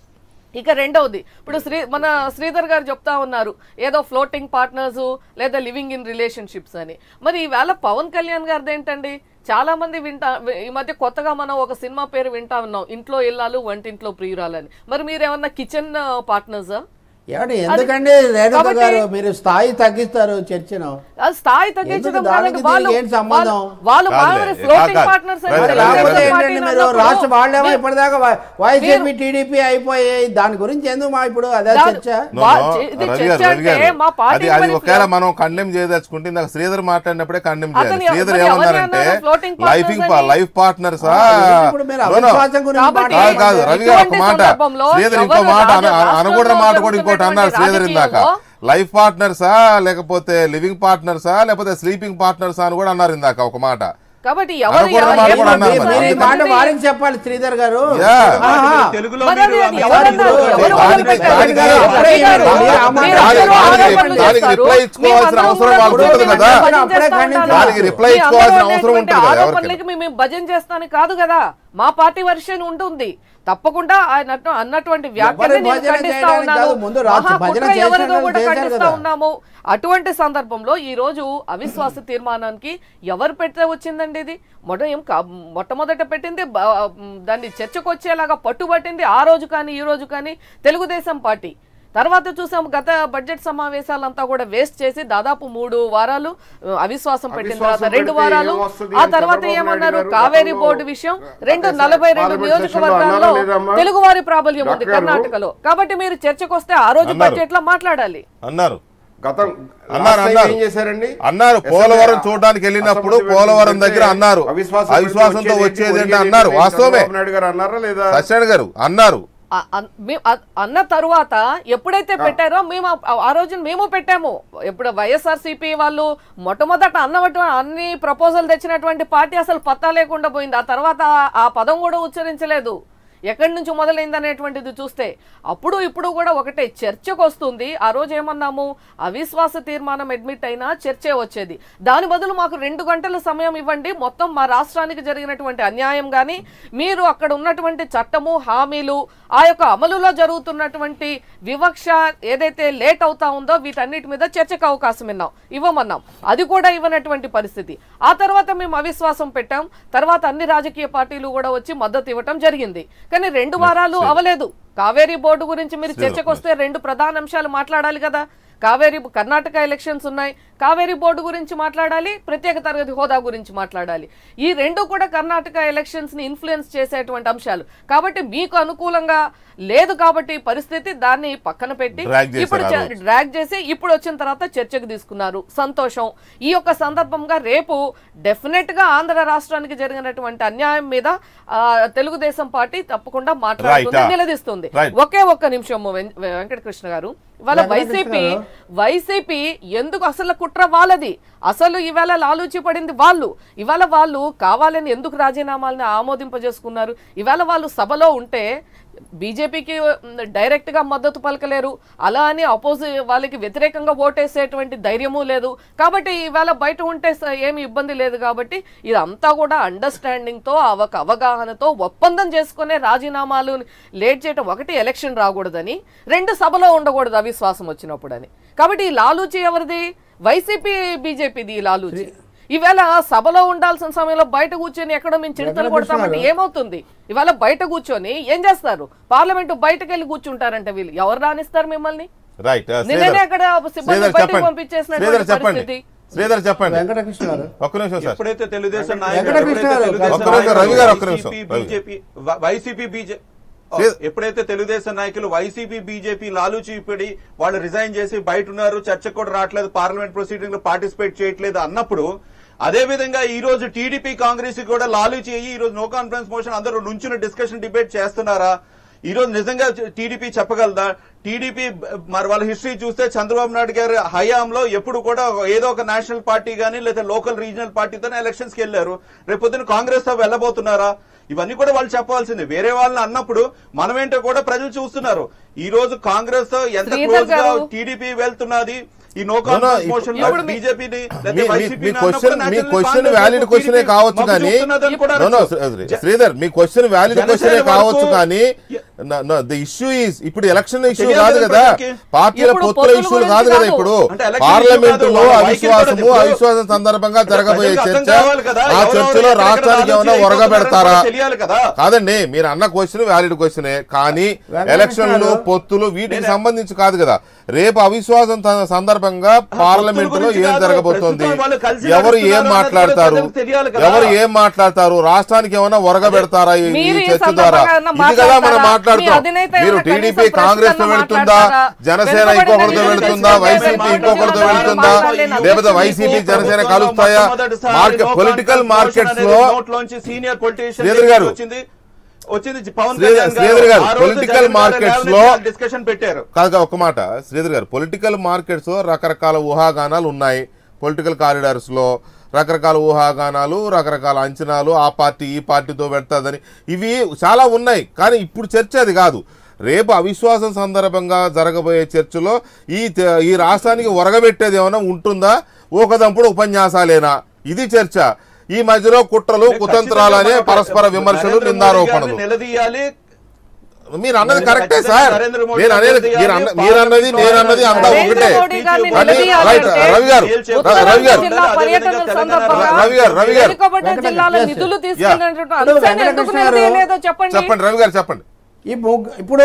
ఇక రెండవది ఇప్పుడు శ్రీ మన శ్రీధర్ గారు చెప్తా ఉన్నారు ఏదో ఫ్లోటింగ్ పార్ట్నర్స్ లేదా లివింగ్ ఇన్ రిలేషన్షిప్స్ అని మరి ఈవేళ పవన్ కళ్యాణ్ గారిది ఏంటండి చాలా మంది వింటా ఈ మధ్య కొత్తగా మనం ఒక సినిమా పేరు వింటా ఉన్నాం ఇంట్లో ఇల్లాలు వంటింట్లో ప్రియురాలని మరి మీరేమన్నా కిచెన్ పార్ట్నర్సా ఏమండి ఎందుకండి రేణుక కాబట్టి- గారు మీరు స్థాయి తగ్గిస్తారు చర్చను ఆ స్థాయి తగ్గించడం ఎందుకు దానికి కాదండి. వాళ్ళు దీనికి ఏంటి సంబంధం? వాళ్ళు- వాళ్ళు కాదులే, మామూలు ఫ్లోటింగ్ కాదు. పార్ట్నర్స్ అని కాదు, మరి కాదు, లేకపోతే కాదు. ఏంటండి మీరు రాష్ట్ర వాళ్ళేమో మీ- ఇప్పటిదాకా వైసీపీ టీడీపీ అయిపోయాయి దాని గురించి ఎందుకు మా ఇప్పుడు అదే దాని- చర్చ No, వా- no, ఇది రవి చర్చ గారు, రవి అంటే గారు. మా పార్టీ అది అది మరి ఒకవేళ ఫ్లో- మనం కండెమ్ చేయదలుచుకుంటే ఇందాక శ్రీధర్ మాట్లాడినప్పుడే కండెమ్ చేయాలి అతను శ్రీధర్ మరి ఎవరు ఏమన్నారంటే అన్నారు? floating లైఫింగ్ partners అని? లైఫ్ పార్ట్నర్సా ఇప్పుడు మీరు అవిశ్వాసం గురించి కాబట్టి కాదు కాదు రవి గారు ఒక ఇటువంటి మాట సందర్భంలో శ్రీధర్ ఇంకో ఎవరు మాట అన- రాజ- అన- అనకూడని మాట కూడా ఇంకోటి అన్నారు రాజకీయాల్లో శ్రీధర్ ఇందాక లైఫ్ పార్ట్నర్సా లేకపోతే లివింగ్ పార్ట్నర్సా లేకపోతే స్లీపింగ్ పార్ట్నర్సా అని కూడా అన్నారు ఇందాక ఒక మాట కాబట్టి ఎవరు అనకూడని మాట ఎవరు- కూడా అన్నారు ఎవరు- మరి. మీరు ఈ మాట ఎందుకంటే- వారికి చెప్పాలి శ్రీధర్ గారు Yeah. ఆహా. తెలుగులో మరి అది మీరు అది మీ ఎవరన్నారు? సార్ ఎవరు దానికి- మొదలుపెట్టారు? దానికి- రవి అప్పుడే గారు, మీరు ఆ మాట- మీరు అందరూ దానికి- ఆరోపణలు దానికి చేస్తారు. reply ఇచ్చుకోవాల్సిన మేమందరం అవసరం కూడా వాళ్ళకు ఉంటుంది మేము కదా. భజన అప్పుడే చేస్తా ఖండించాలి. ఉంటాము. దానికి reply మీ ఇచ్చుకోవాల్సిన అందరూ అవసరం ఉంటుంది అనేటువంటి కదా ఆరోపణలకి మేము మేము భజన చేస్తాను కాదు కదా మా పార్టీ వర్షన్ ఉంటుంది తప్పకుండా ఆయన అన్న- అన్నటువంటి వ్యాఖ్యలు ఎవరు భజన ఖండిస్తా చేయడానికి ఉన్నాను కాదు, ముందు రాష్ట్ర మహాకుట్ర భజన ఎవరిదో చేసిన కూడా చేశారు ఖండిస్తా కదా. ఉన్నాము అటువంటి సందర్భంలో ఈ రోజు అవిశ్వాస తీర్మానానికి ఎవరు పెడితే వచ్చిందండి ఇది మొద ఏం కా- మొట్టమొదట పెట్టింది బ- దాన్ని చర్చకు వచ్చేలాగా పట్టుబట్టింది ఆ రోజు కానీ ఈ రోజు కానీ తెలుగుదేశం పార్టీ తర్వాత చూసాం గత బడ్జెట్ సమావేశాలంతా కూడా వేస్ట్ చేసి దాదాపు మూడు వారాలు ఆ, అవిశ్వాసం పెట్టిన అవిశ్వాసం తర్వాత రెండు పెడితే వారాలు ఏమొస్తుంది ఆ అని తర్వాత చంద్రబాబు ఏమన్నారు నాయుడు గారు కావేరీ గతంలో బోర్డు విషయం రెండు అదే నలభై రెండు పార్లమెంట్ సెషన్లో నియోజకవర్గాల్లో అన్నారా లేదమ్మా? తెలుగువారి ప్రాబల్యం ఉంది డాక్టర్ గారు, కర్ణాటకలో కాబట్టి మీరు చర్చకు వస్తే ఆ రోజు అన్నారు. బడ్జెట్ లో మాట్లాడాలి అన్నారు గతం అన్నారు, last time అన్నారు. ఏం చేశారండి అన్నారు అసెంబ్లీ పోలవరం చూడడానికి వెళ్ళినప్పుడు అసెంబ్లీ పోలవరం పెడితే దగ్గర అన్నారు అవిశ్వాసం అవిశ్వాసంతో పెడితే వచ్చేది ఏంటి ఒరిగేది అన్నారు ఏంటి? వాస్తవమే చంద్రబాబు నాయుడు గారు అన్నారా లేదా సత్యనారాయణ గారు అన్నారు ఆ- అన్- మేము అ- అన్న తరువాత ఎప్పుడైతే పెట్టారో మేము ఆ- ఆ రోజు మేము పెట్టాము ఎప్పుడు వైఎస్ఆర్సీపీ వాళ్ళు మొట్టమొదట అన్నమాట అన్ని ప్రపోజల్ తెచ్చినటువంటి పార్టీ అసలు పత్తా లేకుండా పోయింది ఆ తర్వాత ఆ- ఆ పదం కూడా ఉచ్చరించలేదు ఎక్కడి నుంచి మొదలైంది అనేటువంటిది చూస్తే అప్పుడు ఇప్పుడు కూడా ఒకటే చర్చకు వస్తుంది ఆ రోజు ఏమన్నాము అవిశ్వాస తీర్మానం అడ్మిట్ అయినా చర్చే వచ్చేది దాని బదులు మాకు రెండు గంటల సమయం ఇవ్వండి మొత్తం మా రాష్ట్రానికి జరిగినటువంటి అన్యాయం కానీ మీరు అక్కడ ఉన్నటువంటి చట్టము హామీలు ఆ యొక్క అమలులో జరుగుతున్నటువంటి వివక్ష ఏదైతే లేట్ అవుతా ఉందో వీటన్నిటి మీద చర్చకు అవకాశం ఇన్నాం ఇవ్వమన్నాం అది కూడా ఇవ్వనటువంటి పరిస్థితి ఆ తర్వాత మేము అవిశ్వాసం పెట్టాం తర్వాత అన్ని రాజకీయ పార్టీలు కూడా వచ్చి మద్దతు ఇవ్వటం జరిగింది కానీ రెండు వారాలు అవలేదు కావేరీ బోర్డు గురించి మీరు చర్చకు వస్తే రెండు ప్రధాన అంశాలు మాట్లాడాలి కదా కావేరీ కర్ణాటక ఎలక్షన్స్ ఉన్నాయి కావేరీ బోర్డు గురించి మాట్లాడాలి ప్రత్యేక తరగతి హోదా గురించి మాట్లాడాలి ఈ రెండు కూడా కర్ణాటక ఎలక్షన్స్ ని ఇన్ఫ్లుయెన్స్ చేసేటువంటి అంశాలు కాబట్టి మీకు అనుకూలంగా లేదు కాబట్టి ఈ పరిస్థితి దాన్ని పక్కన పెట్టి Drag చేశారు ఇప్పుడు ఆ చ- రోజు. డ్రాగ్ చేసి ఇప్పుడు వచ్చిన తర్వాత చర్చకు తీసుకున్నారు సంతోషం ఈ యొక్క సందర్భంగా రేపు డెఫినెట్ గా ఆంధ్ర రాష్ట్రానికి జరిగినటువంటి అన్యాయం మీద ఆ, తెలుగుదేశం పార్టీ తప్పకుండా మాట్లాడుతుంది Right, ah. నిలదీస్తుంది Right. ఒకే ఒక్క నిమిషం వెం- వెంకటకృష్ణ గారు ఇవాళ వెంకటకృష్ణ వైసీపీ గారు. వైసీపీ ఎందుకు అసలు కుట్ర వాళ్ళది అసలు ఇవాళ లాలూచి పడింది వాళ్ళు ఇవాళ వాళ్ళు కావాలని ఎందుకు రాజీనామాలను ఆమోదింపజేసుకున్నారు ఇవాళ వాళ్ళు సభలో ఉంటే బీజేపీకి డైరెక్ట్ గా మద్దతు పలకలేరు అలా అని అపోజి వాళ్ళకి వ్యతిరేకంగా ఓటేసేటువంటి ధైర్యము లేదు కాబట్టి ఇవాళ బయట ఉంటే స- ఏమి ఇబ్బంది లేదు కాబట్టి ఇదంతా కూడా అండర్స్టాండింగ్ తో అవక అవగాహనతో ఒప్పందం చేసుకునే రాజీనామాలు లేట్ చేయటం ఒకటి ఎలక్షన్ రాకూడదని రెండు సభలో ఉండకూడదు అవిశ్వాసం వచ్చినప్పుడు అని కాబట్టి ఈ లాలూచి ఎవరిది వైసీపీ బీజేపీది ఈ లాలూచి ఈవేళ సభలో ఉండాల్సిన సమయంలో బయట కూర్చొని ఎక్కడో మేము చిడతలు వెంకటకృష్ణ కొడతామంటే గారు. ఏమవుతుంది ఇవాళ బయట కూర్చొని ఏం చేస్తారు పార్లమెంటు బయటకు వెళ్ళి కూర్చుంటారంటే వీళ్ళు ఎవరు రానిస్తారు మిమ్మల్ని రైట్ నిన్ననే అక్కడ సిబ్బంది శ్రీధర్ బయటకు చెప్పండి పంపించేసినటువంటి శ్రీధర్ చెప్పండి పరిస్థితి. శ్రీధర్ చెప్పండి వెంకటకృష్ణ గారు ఒక్క నిమిషం సార్ ఎప్పుడైతే తెలుగుదేశం వెంకటకృష్ణ గారు, ఒక్క నిమిషం, రవి గారు, ఒక్క నిమిషం, రవి. బీజేపీ వైసీపీ బీజేపీ శ్రీ- ఎప్పుడైతే తెలుగుదేశం నాయకులు వైసీపీ బీజేపీ లాలూచి పడి వాళ్ళు రిజైన్ చేసి బయట ఉన్నారు చర్చకు కూడా రావట్లేదు పార్లమెంట్ ప్రొసీడింగ్ లో పార్టిసిపేట్ చేయట్లేదు అన్నప్పుడు అదే విధంగా ఈ రోజు టీడీపీ కాంగ్రెస్ కూడా లాలూచి అయ్యి ఈ రోజు నో కాన్ఫరెన్స్ మోషన్ అందరూ నుంచుని డిస్కషన్ డిబేట్ చేస్తున్నారా ఈ రోజు నిజంగా టీడీపీ చెప్పగలదా టీడీపీ మరి వాళ్ళ హిస్టరీ చూస్తే చంద్రబాబు నాయుడు గారి హయాంలో ఎప్పుడు కూడా ఏదో ఒక నేషనల్ పార్టీ గానీ లేదా లోకల్ రీజనల్ పార్టీతోనే ఎలక్షన్స్ కి వెళ్లారు రేపు పొద్దున కాంగ్రెస్ తో వెళ్ళబోతున్నారా ఇవన్నీ కూడా వాళ్ళు చెప్పాల్సింది వేరే వాళ్ళని అన్నప్పుడు మనమేంటో కూడా ప్రజలు చూస్తున్నారు ఈ రోజు కాంగ్రెస్ తో ఎంత శ్రీధర్ క్లోజ్ గా గారు. టీడీపీ వెళ్తున్నది ఈ నో no, కాన్ఫరెన్స్ ఇప్పుడు- మోషన్ లో ఇప్పుడు మీ- బీజేపీని మీ- మీ- మీ క్వశ్చన్ మీ క్వశ్చన్ వ్యాలిడ్ క్వశ్చనే కావచ్చు కానీ No, no, శ్రీ- శ్రీధర్ మీ క్వశ్చన్ వ్యాలిడ్ జనసేన క్వశ్చనే కావచ్చు వరకు- కానీ ద ఇష్యూ ఈస్ ఇప్పుడు ఎలక్షన్ ఇష్యూ తెలియాలి కాదు కదా కదా ప్రజలకి. పార్టీల ఇప్పుడు పొత్తుల పొత్తుల ఇష్యూలు గురించి కాదు కదా కాదు. ఇప్పుడు అంటే election పార్లమెంట్ issue లో కాదు. అవిశ్వాసము వైఖరి పడదు. అవిశ్వాసం సందర్భంగా జరగబోయే ప్రజలకు చర్చ అర్థం కావాలి కదా. ఆ ఎవరెవరు చర్చలో ఎక్కడెక్కడ రాష్ట్రానికి ఏమైనా ఆలోచన ఒరగ పెడతారా తెలియాలి కదా. కాదండి మీరు అన్న క్వశ్చన్ వ్యాలిడ్ క్వశ్చనే కానీ వెంకటకృష్ణ ఎలక్షన్లు గారు, పొత్తులు వీటికి సంబంధించి కాదు కదా రేపు అవిశ్వాసం త- సందర్భంగా పార్లమెంట్ లో గురించి ఏం కాదు. జరగబోతోంది ప్రస్తుతం వాళ్ళు కలిసి ఎవరు ఏం నడుస్తున్నారు మాట్లాడతారు అన్నది ప్రజలకు తెలియాలి కదా. ఎవరు ఏం మాట్లాడతారు రాష్ట్రానికి ఏమైనా ఒరగ పెడతారా ఈ ఈ మీరు ఈ చర్చ ద్వారా సందర్భంగా ఏమన్నా ఇది కదా మనం మాట్లాడతారా? మాట్లాడుతాం మీ అధినేత మీరు ఏమైనా టీడీపీ కనీసం కాంగ్రెస్ తో ప్రశ్నలు వెళ్తుందా మాట్లాడతారా? జనసేన వెనుకబడిన ఇంకొకరితో జిల్లాలు వెళ్తుందా కలిసి వైసీపీ మాట్లాడాలి. ఇంకొకరితో మాట్లాడాలి. వెళ్తుందా మాట్లాడాలి. లేకపోతే వైసీపీ జనసేన కలుస్తాయా మార్కెట్ పొలిటికల్ మార్కెట్స్ లో సీనియర్ పొలిటీషియన్ శ్రీధర్ గారు. వచ్చింది వచ్చింది పవన్ శ్రీధర్- కళ్యాణ్ శ్రీధర్ గారు, ఆ రోజు political జగన్ గారు markets లేవనెత్తి లో- డిస్కషన్ పెట్టారు కాదు కాదు, ఒక మాట శ్రీధర్ గారు పొలిటికల్ మార్కెట్స్ రకరకాల ఊహాగానాలు ఉన్నాయి పొలిటికల్ కారిడార్స్ లో రకరకాల ఊహాగానాలు రకరకాల అంచనాలు ఆ పార్టీ ఈ పార్టీతో పెడతాదని ఇవి చాలా ఉన్నాయి కానీ ఇప్పుడు చర్చ అది కాదు రేపు అవిశ్వాసం సందర్భంగా జరగబోయే చర్చలో ఈ తె- ఈ రాష్ట్రానికి ఒరగబెట్టేది ఏమైనా ఉంటుందా ఒకదంపుడు ఉపన్యాసాలేనా ఇది చర్చ ఈ మధ్యలో కుట్రలు కుతంత్రాలనే పరస్పర విమర్శలు నరేంద్ర మోడీ నిందారోపణలు గారిని నిలదీయాలి మీరు అన్నది కరెక్టే ఖచ్చితంగా సార్ నరేంద్ర మోడీ నేను అనేది గారిని మీరు అన్న- నిలదీయాలి. మీరు అన్నది నేను అన్నది అంతా నరేంద్ర ఒకటే మోడీ గారిని కానీ నిలదీయాలంటే రైట్ రవి గారు ఉత్తరాంధ్ర రవి గారు జిల్లా పర్యటన సందర్భంగా రవి గారు, రవి గారు. వెనుకబడిన జిల్లాల Yes, yes. నిధులు Yeah. తీసుకున్నటువంటి ఇప్పుడు అంశాన్ని ఎందుకు వెంకటకృష్ణ గారు- నిలదీయలేదో చెప్పండి చెప్పండి రవి గారు చెప్పండి ఈ ముగ్గు ఇప్పుడు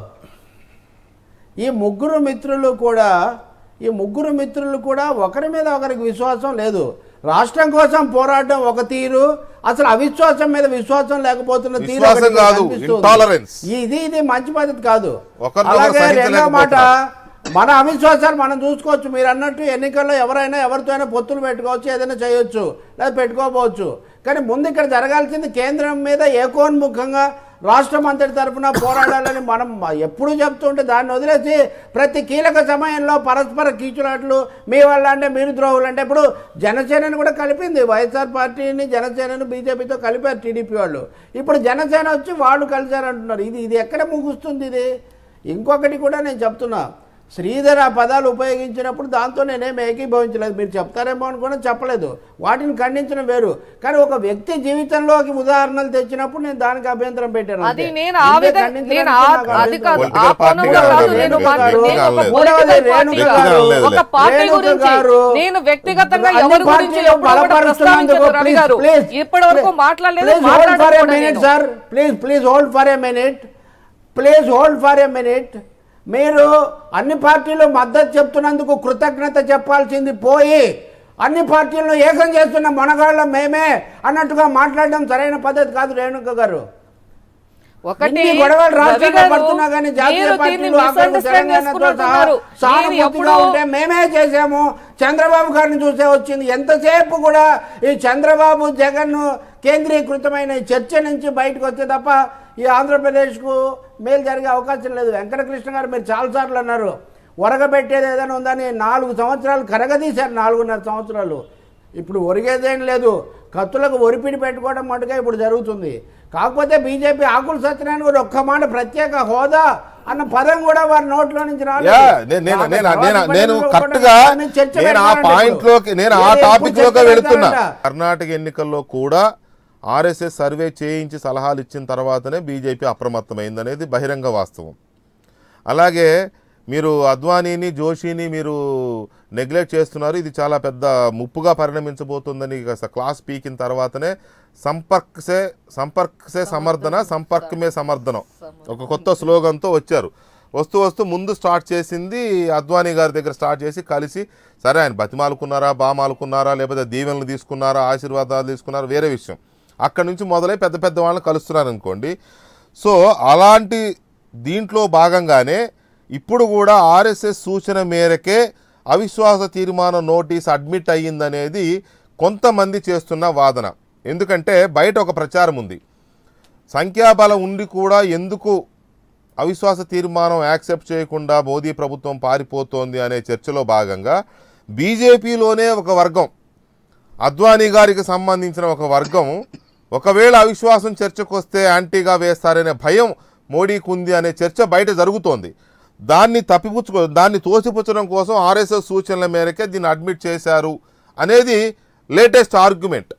ఈ ముగ్గురు మిత్రులు కూడా ఈ ముగ్గురు మిత్రులు కూడా ఒకరి మీద ఒకరికి విశ్వాసం లేదు రాష్ట్రం కోసం పోరాటం ఒక తీరు అసలు అవిశ్వాసం మీద విశ్వాసం లేకపోతున్న తీరు విశ్వాసం ఒకటి కాదు, కనిపిస్తుంది. intolerance. ఇది ఇది మంచి పద్ధతి కాదు ఒకరినొకరు అలాగే రెండో మాట సహించలేకపోతున్నారు. మన అవిశ్వాసాలు మనం చూసుకోవచ్చు మీరు అన్నట్టు ఎన్నికల్లో ఎవరైనా ఎవరితో అయినా పొత్తులు పెట్టుకోవచ్చు ఏదైనా చేయొచ్చు లేదా పెట్టుకోకపోవచ్చు కానీ ముందు ఇక్కడ జరగాల్సింది కేంద్రం మీద ఏకోన్ముఖంగా రాష్ట్రం అంతటి తరఫున పోరాడాలని మనం ఎప్పుడూ చెప్తుంటే దాన్ని వదిలేసి ప్రతి కీలక సమయంలో పరస్పర కీచులాట్లు మీ వాళ్ళ అంటే మీరు ద్రోహులు అంటే ఇప్పుడు జనసేనని కూడా కలిపింది వైఎస్ఆర్ పార్టీని జనసేనను బీజేపీతో కలిపారు టీడీపీ వాళ్ళు ఇప్పుడు జనసేన వచ్చి వాళ్ళు కలిశారంటున్నారు ఇది ఇది ఎక్కడ ముగుస్తుంది ఇది ఇంకొకటి కూడా నేను చెప్తున్నా శ్రీధర్ ఆ పదాలు ఉపయోగించినప్పుడు దాంతో నేనేం ఏకీభవించలేదు మీరు చెప్తారేమో అనుకున్నా చెప్పలేదు వాటిని ఖండించడం వేరు కానీ ఒక వ్యక్తి జీవితంలోకి ఉదాహరణలు తెచ్చినప్పుడు నేను దానికి అభ్యంతరం పెట్టాను అది అంతే. నేను ఆ దీన్నే విధంగా ఖండించడానికి నేను ఆ- నాకు అది అభ్యంతరం కాదు లేదు. Political ఆ కోణంలో party కాదు కాదు, నేను వ్యక్తిగత మాట్లా- కాదు. నేను ఒక లేదు. political రేణుక party గారు, కాదు. ఒక పార్టీ రేణుక గురించి గారు, నేను వ్యక్తిగతంగా అన్ని ఎవరి గురించి పార్టీలు ఎప్పుడు కూడా బలపరుస్తున్నందుకు ప్రస్తావించలేదు రవి please, గారు please, ఇప్పటి వరకు please, మాట్లాడలేదు please hold for a మాట్లాడను కూడా minute, నేను. sir. Please, please hold for a minute. Please hold for a minute. మీరు అన్ని పార్టీలు మద్దతు చెప్తున్నందుకు కృతజ్ఞత చెప్పాల్సింది పోయి అన్ని పార్టీలను ఏకం చేస్తున్న మనగాళ్ళం మేమే అన్నట్టుగా మాట్లాడడం సరైన పద్ధతి కాదు రేణుక గారు ఒకటి ఇన్ని గొడవలు రాష్ట్రంలో రవి గారు, పడుతున్నా కానీ జాతీయ మీరు దీన్ని పార్టీలు ఆఖరికి misunderstand తెలంగాణతో సహా చేసుకున్నట్టున్నారు. మీరు సానుభూతిగా ఎప్పుడూ ఉంటే మేమే చేసాము చంద్రబాబు గారిని చూసే వచ్చింది ఎంతసేపు కూడా ఈ చంద్రబాబు జగన్ కేంద్రీకృతమైన ఈ చర్చ నుంచి బయటకు వచ్చే తప్ప ఈ ఆంధ్రప్రదేశ్కు మేలు జరిగే అవకాశం లేదు వెంకటకృష్ణ గారు మీరు చాలాసార్లు అన్నారు ఒరగబెట్టేది ఏదైనా ఉందని నాలుగు సంవత్సరాలు కరగదీశారు నాలుగున్నర సంవత్సరాలు ఇప్పుడు ఒరిగేదేం లేదు కత్తులకు ఒరిపిడి పెట్టుకోవడం మటుగా ఇప్పుడు జరుగుతుంది కాకపోతే బీజేపీ ఆకులు సత్యనారాయణ గారు ఒక్క మాట ప్రత్యేక హోదా అన్న పదం కూడా వారి నోట్లో నుంచి రాలేదు. యా, నేను నేను నేను తర్వాత నేను నేను పద్ధతిలో కరెక్ట్ కూడా గా దాన్ని చర్చ నేను ఆ పెడతారంట పాయింట్ ఇప్పుడు. లోకి నేను ఆ ఏ- ఎప్పుడు టాపిక్ చర్చ లోకి వెళుతున్నా పెడతారంట? కర్ణాటక ఎన్నికల్లో కూడా ఆర్ఎస్ఎస్ సర్వే చేయించి సలహాలు ఇచ్చిన తర్వాతనే బీజేపీ అప్రమత్తమైందనేది బహిరంగ వాస్తవం అలాగే మీరు అద్వానీని జోషిని మీరు నెగ్లెక్ట్ చేస్తున్నారు ఇది చాలా పెద్ద ముప్పుగా పరిణమించబోతుందని కాస్త క్లాస్ పీకిన తర్వాతనే సంపర్క్సే సంపర్క్సే సమర్థన సంపర్కమే సమర్థనం ఒక కొత్త స్లోగన్తో వచ్చారు వస్తూ వస్తూ ముందు స్టార్ట్ చేసింది అద్వానీ గారి దగ్గర స్టార్ట్ చేసి కలిసి సరే ఆయన బతిమాలుకున్నారా బామాలుకున్నారా లేకపోతే దీవెనలు తీసుకున్నారా ఆశీర్వాదాలు తీసుకున్నారా వేరే విషయం అక్కడ నుంచి మొదలై పెద్ద పెద్ద వాళ్ళని కలుస్తున్నారు అనుకోండి సో అలాంటి దీంట్లో భాగంగానే ఇప్పుడు కూడా ఆర్ఎస్ఎస్ సూచన మేరకే అవిశ్వాస తీర్మానం నోటీస్ అడ్మిట్ అయ్యిందనేది కొంతమంది చేస్తున్న వాదన ఎందుకంటే బయట ఒక ప్రచారం ఉంది సంఖ్యాబలం ఉండి కూడా ఎందుకు అవిశ్వాస తీర్మానం యాక్సెప్ట్ చేయకుండా మోదీ ప్రభుత్వం పారిపోతోంది అనే చర్చలో భాగంగా బీజేపీలోనే ఒక వర్గం అద్వానీ గారికి సంబంధించిన ఒక వర్గం ఒకవేళ అవిశ్వాసం చర్చకు వస్తే యాంటీగా వేస్తారనే భయం మోడీకి ఉంది అనే చర్చ బయట జరుగుతోంది దాన్ని తప్పిపుచ్చుకో దాన్ని తోసిపుచ్చడం కోసం ఆర్ఎస్ఎస్ సూచనల మేరకే దీన్ని అడ్మిట్ చేశారు అనేది లేటెస్ట్ ఆర్గ్యుమెంట్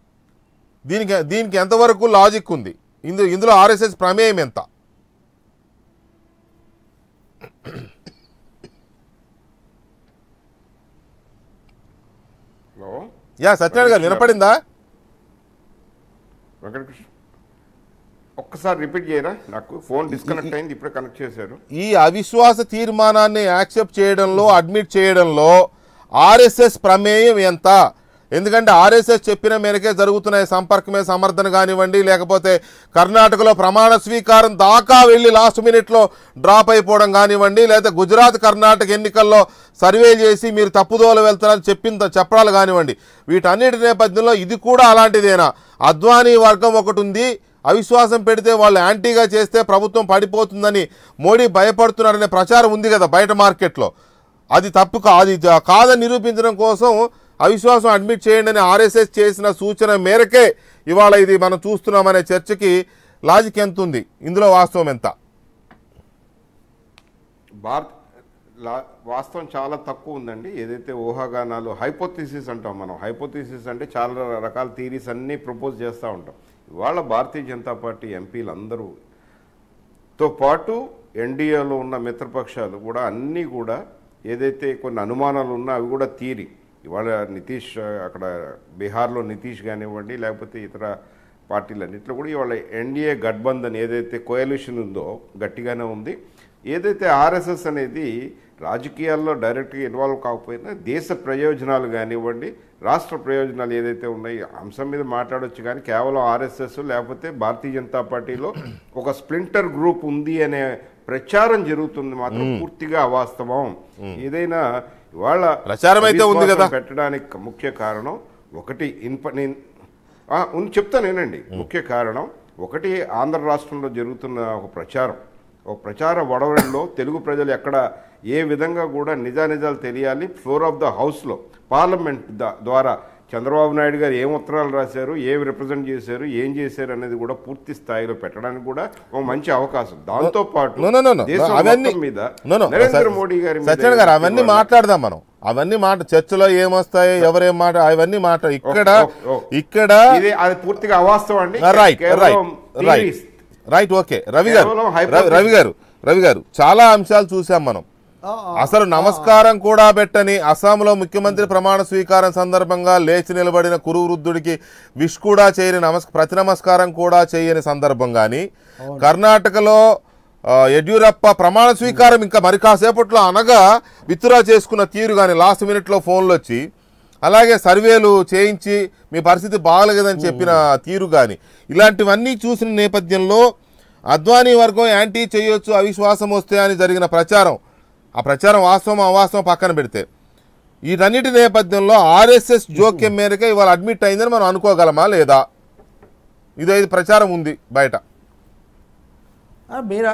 దీనికి దీనికి ఎంతవరకు లాజిక్ ఉంది ఇందు ఇందులో ఆర్ఎస్ఎస్ ప్రమేయం ఎంత హలో యా సత్యనారాయణ గారు వినపడిందా వెంకటకృష్ణ ఒక్కసారి రిపీట్ చేయరా నాకు ఫోన్ డిస్కనెక్ట్ అయింది ఇప్పుడే కనెక్ట్ చేశారు ఈ అవిశ్వాస తీర్మానాన్ని యాక్సెప్ట్ చేయడంలో అడ్మిట్ చేయడంలో ఆర్ఎస్ఎస్ ప్రమేయం ఎంత ఎందుకంటే ఆర్ఎస్ఎస్ చెప్పిన మేరకే జరుగుతున్నాయి సంపర్కమే సమర్థన కానివ్వండి లేకపోతే కర్ణాటకలో ప్రమాణ స్వీకారం దాకా వెళ్ళి లాస్ట్ మినిట్లో డ్రాప్ అయిపోవడం కానివ్వండి లేదా గుజరాత్ కర్ణాటక ఎన్నికల్లో సర్వే చేసి మీరు తప్పుదోవ వెళ్తారని చెప్పిన చెప్పడాలు కానివ్వండి వీటన్నిటి నేపథ్యంలో ఇది కూడా అలాంటిదేనా అద్వానీ వర్గం ఒకటి ఉంది అవిశ్వాసం పెడితే వాళ్ళు యాంటీగా చేస్తే ప్రభుత్వం పడిపోతుందని మోడీ భయపడుతున్నారనే ప్రచారం ఉంది కదా బయట మార్కెట్లో అది తప్పు కా అది జ- కాదని నిరూపించడం కోసం అవిశ్వాసం అడ్మిట్ చేయండి అని ఆర్ఎస్ఎస్ చేసిన సూచన మేరకే ఇవాళ ఇది మనం చూస్తున్నామనే చర్చకి లాజిక్ ఎంత ఉంది ఇందులో వాస్తవం ఎంత భారత్ లా- వాస్తవం చాలా తక్కువ ఉందండి ఏదైతే ఊహాగానాలు హైపోథిసిస్ అంటాం మనం హైపోథిసిస్ అంటే చాలా రకాల థీరీస్ అన్నీ ప్రపోజ్ చేస్తూ ఉంటాం ఇవాళ భారతీయ జనతా పార్టీ ఎంపీలు అందరూ తో పాటు ఎన్డీఏలో ఉన్న మిత్రపక్షాలు కూడా అన్నీ కూడా ఏదైతే కొన్ని అనుమానాలు ఉన్నా అవి కూడా తీరి ఇవాళ నితీష్ ఆ, అక్కడ బీహార్లో నితీష్ కానివ్వండి లేకపోతే ఇతర పార్టీలన్నింటిలో కూడా ఇవాళ ఎన్డీఏ గఠబంధన్ ఏదైతే కోయలిషన్ ఉందో గట్టిగానే ఉంది ఏదైతే ఆర్ఎస్ఎస్ అనేది రాజకీయాల్లో డైరెక్ట్గా ఇన్వాల్వ్ కాకపోయినా దేశ ప్రయోజనాలు కానివ్వండి రాష్ట్ర ప్రయోజనాలు ఏదైతే ఉన్నాయో అంశం మీద మాట్లాడొచ్చు కానీ కేవలం ఆర్ఎస్ఎస్ లేకపోతే భారతీయ జనతా పార్టీలో ఒక స్ప్లింటర్ గ్రూప్ ఉంది అనే ప్రచారం జరుగుతుంది మాత్రం పూర్తిగా అవాస్తవం ఏదైనా ఇవాళ ప్రచారం అయితే ఉంది కదా. అవిశ్వాసం పెట్టడానికి ముఖ్య కారణం ఒకటి ఇన్ప నేను ఆ, ఉంది చెప్తాను నేనండి ముఖ్య కారణం ఒకటి ఆంధ్ర రాష్ట్రంలో జరుగుతున్న ఒక ప్రచారం ఒక ప్రచార వడవడిలో తెలుగు ప్రజలు ఎక్కడ ఏ విధంగా కూడా నిజానిజాలు తెలియాలి ఫ్లోర్ ఆఫ్ ద హౌస్లో పార్లమెంట్ ద- ద్వారా చంద్రబాబు నాయుడు గారు ఏం ఉత్తరాలు రాశారు ఏం రిప్రజెంట్ చేశారు ఏం చేశారు అనేది కూడా పూర్తి స్థాయిలో పెట్టడానికి కూడా ఒక మంచి అవకాశం దాంతో పాటు No, no, no, no. దేశం అవన్నీ మొత్తం మీద No, no. నరేంద్ర సత్య- మోడీ గారి మీద సత్యనారాయణ గారు అవన్నీ ఇవాళ- మాట్లాడదాం మనం అవన్నీ మాట చర్చలో ఏమొస్తాయి ఎవరేం మాట అవన్నీ మాట ఇక్కడ ఓకే, ఓకే. ఇక్కడ ఇది అది పూర్తిగా అవాస్తవం అండి రైట్ రైట్ కేవలం right theories. Right okay Ravi గారు కేవలం hypothesis. రవి- రవి గారు రవి గారు చాలా అంశాలు చూసాం మనం అసలు నమస్కారం కూడా పెట్టని అస్సాంలో ముఖ్యమంత్రి ప్రమాణ స్వీకారం సందర్భంగా లేచి నిలబడిన కురు వృద్ధుడికి విష్ కూడా చేయని నమస్ ప్రతి నమస్కారం కూడా చేయని సందర్భం కానీ కర్ణాటకలో ఆ, యడ్యూరప్ప ప్రమాణ స్వీకారం ఇంకా మరి కాసేపట్లో అనగా విత్డ్రా చేసుకున్న తీరు కానీ లాస్ట్ మినిట్లో ఫోన్లు వచ్చి అలాగే సర్వేలు చేయించి మీ పరిస్థితి బాగలేదని చెప్పిన తీరు కానీ ఇలాంటివన్నీ చూసిన నేపథ్యంలో అద్వానీ వర్గం యాంటీ చేయొచ్చు అవిశ్వాసం వస్తే అని జరిగిన ప్రచారం ఆ ప్రచారం వాస్తవం అవాస్తవం పక్కన పెడితే వీటన్నిటి నేపథ్యంలో ఆర్ఎస్ఎస్ జోక్యం మేరకే ఇవాళ అడ్మిట్ అయిందని మనం అనుకోగలమా లేదా ఇదైదు ప్రచారం ఉంది బయట ఆ, మీరా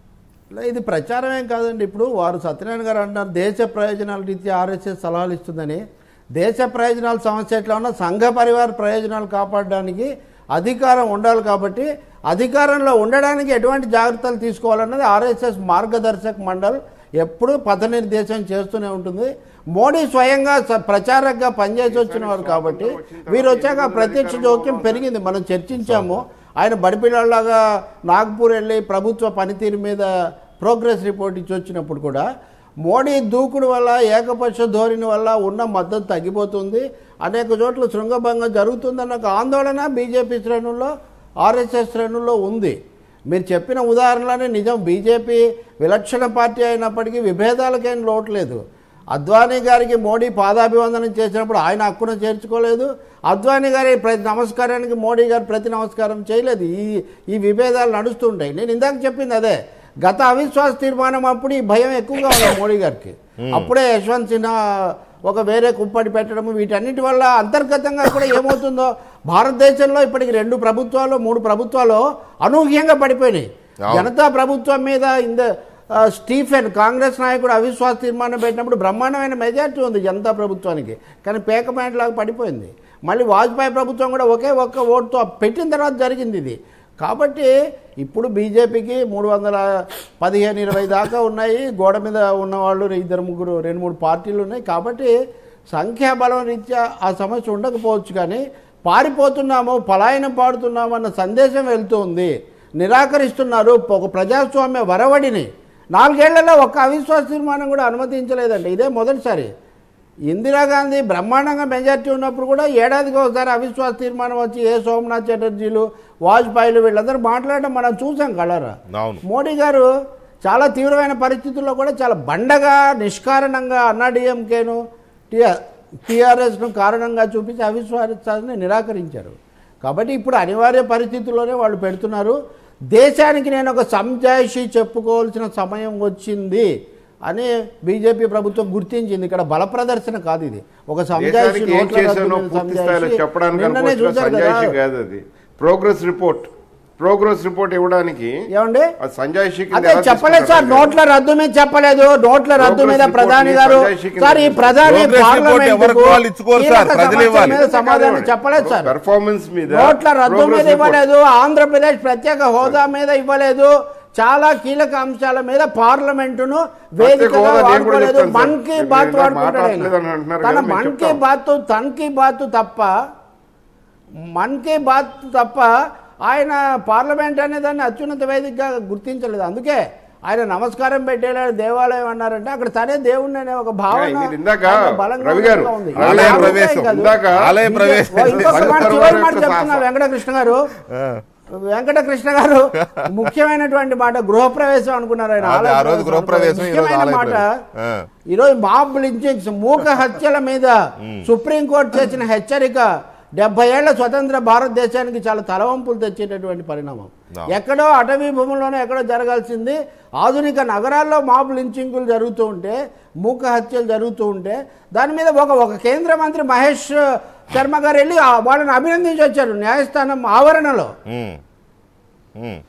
లే, ఇది ప్రచారం ఏం కాదండి ఇప్పుడు వారు సత్యనారాయణ గారు అంటున్నారు దేశ ప్రయోజనాల రీత్యా ఆర్ఎస్ఎస్ సలహాలు ఇస్తుందని దేశ ప్రయోజనాల సమస్య ఎట్లా ఉన్నా సంఘ పరివార ప్రయోజనాలు కాపాడడానికి అధికారం ఉండాలి కాబట్టి అధికారంలో ఉండడానికి ఎటువంటి జాగ్రత్తలు తీసుకోవాలన్నది ఆర్ఎస్ఎస్ మార్గదర్శక మండల్ ఎప్పుడూ పథ నిర్దేశం చేస్తూనే ఉంటుంది మోడీ స్వయంగా స- ప్రచారకగా పనిచేసి వచ్చిన వారు కాబట్టి వీరు వచ్చాక ప్రత్యక్ష జోక్యం పెరిగింది మనం చర్చించాము ఆయన బడిపిల్లలాగా నాగ్పూర్ వెళ్ళి ప్రభుత్వ పనితీరు మీద ప్రోగ్రెస్ రిపోర్ట్ ఇచ్చి వచ్చినప్పుడు కూడా మోడీ దూకుడు వల్ల ఏకపక్ష ధోరణి వల్ల ఉన్న మద్దతు తగ్గిపోతుంది అనేక చోట్ల శృంగభంగం జరుగుతుందన్న ఒక ఆందోళన బీజేపీ శ్రేణుల్లో ఆర్ఎస్ఎస్ శ్రేణుల్లో ఉంది మీరు చెప్పిన ఉదాహరణలోనే నిజం బీజేపీ విలక్షణ పార్టీ అయినప్పటికీ విభేదాలకేం లోటు లేదు అద్వానీ గారికి మోడీ పాదాభివందనం చేసినప్పుడు ఆయన హక్కును చేర్చుకోలేదు అద్వానీ గారి ప్రతి నమస్కారానికి మోడీ గారు ప్రతి నమస్కారం చేయలేదు ఈ ఈ విభేదాలు నడుస్తుంటాయి నేను ఇందాక చెప్పింది అదే గత అవిశ్వాస తీర్మానం అప్పుడు ఈ భయం ఎక్కువగా ఉంది మోడీ గారికి అప్పుడే యశ్వంత్ సిన్హా ఒక వేరే కుప్పటి పెట్టడం వీటన్నిటి వల్ల అంతర్గతంగా కూడా ఏమవుతుందో భారతదేశంలో ఇప్పటికి రెండు ప్రభుత్వాలు మూడు ప్రభుత్వాలు అనూహ్యంగా పడిపోయినాయి జనతా ప్రభుత్వం మీద ఇంద ఆ, స్టీఫెన్ కాంగ్రెస్ నాయకుడు అవిశ్వాస తీర్మానం పెట్టినప్పుడు బ్రహ్మాండమైన మెజార్టీ ఉంది జనతా ప్రభుత్వానికి కానీ పేక ప్యాంట్ లాగా పడిపోయింది మళ్ళీ వాజ్పేయి ప్రభుత్వం కూడా ఒకే ఒక్క ఓటుతో పెట్టిన తర్వాత జరిగింది ఇది కాబట్టి ఇప్పుడు బీజేపీకి మూడు వందల పదిహేను ఇరవై దాకా ఉన్నాయి గోడ మీద ఉన్నవాళ్ళు ఇద్దరు ముగ్గురు రెండు మూడు పార్టీలు ఉన్నాయి కాబట్టి సంఖ్యాబలం రీత్యా ఆ సమస్య ఉండకపోవచ్చు కానీ పారిపోతున్నాము పలాయనం పాడుతున్నాము అన్న సందేశం వెళ్తుంది నిరాకరిస్తున్నారు ఒక ప్రజాస్వామ్య వరవడిని నాలుగేళ్లలో ఒక్క అవిశ్వాస తీర్మానం కూడా అనుమతించలేదండి ఇదే మొదటిసారి ఇందిరాగాంధీ బ్రహ్మాండంగా మెజార్టీ ఉన్నప్పుడు కూడా ఏడాదికి ఒకసారి అవిశ్వాస తీర్మానం వచ్చి ఏ సోమనాథ్ చటర్జీలు వాజ్పేయిలు వీళ్ళందరూ మాట్లాడడం మనం చూసాం కలరా అవును మోడీ గారు చాలా తీవ్రమైన పరిస్థితుల్లో కూడా చాలా బండగా నిష్కారణంగా అన్నాడీఎంకేను టిఆర్ టీఆర్ఎస్ను కారణంగా చూపించి అవిశ్వాసాన్ని నిరాకరించారు కాబట్టి ఇప్పుడు అనివార్య పరిస్థితుల్లోనే వాళ్ళు పెడుతున్నారు దేశానికి నేను ఒక సంజాయిషి చెప్పుకోవాల్సిన సమయం వచ్చింది అని బీజేపీ ప్రభుత్వం గుర్తించింది ఇక్కడ బల ప్రదర్శన కాదు ఇది ఒక సంజాయిషి దేశానికి ఏం నోట్ల రద్దు చేశానో మీద పూర్తి స్థాయిలో సంజాయిషి చెప్పడానికి నిన్ననే అనుకోవచ్చిన చూశారు కదా సంజాయిషి కాదు అది ప్రోగ్రెస్ రిపోర్ట్ ప్రోగ్రెస్ రిపోర్ట్ ఇవ్వడానికి ఏమండి ఆ సంజాయిషి కింద అదే ఎలా చెప్పలేదు సార్ తీసుకుంటారు? నోట్ల రద్దు మీద చెప్పలేదు నోట్ల రద్దు మీద Progress ప్రధాని report గారు ని సంజయ్ కింద సార్ ఈ తీసుకుంటారు. ప్రధాని Progress report పార్లమెంటుకు ఎవరికి వాళ్ళు ఇచ్చుకోరు సార్, కీలక ప్రజలు సమస్యల ఇవ్వాలి. మీద సమాధానం చెప్పలేదు సార్ పెర్ఫార్మెన్స్ మీద నోట్ల రద్దు progress మీద report. ఇవ్వలేదు ఆంధ్రప్రదేశ్ ప్రత్యేక హోదా మీద ఇవ్వలేదు చాలా కీలక అంశాల మీద పార్లమెంటును వేదికగా హోదా నేను కూడా వాడుకోలేదు చెప్తాను మన్ సార్. కీ మీరు బాత్ ఇలా వాడుకుంటాడు ఆయన. మాట్లాడలేదని అంటున్నారు తన కదా, మేము మన్ కీ చెప్తాం. బాత్ తన్ కీ బాత్ తప్ప మన్ కీ బాత్ తప్ప ఆయన పార్లమెంట్ అనే దాన్ని అత్యున్నత వేదికగా గుర్తించలేదు అందుకే ఆయన నమస్కారం పెట్టేలాడు దేవాలయం అన్నారంటే అక్కడ తనే దేవుణ్ణి అనే ఒక భావన మీరు ఇందాక ఆయన బలంగా రవి గారు, ఉంది. ఆలయ ఇది ప్రవేశం, కాదు. ఇందాక ఆలయ ప్రవేశం. ఓ, ఇంకొక మాట బంగారు చివరి మాట యొక్క చెప్తున్నా శాసనం. వెంకటకృష్ణ గారు వెంకటకృష్ణ గారు ముఖ్యమైనటువంటి మాట గృహప్రవేశం అనుకున్నారు ఆయన అదే, ఆ ఆలయ రోజు గృహప్రవేశం, ఈ రోజు ముఖ్యమైన ఆలయ మాట ప్రవేశం. ఆ. ఈరోజు మాబ్ లించింగ్స్ మూక హత్యల మీద సుప్రీంకోర్టు చేసిన హెచ్చరిక డెబ్బై ఏళ్ల స్వతంత్ర భారతదేశానికి చాలా తలవంపులు తెచ్చేటటువంటి పరిణామం అవును. ఎక్కడో అటవీ భూముల్లోనే ఎక్కడో జరగాల్సింది ఆధునిక నగరాల్లో మాబ్ లించింగులు జరుగుతూ ఉంటే మూక హత్యలు జరుగుతూ ఉంటే దాని మీద ఒక ఒక కేంద్ర మంత్రి మహేష్ శర్మ గారు వెళ్ళి ఆ వాళ్ళని అభినందించి వచ్చారు న్యాయస్థానం ఆవరణలో ఉమ్. ఉమ్.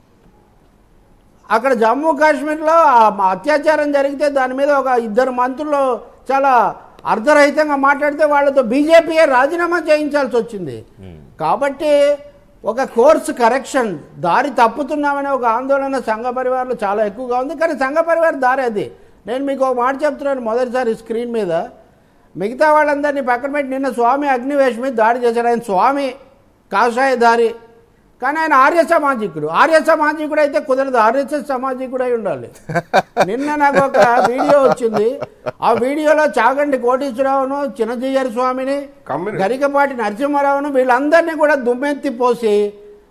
అక్కడ జమ్మూ కాశ్మీర్లో ఆ అత్యాచారం జరిగితే దాని మీద ఒక ఇద్దరు మంత్రులు చాలా అర్ధరహితంగా మాట్లాడితే వాళ్ళతో బీజేపీయే రాజీనామా చేయించాల్సి వచ్చింది కాబట్టి ఒక కోర్స్ కరెక్షన్ దారి తప్పుతున్నామనే ఒక ఆందోళన సంఘ పరివారంలో చాలా ఎక్కువగా ఉంది కానీ సంఘ పరివార దారి అది నేను మీకు ఒక మాట చెప్తున్నాను మొదటిసారి స్క్రీన్ మీద మిగతా వాళ్ళందరినీ పక్కన పెట్టి నిన్న స్వామి అగ్నివేశ్ మీద దాడి చేశాడు ఆయన స్వామి కాషాయధారి కానీ ఆయన ఆర్య సామాజికుడు ఆర్య సామాజికుడు అయితే కుదరదు ఆర్ఎస్ఎస్ సామాజికుడు అయి ఉండాలి నిన్న నాకు ఒక వీడియో వచ్చింది ఆ వీడియోలో చాగంటి కోటీశ్వరరావును చిన్నజీయర్ స్వామిని కమ్యూని- గరికపాటి నరసింహారావును వీళ్ళందరినీ కూడా దుమ్మెత్తి పోసి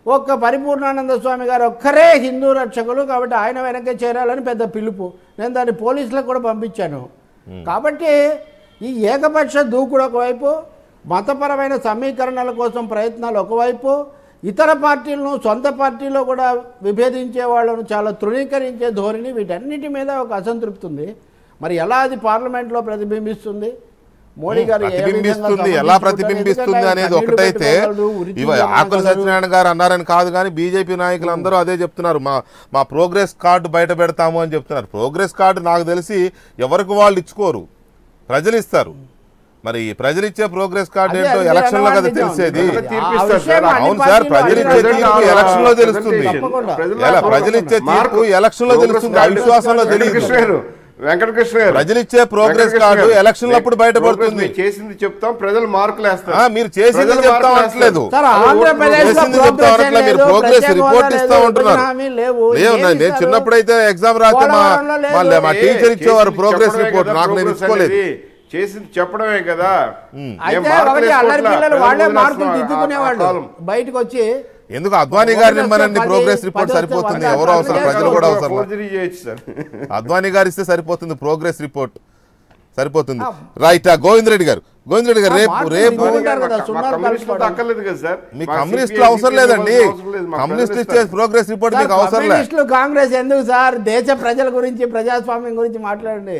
ఒక్క పరిపూర్ణానంద స్వామి గారు ఒక్కరే హిందూ రక్షకులు కాబట్టి ఆయన వెనకే చేరాలని పెద్ద పిలుపు నేను దాన్ని పోలీసులకు కూడా పంపించాను కాబట్టి ఈ ఏకపక్ష దూకుడు ఒకవైపు మతపరమైన సమీకరణల కోసం ప్రయత్నాలు ఒకవైపు ఇతర పార్టీలను సొంత పార్టీలో కూడా విభేదించే వాళ్ళను చాలా తృణీకరించే ధోరణి వీటన్నిటి మీద ఒక అసంతృప్తి ఉంది మరి ఎలా అది పార్లమెంట్లో ప్రతిబింబిస్తుంది మోడీ గారు ఏ విధంగా ప్రతిబింబిస్తుంది ఎలా సమర్థించుకుంటారు? ప్రతిబింబిస్తుంది ఎందుకంటే ఆయన అనేది కన్నీళ్లు ఒకటైతే పెట్టుకోగలరు, ఉరికి ఇవ ఆకుల వెళ్ళగలరు. సత్యనారాయణ గారు అన్నారని కాదు కానీ బీజేపీ నాయకులు అందరూ అదే చెప్తున్నారు మా మా ప్రోగ్రెస్ కార్డు బయట పెడతాము అని చెప్తున్నారు ప్రోగ్రెస్ కార్డు నాకు తెలిసి ఎవరికి వాళ్ళు ఇచ్చుకోరు ప్రజలు ఇస్తారు మరి ఈ ప్రజలు ఇచ్చే ప్రోగ్రెస్ కార్డు అదే, ఏంటో అది ఎలక్షన్ లో కదా అనుమానిద్దాం. తెలిసేది ప్రజలు తీర్పు ఆ ఇస్తారు విషయం సార్. అన్ని అవును సార్, పార్టీలు ప్రజలు అన్ని ఇచ్చే రాజకీయ తీర్పు పార్టీలు ఎలక్షన్ లో తెలుస్తుంది. తప్పకుండా. ఎలా ప్రజలు ఇచ్చే తీర్పు ఎలక్షన్ లో తెలుస్తుంది అవిశ్వాసంలో తెలియదు వెంకటకృష్ణ గారు వెంకటకృష్ణ గారు ప్రజలు ఇచ్చే ప్రోగ్రెస్ వెంకటకృష్ణ కార్డు గారు, ఎలక్షన్ అప్పుడు బయటపడుతుంది ప్రోగ్రెస్ మేము చేసింది చెప్తాం ప్రజలు మార్కులు వేస్తారు ఆ, మీరు చేసింది ప్రజలు చెప్తాం మార్కులు అనట్లేదు. వేస్తారు. సార్ అది ఆంధ్రప్రదేశ్ లో చేసింది చెప్తా ప్రోగ్రెస్ అనట్లే, మీరు లేదు, ప్రోగ్రెస్ ప్రత్యేక రిపోర్ట్ హోదా ఇస్తా లేదు, ఉంటున్నారు. హామీ లేవు లేవు ఏమి నా- నేను ఇస్తారు? చిన్నప్పుడైతే ఎగ్జామ్ రాస్తే మా పోలవరంలో లేదు. మా మా ఏ, టీచర్ ఇచ్చేవారు చేసింది ప్రోగ్రెస్ చెప్పడమే రిపోర్ట్ కదా నాకు నేను ప్రోగ్రెస్ ఇచ్చుకోలేదు అనేది. చేసింది చెప్పడమే కదా ఏం అయితే మార్కులు ఒకటి అల్లరి వేసుకోవట్లా. పిల్లలు ప్రజలు వాళ్ళే వదిలేస్తున్నారు మార్కులు ఆ- ఆ దిద్దుకునేవాళ్ళు కాలం. బయటకు వచ్చి ఎందుకు అద్వానీ గారిని ఒకటి మనండి వస్తే ప్రోగ్రెస్ పది, రిపోర్ట్ పది సరిపోతుంది వస్తే ఎవరు వంద అవసరం కాదు. ప్రజలు కూడా అవసరం ఫోర్జరీ చేయొచ్చు సార్ అద్వానీ గారు ఇస్తే సరిపోతుంది ప్రోగ్రెస్ రిపోర్ట్ సరిపోతుంది రైట్ గోవింద్ రెడ్డి గారు గోవింద్ రెడ్డి గారు ఆ, రేపు మార్కులు రేపు దిద్దుకుంటారు కదా, మా సున్నాలు కమ్యూనిస్టులతో కలుపుకోవడం. అక్కర్లేదు కదా సార్ మీ మా కమ్యూనిస్టులు CPI, అవసరం లేదండి అవసరం లేదు, మా కమ్యూనిస్ట్ ప్రజలు ఇచ్చే ఇస్తారు. ప్రోగ్రెస్ రిపోర్ట్ సార్, మీకు అవసరం లేదు కమ్యూనిస్టులు కాంగ్రెస్ ఎందుకు సార్ దేశ ప్రజల గురించి ప్రజాస్వామ్యం గురించి మాట్లాడండి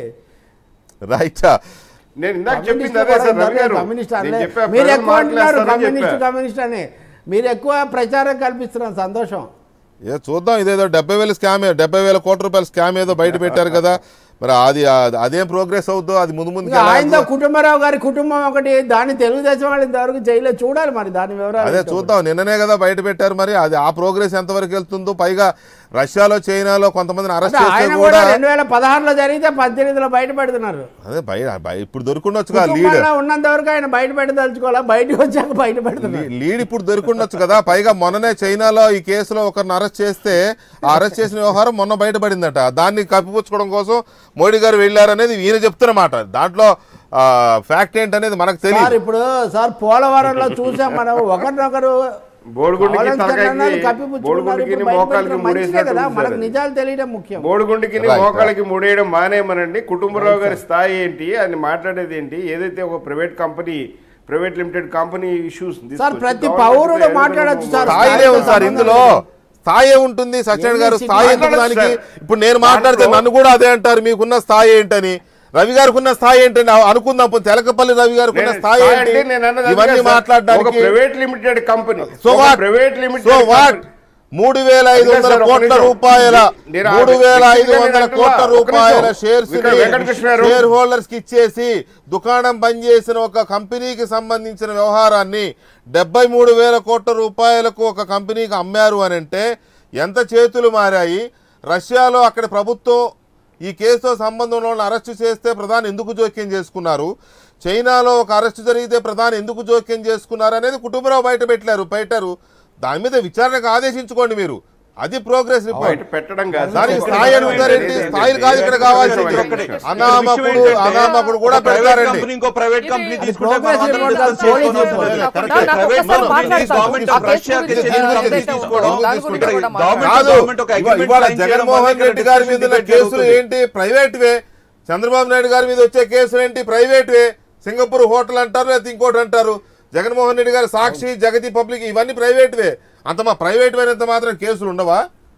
రైట్ నేను ఇందాక చెప్పింది కమ్యూనిస్టులు అదే కూడా సార్ రవి ఇందాక గారు కమ్యూనిస్ట్ నేను అనలే. చెప్పా, మీరు ప్రజలు ఎక్కువ అంటున్నారు మాట్లాడతారని కమ్యూనిస్ట్ చెప్పా. కమ్యూనిస్ట్ అని మీరు ఎక్కువ ప్రచారం కల్పిస్తున్నాం సంతోషం ఏ చూద్దాం ఇదేదో డెబ్బై వేల స్కామ్ డెబ్బై వేల కోట్ల రూపాయల స్కామ్ ఏదో బయట పెట్టారు కదా మరి అది ఆ- అదేం ప్రోగ్రెస్ అవుద్దో అది ముందు ముందుకు ఇంకా ఎలా ఆయనతో అవుతుందో. కుటుంబరావు గారి కుటుంబం ఒకటి దాన్ని తెలుగుదేశం వాళ్ళు ఇంతవరకు చేయలేదు చూడాలి మరి దాని వివరాలు అదే ఏంటో. చూద్దాం నిన్ననే కదా బయట పెట్టారు మరి అది ఆ ప్రోగ్రెస్ ఎంతవరకు వెళ్తుందో పైగా రష్యాలో చైనాలో కొంతమందిని అరెస్ట్ అంటే చేస్తే ఆయన కూడా కూడా రెండు వేల పదహారులో జరిగితే పద్దెనిమిదిలో బయట పెడుతున్నారు అదే బయ బయ- ఇప్పుడు దొరుకుండొచ్చు కదా లీడ్ కుటుంబంలో ఉన్నంత వరకు ఆయన బయట పెట్టదలుచుకోవాలా బయటకు వచ్చాక బయట పెడుతున్నారు లీ- లీడ్ ఇప్పుడు దొరికుండొచ్చు కదా పైగా మొన్ననే చైనాలో ఈ కేసులో ఒకరిని అరెస్ట్ చేస్తే ఆ అరెస్ట్ చేసిన వ్యవహారం మొన్న బయటపడిందట దాన్ని కప్పిపుచ్చుకోవడం కోసం మోడీ గారు వెళ్ళారనేది ఈయన చెప్తున్నమాట దాంట్లో ఫ్యాక్ట్ ఏంటనేది మనకు సార్ తెలియదు ఇప్పుడు సార్ పోలవరంలో చూసాం మనం ఒకరినొకరు బోడిగుండికి కావాలని తలకాయకి చంద్రబాబు కప్పిపుచ్చుకున్నారు, బోడిగుండికి ఇప్పుడు బయట మోకాలకి పెడుతున్నారు. మంచిదే ముడేసినట్టు కదా ఉంది మనకు సార్. నిజాలు తెలియడం ముఖ్యం బోడిగుండికి Right. మోకాలకి ముడేయడం మానేమనండి కుటుంబరావు గారి స్థాయి ఏంటి అని మాట్లాడేది ఏంటి ఏదైతే ఒక private company private limited company issues sir ప్రతి పౌరుడు మాట్లాడొచ్చు సార్ స్థాయిలే ఉంది సార్ ఇందులో స్థాయి ఉంటుంది సత్యనారాయణ గారు ఎన్ని స్థాయి ఎందుకు మాట్లాడొచ్చు దానికి సార్. ఇప్పుడు నేను మాట్లాడితే దాంట్లో- నన్ను కూడా అదే అంటారు మీకున్న స్థాయి ఏంటని రవి గారికి ఉన్న స్థాయి ఏంటని అనుకుందాం పోనీ తెలకపల్లి రవి గారికి ఉన్న స్థాయి ఏంటి ఇవన్నీ మాట్లాడడానికి private limited company so what private so limited what మూడు వేల ఐదు అదే వందల సార్, ఒక్క కోట్ల నిమిషం. రూపాయల నేను ఆ మూడు వేల ఐదు వ్యక్తిగత వందల నేను కోట్ల అంటున్నా, ఒక్క రూపాయల నిమిషం. షేర్స్ ఇక్కడ వెంకటకృష్ణ గారు- షేర్ హోల్డర్స్ కి ఇచ్చేసి దుకాణం బంద్ చేసిన ఒక కంపెనీకి సంబంధించిన వ్యవహారాన్ని డెబ్బై మూడు వేల కోట్ల రూపాయలకు ఒక కంపెనీకి అమ్మారు అని అంటే ఎంత చేతులు మారాయి రష్యాలో అక్కడ ప్రభుత్వం ఈ కేసుతో సంబంధం ఉన్న వాళ్ళని అరెస్టు చేస్తే ప్రధాని ఎందుకు జోక్యం చేసుకున్నారు చైనాలో ఒక అరెస్టు జరిగితే ప్రధాని ఎందుకు జోక్యం చేసుకున్నారు అనేది కుటుంబరావు బయట పెట్టారు పెట్టారు దాని మీద విచారణకు ఆదేశించుకోండి మీరు అది ప్రోగ్రెస్ బయట రిపోర్ట్ పెట్టడం కాదు దానికి సార్. స్థాయి అడుగుతారేంటి స్థాయిలు కాదు ఇక్కడ కావాల్సింది ఒక్కటే. అనామకుడు విషయం ఏంటంటే, అనామకుడు కూడా ఒక ప్రైవేట్ పెడతారండి కంపెనీ ఇంకో ప్రైవేట్ కంపెనీ ఇది తీసుకుంటే progress మనం అందరం report కాదు, discuss policy చేసుకోవాలి. report. కరెక్ట్. నాకు ప్రైవేట్ ఒకసారి కంపెనీ మాట్లాడతాను. గవర్నమెంట్ ఆ ఆఫ్ కేసు రష్యా గురించి చేసిన ఏదైనా కంపెనీ update తీసుకోవడం ఉందో దాని గురించి ఇక్కడ కూడా గవర్నమెంట్ కాదు గవర్నమెంట్ ఒక ఇవా- agreement ఇవాళ sign చేయడం జగన్మోహన్ వల్ల రెడ్డి గారి మీద ఉన్న ఇక్కడ కేసులు జరుగుతుంది. ఏంటి ప్రైవేట్ వే చంద్రబాబు నాయుడు గారి మీద వచ్చే కేసులు ఏంటి ప్రైవేట్ వే సింగపూర్ హోటల్ అంటారు లేకపోతే ఇంకోటి అంటారు జగన్మోహన్ రెడ్డి గారి సాక్షి జగతి పబ్లిక్ ఇవన్నీ ప్రైవేట్ వే అంత మా ప్రైవేట్ వేనంత మాత్రం కేసులు ఉండవా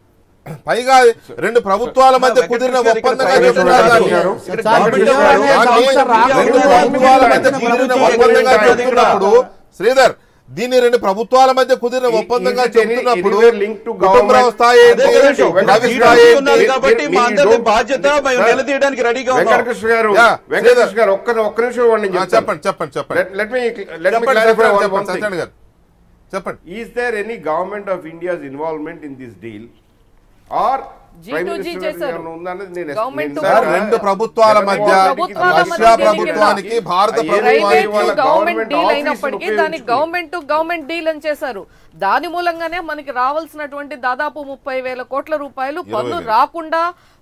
పైగా రెండు ప్రభుత్వాల మధ్య కుదిరిన ఒప్పందంగా చెప్తున్నారు దాన్ని. ఇక్కడ సార్, గవర్నమెంట్ జియో ఆఫ్ అనే రష్యా సంస్థ చేసిన రాకముందే రెండు ప్రభుత్వాల ప్రభుత్వాల మధ్య మధ్య కుదిరిన కుదిరిన ఒప్పందంగా ఒప్పందంగా చెప్తున్నప్పుడు శ్రీధర్ దీన్ని రెండు ప్రభుత్వాల మధ్య కుదిరిన ఈ- ఒప్పందంగా is it any- చెప్తున్నప్పుడు anywhere linked to Kutumbarao government? స్థాయి ఏంటి అదే కదండి. వెంకట- రవి మీరు స్థాయి అడుగుతున్నారు ఏంటి కాబట్టి మా మీరు అందరి don't- బాధ్యత మేము సార్, నిలదీయడానికి రెడీగా ఉన్నాం వెంకటకృష్ణ గారు యా, వెంకటకృష్ణ గారు ఒక్క ఒక్క నిమిషం వాడిని ఆ, చెప్పండి చెప్పండి చెప్పండి లెట్ మీ లెట్ మీ చెప్పండి క్లారిఫై చెప్పండి, వన్ చెప్పండి థింగ్ సత్యనారాయణ గారు చెప్పండి is there any government of India's involvement in this deal or G2G చేశారు. Government to sir government. రెండు ప్రభుత్వాల మధ్య ప్రభుత్వాల మధ్య రష్యా దీనికి ప్రభుత్వానికి భారత అయ్యేది ప్రైవేట్ ప్రభుత్వానికి టు వాళ్ళ గవర్నమెంట్ government డీల్ office అయినప్పటికీ ని దాన్ని ఉపయోగించుకుని. గవర్నమెంట్ టు గవర్నమెంట్ డీల్ అని చేశారు దాని మూలంగానే మనకి రావాల్సినటువంటి దాదాపు ముప్పై వేల కోట్ల రూపాయలు పన్ను వేలు. రాకుండా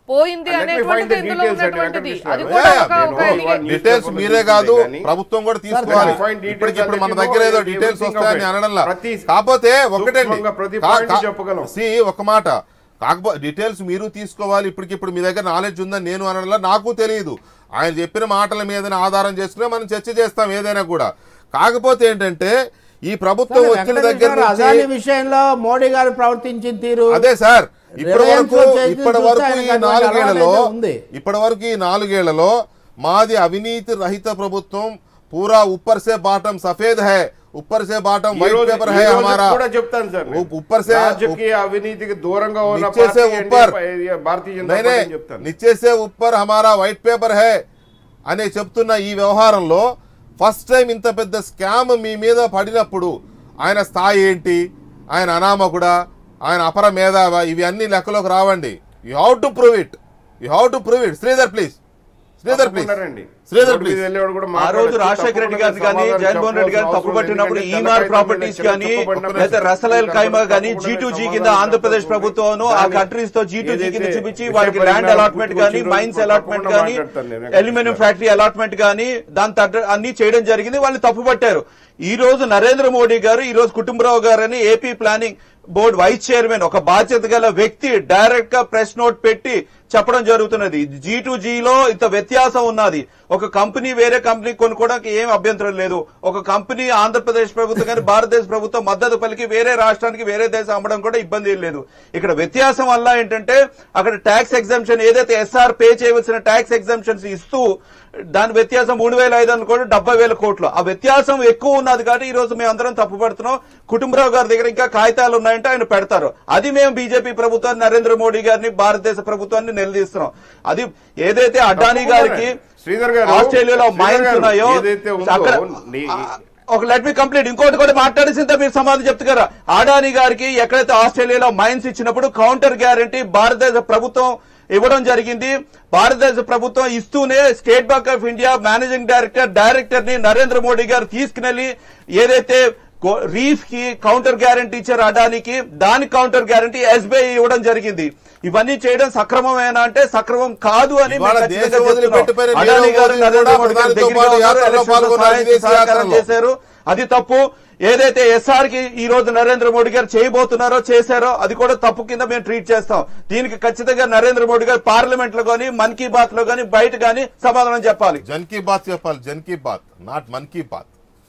పోయింది Let me find అనేటువంటిది the ఇందులో details అండి, ఉన్నటువంటిది వెంకటకృష్ణ అది గారు. కూడా Yeah, ఒక నేను ఒక ఇవాళ allegation. డీటెయిల్స్ newspaper మీరే లో కాదు చూస్తే గానీ- ప్రభుత్వం కూడా తీసుకోవాలి find details ఇప్పటికి ఇప్పుడు మన and let దగ్గర you ఏదో know డీటెయిల్స్ everything వస్తాయని of it. అనడంలా ప్రతి- కాకపోతే ఒకటండి సూక్ష్మంగా ప్రతి కా- point కా- చెప్పగలం. see, ఒక మాట కాకపోతే డీటెయిల్స్ మీరు తీసుకోవాలి ఇప్పటికి ఇప్పుడు మీ దగ్గర నాలెడ్జ్ ఉందని నేను అనడంలా నాకు తెలియదు ఆయన చెప్పిన మాటల మీద ఆధారం చేసుకునే మనం చర్చ చేస్తాం ఏదైనా కూడా కాకపోతే ఏంటంటే ఈ ప్రభుత్వం వచ్చిన దగ్గర వెంకటేశ్వర అదాని నుంచి విషయంలో మోడీ గారు ప్రవర్తించిన తీరు అదే సార్ ఇప్పటి రిలయన్స్ వరకు వచ్చేసి ఇప్పటి చూస్తే వరకు ఆయనకు ఈ అటువంటి నాలుగేళ్లలో అలవాటు అయితే ఉంది. ఇప్పటి వరకు ఈ నాలుగేళ్లలో మాది అవినీతి రహిత ప్రభుత్వం పూరా ఉప్పర్ సే బాటం సఫేద్ హై ఉప్పర్ సే బాటం ఈ వైట్ రోజు- పేపర్ ఈ హై రోజు హమారా కూడా చెప్తాను సార్ నేను. ఉ- ऊपर से- రాజకీయ అవినీతికి దూరంగా ఉన్న नीचे से పార్టీ ऊपर అంటే భారతీయ జనతా నేనే పార్టీ అని చెప్తాను నిచ్చే సే ఉప్పర్ హమారా వైట్ పేపర్ హై అని చెప్తున్న ఈ వ్యవహారంలో ఫస్ట్ టైం ఇంత పెద్ద స్కామ్ మీ మీద పడినప్పుడు ఆయన స్థాయి ఏంటి ఆయన అనామకుడా ఆయన అపర మేధావా ఇవి అన్ని లెక్కలోకి రావండి you how to prove it you how to prove it Sridhar please Sridhar please తప్పకుండా రండి. శ్రీధర్ రోడ్డు మీద ప్లీజ్ వెళ్ళేవాడు కూడా ఆ రోజు మాట్లాడొచ్చు. రాజశేఖర రెడ్డి గారిని తప్పకుండా కానీ సమాధానం జగన్మోహన్ రెడ్డి గారిని చెప్పాల్సిన తప్పు అవసరం పట్టినప్పుడు లేదు. ఈమార్ తెల్లకాయ ప్రాపర్టీస్ మీద కానీ చెప్పబడిన లేదా రసలైల్ ఖైమా కానీ తప్పకుండా జీ టూ జీ కింద సమాధానం ఆంధ్రప్రదేశ్ చెప్పాల్సి ప్రభుత్వం ఆ దాన్ని కంట్రీస్ తో జీ టూ జీ కింద ఏదైతే చూపించి విషయ వాళ్ళకి ల్యాండ్ పరిజ్ఞానం అలాట్మెంట్ కానీ గుర్తుకొచ్చిందో మైన్స్ తప్పకుండా అలాట్మెంట్ కానీ మాట్లాడతాను నేను. అల్యూమినియం ఫ్యాక్టరీ అలాట్మెంట్ కానీ దాని తగ్గ అన్ని చేయడం జరిగింది వాళ్ళు తప్పు పట్టారు ఈ రోజు నరేంద్ర మోడీ గారు ఈ రోజు కుటుంబరావు గారు అని AP planning board vice chairman ఒక బాధ్యత గల వ్యక్తి డైరెక్ట్ గా ప్రెస్ నోట్ పెట్టి చెప్పడం జరుగుతున్నది జీ టు జీలో ఇంత వ్యత్యాసం ఉన్నది ఒక కంపెనీ వేరే కంపెనీ కొనుక్కోవడానికి ఏం అభ్యంతరం లేదు ఒక కంపెనీ ఆంధ్రప్రదేశ్ ప్రభుత్వం కానీ భారతదేశ ప్రభుత్వం మద్దతు పలికి వేరే రాష్ట్రానికి వేరే దేశం అమ్మడం కూడా ఇబ్బంది ఏం లేదు ఇక్కడ వ్యత్యాసం వల్ల ఏంటంటే అక్కడ ట్యాక్స్ ఎగ్జామ్షన్ ఏదైతే ఎస్ఆర్ పే చేయవలసిన ట్యాక్స్ ఎగ్జామ్షన్స్ ఇస్తూ దాని వ్యత్యాసం మూడు వేల ఐదు వందల కోట్లు డెబ్బై వేల కోట్లు ఆ వ్యత్యాసం ఎక్కువ ఉన్నది కాబట్టి ఈ రోజు మేము అందరం తప్పు పడుతున్నాం కుటుంబరావు గారి దగ్గర ఇంకా కాగితాలు ఉన్నాయంటే ఆయన పెడతారు అది మేము బీజేపీ ప్రభుత్వాన్ని నరేంద్ర మోడీ గారిని భారతదేశ ప్రభుత్వాన్ని నిలదీస్తున్నాం అది ఏదైతే అడ్డానీ గారికి శ్రీధర్ గారు, ఆస్ట్రేలియాలో శ్రీధర్ మైన్స్ గారు, ఉన్నాయో ఏదైతే ఉందో, అక్కడ నీ- ఆ, ఒక లెట్ మీ కంప్లీట్ ఇంకోటి కూడా మాట్లాడేసిందే మీరు సమాధానం చెప్తున్నారు అడానీ గారికి ఎక్కడైతే ఆస్ట్రేలియాలో మైన్స్ ఇచ్చినప్పుడు కౌంటర్ గ్యారంటీ భారతదేశ ప్రభుత్వం ఇవ్వడం జరిగింది భారతదేశ ప్రభుత్వం ఇస్తూనే state bank of India managing director director ని నరేంద్ర మోడీ గారు తీసుకుని ఏదైతే రీఫ్ కి కౌంటర్ గ్యారంటీ ఇచ్చారు అడానికి దాని కౌంటర్ గ్యారంటీ ఎస్బీఐ ఇవ్వడం జరిగింది ఇవన్నీ చేయడం సక్రమమేనా అంటే సక్రమం కాదు అని మేము ఇవాళ ఖచ్చితంగా దేశం వదిలిపెట్టిపోయిన చెప్తున్నాం. అడానీ నీరవ్ గారు మోదీ నరేంద్ర కూడా మోడీ గారు ప్రధానితో దగ్గరగా పాటు ఉన్నారు. యాత్రలో ఎలక్షన్లో పాల్గొన్నారు, సహాయ విదేశీ సహకారం యాత్రలో. చేశారు అది తప్పు ఏదైతే ఎస్ఆర్ కి ఈ రోజు నరేంద్ర మోడీ గారు చేయబోతున్నారో చేశారో అది కూడా తప్పు కింద మేము ట్రీట్ చేస్తాం దీనికి ఖచ్చితంగా నరేంద్ర మోడీ గారు పార్లమెంట్ లో గానీ మన్ కీ బాత్ లో గానీ బయట గానీ సమాధానం చెప్పాలి జన్ కీ బాత్ చెప్పాలి జన్ కీ బాత్ నాట్ మన్ కీ బాత్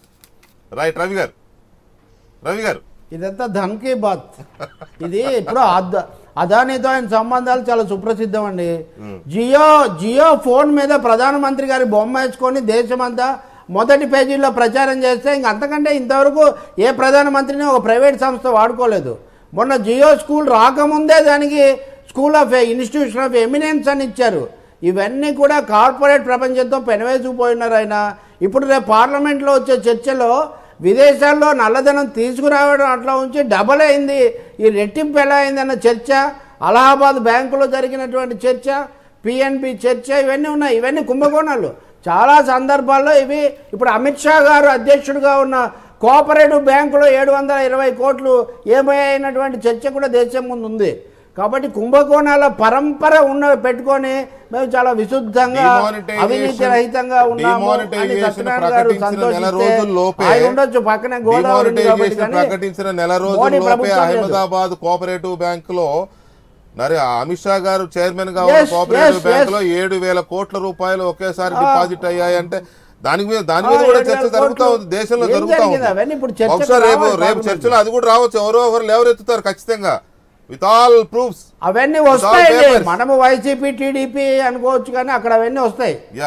రైట్ రవి గారు రవి గారు ఇదంతా ధన్ కీ బాత్ ఇది ఇప్పుడు అద అదానితో ఆయన సంబంధాలు చాలా సుప్రసిద్ధం అండి జియో జియో ఫోన్ మీద ప్రధానమంత్రి గారి బొమ్మ వేసుకొని దేశమంతా మొదటి పేజీలో ప్రచారం చేస్తే ఇంక అంతకంటే ఇంతవరకు ఏ ప్రధానమంత్రిని ఒక ప్రైవేట్ సంస్థ వాడుకోలేదు మొన్న జియో స్కూల్ రాకముందే దానికి school of institution of eminence అని ఇచ్చారు ఇవన్నీ కూడా కార్పొరేట్ ప్రపంచంతో పెనవేసుకుపోయినారు ఆయన ఇప్పుడు రేపు పార్లమెంట్లో వచ్చే చర్చలో విదేశాల్లో నల్లధనం తీసుకురావడం అట్లా ఉంచి డబల్ అయింది ఈ రెట్టింపు ఎలా అయింది అన్న చర్చ అలహాబాద్ బ్యాంకులో జరిగినటువంటి చర్చ పిఎన్బి చర్చ ఇవన్నీ ఉన్నాయి ఇవన్నీ కుంభకోణాలు చాలా సందర్భాల్లో ఇవి ఇప్పుడు అమిత్ షా గారు అధ్యక్షుడిగా ఉన్న కోఆపరేటివ్ బ్యాంకులో ఏడు వందల ఇరవై కోట్లు ఏమైనటువంటి చర్చ కూడా దేశం ముందు ఉంది కాబట్టి కుంభకోణాల పరంపర ఉన్న పెట్టుకొని మేము చాలా విశుద్ధంగా Demonetization- అవినీతి రహితంగా ఉన్నాము అని Demonetization సత్యనారాయణ గారు ప్రకటించిన నెల సంతోషిస్తే రోజుల్లోపే ఆయన ఉండొచ్చు పక్కనే గోదావరి ఉంది కాబట్టి డిమానిటైజేషన్ కానీ ప్రకటించిన నెల మోడీ రోజుల్లోపే ప్రభుత్వం లేదు. అహ్మదాబాద్ కోఆపరేటివ్ బ్యాంక్ లో మరి అమిత్ షా గారు చైర్మన్ గా Yes, ఉన్న కోఆపరేటివ్ yes, బ్యాంక్ yes. లో ఏడు వేల కోట్ల రూపాయలు ఒకేసారి ఆ. డిపాజిట్ అయ్యాయి అంటే దాని మీద దాని ఆ, మీద కూడా ఏడు చర్చ వేల జరుగుతా కోట్లు. ఉంది దేశంలో ఏం జరుగుతా జరిగింది? అవన్నీ ఇప్పుడు ఉంది చర్చకు బహుశా రేపు రావాలి రేపు పార్లమెంట్లో. చర్చలో అది కూడా రావచ్చు ఎవరో ఒకరు లేవరెత్తుతారు ఖచ్చితంగా విత్ ఆల్ ప్రూఫ్స్ అవన్నీ all వస్తాయండి papers. మనము వైసీపీ టీడీపీ అనుకోవచ్చు కానీ అక్కడ అవన్నీ వస్తాయి యా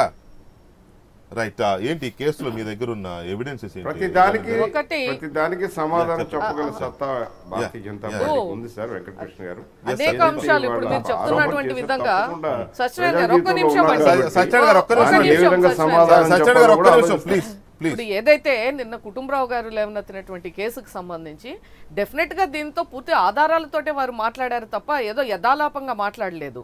రైట్ ఏంటి ఈ కేసులో మీ దగ్గర ఉన్న ఎవిడెన్సెస్ ప్రతి దానికి ఒకటి- ప్రతి దానికి సమాధానం చెప్పగల సత్తా భారతీయ జనతా Yeah. పార్టీకి ఉంది సార్ వెంకటకృష్ణ గారు అనేక sir. అంశాలు ఇప్పుడు మీరు వాళ్ళ చెప్తున్నటువంటి ఆరోపణ విధంగా తప్పకుండా సత్యనారాయణ గారు ఒక్క ప్రజా నిమిషం జీవితంలో అండి. ఉన్నారు సత్యనారాయణ గారు ఒక్క ఒక్క నిమిషం. ఆయన ఏ నిమిషం విధంగా సత్యనారాయణ సమాధానం సత్యనారాయణ గారు ఒక్క చెప్పాలో నిమిషం ఆలోచించాలి. ప్లీజ్ ప్లీజ్ ఇప్పుడు ఏదైతే నిన్న కుటుంబరావు గారు లేవనెత్తినటువంటి కేసుకు సంబంధించి డెఫినెట్ గా దీంతో పూర్తి ఆధారాలతోటే వారు మాట్లాడారు తప్ప ఏదో యథాలాపంగా మాట్లాడలేదు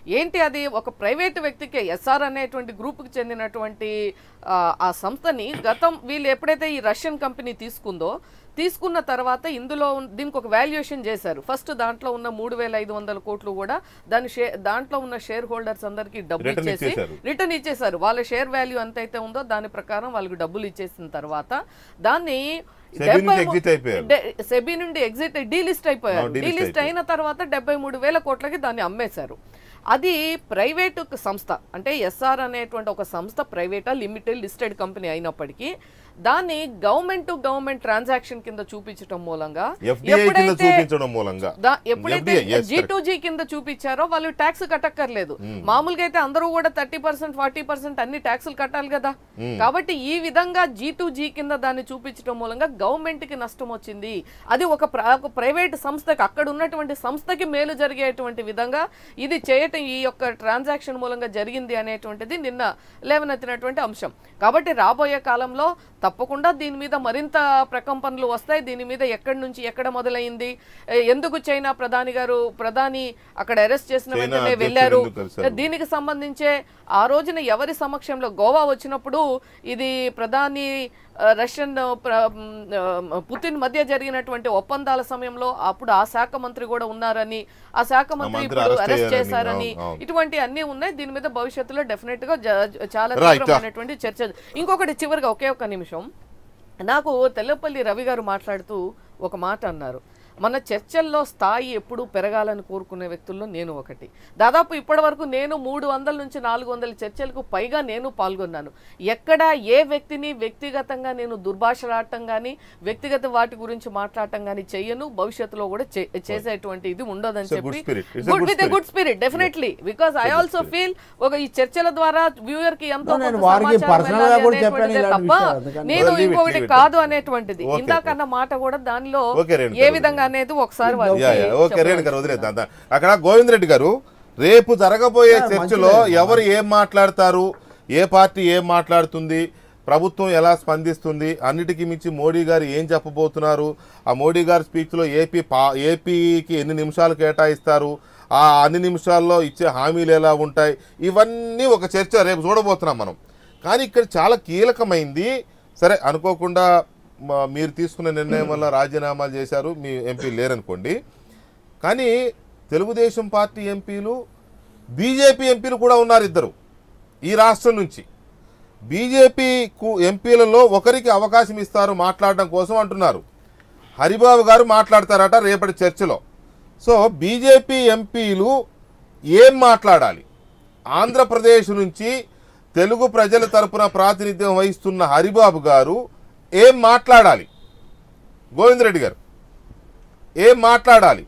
ఏంటి అది ఒక ప్రైవేటు వ్యక్తికి ఎస్ఆర్ అనేటువంటి గ్రూప్కి చెందినటువంటి ఆ, ఆ సంస్థని గతం వీళ్ళు ఎప్పుడైతే ఈ రష్యన్ కంపెనీ తీసుకుందో తీసుకున్న తర్వాత ఇందులో ఉన్- దీనికి ఒక వాల్యుయేషన్ చేశారు ఫస్ట్ దాంట్లో ఉన్న మూడు వేల ఐదు వందల కోట్లు కూడా దాని షేర్ దాంట్లో ఉన్న షేర్ హోల్డర్స్ అందరికీ డబ్బులు Return ఇచ్చేసి ఇచ్చేశారు. రిటర్న్ ఇచ్చేశారు వాళ్ళ షేర్ వాల్యూ ఎంతైతే ఉందో దాని ప్రకారం వాళ్ళకి డబ్బులు ఇచ్చేసిన తర్వాత దాన్ని సెబీ నుంచి డెబ్బై exit అయిపోయారు. డే- సెబీ నుండి ఎగ్జిట్ డీలిస్ట్ అయిపోయారు ఆ, delist డీలిస్ట్ అయిన తర్వాత డెబ్బై మూడు వేల కోట్లకి దాన్ని అమ్మేశారు అది ప్రైవేటు సంస్థ అంటే ఎస్ఆర్ అనేటువంటి ఒక సంస్థ ప్రైవేటా లిమిటెడ్ లిస్టెడ్ కంపెనీ అయినప్పటికీ దాన్ని గవర్నమెంట్ టు గవర్నమెంట్ ట్రాన్సాక్షన్ కింద చూపించడం మూలంగా ఎఫ్డిఐ కింద చూపించడం మూలంగా దా- ఎప్పుడైతే FDI, yes, G to G కింద చూపించారో వాళ్ళు ట్యాక్స్ కట్టక్కర్లేదు మామూలుగా అయితే అందరూ కూడా థర్టీ పర్సెంట్ ఫార్టీ పర్సెంట్ అన్ని ట్యాక్సులు కట్టాలి కదా కాబట్టి ఈ విధంగా జీ టు జీ కింద దాన్ని చూపించడం మూలంగా గవర్నమెంట్ కి నష్టం వచ్చింది అది ఒక ప్ర- ఒక ప్రైవేట్ సంస్థకి అక్కడ ఉన్నటువంటి సంస్థకి మేలు జరిగేటువంటి విధంగా ఇది చేయటం ఈ యొక్క ట్రాన్సాక్షన్ మూలంగా జరిగింది అనేటువంటిది నిన్న లేవనెత్తినటువంటి అంశం కాబట్టి రాబోయే కాలంలో తప్పకుండా దీని మీద మరింత ప్రకంపనలు వస్తాయి దీని మీద ఎక్కడి నుంచి ఎక్కడ మొదలైంది ఏ, ఎందుకు చైనా ప్రధాని గారు ప్రధాని అక్కడ అరెస్ట్ చేసిన చైనా వెంటనే అధ్యక్షుడు వెళ్ళారు ఎందుకు కలిశారు? దీనికి సంబంధించే ఆ రోజున ఎవరి సమక్షంలో గోవా వచ్చినప్పుడు ఇది ప్రధాని ఆ, రష్యన్ ఆ, ప్ర- మ్, ఆ, పుతిన్ మధ్య జరిగినటువంటి ఒప్పందాల సమయంలో అప్పుడు ఆ శాఖ మంత్రి కూడా ఉన్నారని ఆ శాఖ మంత్రి మంత్రి ఇప్పుడు arrest అరెస్ట్ అయ్యారని, చేశారని అవును, అవును. ఇటువంటి అన్ని ఉన్నాయి దీని మీద భవిష్యత్తులో డెఫినెట్ గా జ- చాలా Right. తీవ్రమైనటువంటి చర్చ ఇంకొకటి చివరిగా ఒకే ఒక నిమిషం నాకు తెల్లపల్లి రవి గారు మాట్లాడుతూ ఒక మాట అన్నారు మన చర్చల్లో స్థాయి ఎప్పుడూ పెరగాలని కోరుకునే వ్యక్తుల్లో నేను ఒకటి దాదాపు ఇప్పటి వరకు నేను మూడు వందల నుంచి నాలుగు వందల చర్చలకు పైగా నేను పాల్గొన్నాను ఎక్కడ ఏ వ్యక్తిని వ్యక్తిగతంగా నేను దుర్భాషలాడటం కానీ వ్యక్తిగత వాటి గురించి మాట్లాడటం కానీ చెయ్యను భవిష్యత్తులో కూడా చే- చేసేటువంటి ఇది ఉండదని It's a good చెప్పి spirit. It's a good good with good spirit definitely because I also feel ఒక ఈ చర్చల ద్వారా వ్యూయర్ కి ఎంతో నేను కొంత వారికి సమాచారం personal గా వెళ్ళాలి కూడా చెప్పాను అనేటువంటిదే ఇలాంటి తప్ప విషయాలు. అందుకని నేను Leave it, ఇంకొకటి leave it. కాదు అనేటువంటిది Okay, ఇందాక okay. అన్న మాట కూడా దానిలో Okay, రేణుక ఏ గారు. విధంగా అనేది ఒకసారి వారికి యా, యా, ఓకే చెప్పాలి. రేణు గారు వదిలేద్దాం దా- అక్కడ గోవింద్ రెడ్డి గారు రేపు జరగబోయే యా, చర్చలో మంచిదే. ఎవరు ఏం మాట్లాడతారు ఏ పార్టీ ఏం మాట్లాడుతుంది ప్రభుత్వం ఎలా స్పందిస్తుంది అన్నిటికీ మించి మోడీ గారు ఏం చెప్పబోతున్నారు ఆ మోడీ గారి స్పీచ్లో ఏపీ పా ఏపీకి ఎన్ని నిమిషాలు కేటాయిస్తారు ఆ అన్ని నిమిషాల్లో ఇచ్చే హామీలు ఎలా ఉంటాయి ఇవన్నీ ఒక చర్చ రేపు చూడబోతున్నాం మనం కానీ ఇక్కడ చాలా కీలకమైంది సరే అనుకోకుండా మ- మీరు తీసుకున్న నిర్ణయం వల్ల రాజీనామాలు చేశారు మీ ఎంపీ లేరనుకోండి కానీ తెలుగుదేశం పార్టీ ఎంపీలు బీజేపీ ఎంపీలు కూడా ఉన్నారు ఇద్దరు ఈ రాష్ట్రం నుంచి బీజేపీకు ఎంపీలలో ఒకరికి అవకాశం ఇస్తారు మాట్లాడడం కోసం అంటున్నారు హరిబాబు గారు మాట్లాడతారట రేపటి చర్చలో సో బీజేపీ ఎంపీలు ఏం మాట్లాడాలి ఆంధ్రప్రదేశ్ నుంచి తెలుగు ప్రజల తరపున ప్రాతినిధ్యం వహిస్తున్న హరిబాబు గారు ఏం మాట్లాడాలి గోవిందరెడ్డి గారు ఏం మాట్లాడాలి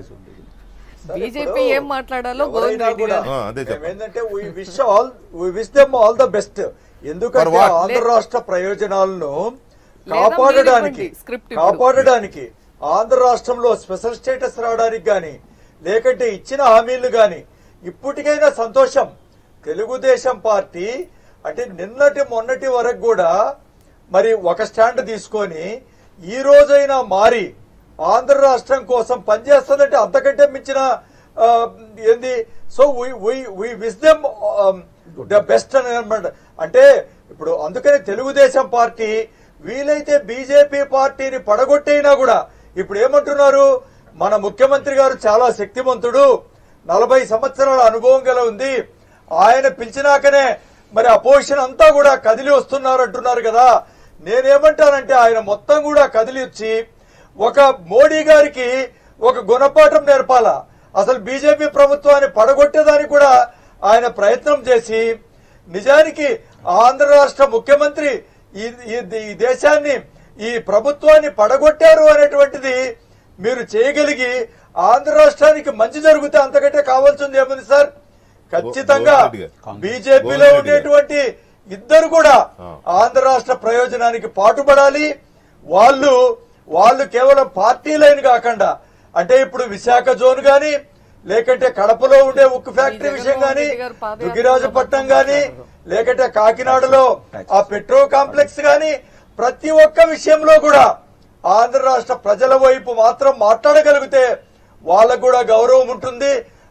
బీజేపీ ఏం మాట్లాడాలో గోవింద్ ఎవరైనా రెడ్డి కూడా గారు ఆ, అదే చెప్పండి. ఏంటంటే we wish all we wish them all the best For ఎందుకంటే what? ఆంధ్ర రాష్ట్ర ప్రయోజనాలను లేదా కాపాడడానికి మీరివ్వండి script ఇప్పుడు. కాపాడడానికి ఆంధ్ర రాష్ట్రంలో స్పెషల్ స్టేటస్ రావడానికి గాని లేకంటే ఇచ్చిన హామీలు గాని ఇప్పటికైనా సంతోషం తెలుగుదేశం పార్టీ అంటే నిన్నటి మొన్నటి వరకు కూడా మరి ఒక స్టాండ్ తీసుకొని ఈ రోజైనా మారి ఆంధ్ర రాష్ట్రం కోసం పనిచేస్తుందంటే అంతకంటే మించిన ఆ, ఏంది సో వి విస్ దెమ్ ద బెస్ట్ అని అనమాట అంటే ఇప్పుడు అందుకని తెలుగుదేశం పార్టీ వీలైతే బీజేపీ పార్టీని పడగొట్టైనా కూడా ఇప్పుడు ఏమంటున్నారు మన ముఖ్యమంత్రి గారు చాలా శక్తివంతుడు నలభై సంవత్సరాల అనుభవం గల ఉంది ఆయన పిలిచినాకనే మరి అపోజిషన్ అంతా కూడా కదిలి వస్తున్నారు అంటున్నారు కదా నేనేమంటానంటే ఆయన మొత్తం కూడా కదిలి వచ్చి ఒక మోడీ గారికి ఒక గుణపాఠం నేర్పాలా అసలు బీజేపీ ప్రభుత్వాన్ని పడగొట్టేదానికి కూడా ఆయన ప్రయత్నం చేసి నిజానికి ఆంధ్ర రాష్ట్ర ముఖ్యమంత్రి ఈ ఈ- ఈ దేశాన్ని ఈ ప్రభుత్వాన్ని పడగొట్టారు అనేటువంటిది మీరు చేయగలిగి ఆంధ్ర రాష్ట్రానికి మంచి జరిగితే అంతకంటే కావాల్సింది ఏముంది సార్ ఖచ్చితంగా గోవింద్ రెడ్డి గారు. బీజేపీలో గోవింద్ రెడ్డి గారు. ఉండేటువంటి ఇద్దరు కూడా ఆ. ఆంధ్ర రాష్ట్ర ప్రయోజనానికి పాటుపడాలి వాళ్ళు వాళ్ళు కేవలం పార్టీ లైన్ కాకుండా అంటే ఇప్పుడు విశాఖ జోన్ గాని లేకంటే కడపలో ఉండే ఉక్కు ఫ్యాక్టరీ ఈ విషయం గాని జగన్మోహన్ రెడ్డి గారు పాదయాత్రలో దుగ్గిరాజపట్నం గాని మాట్లాడారు. లేకంటే కాకినాడలో ఆ పెట్రో కాంప్లెక్స్ గాని ప్రతి ఒక్క విషయంలో కూడా ఆంధ్ర రాష్ట్ర ప్రజల వైపు మాత్రం మాట్లాడగలిగితే వాళ్ళకు కూడా గౌరవం ఉంటుంది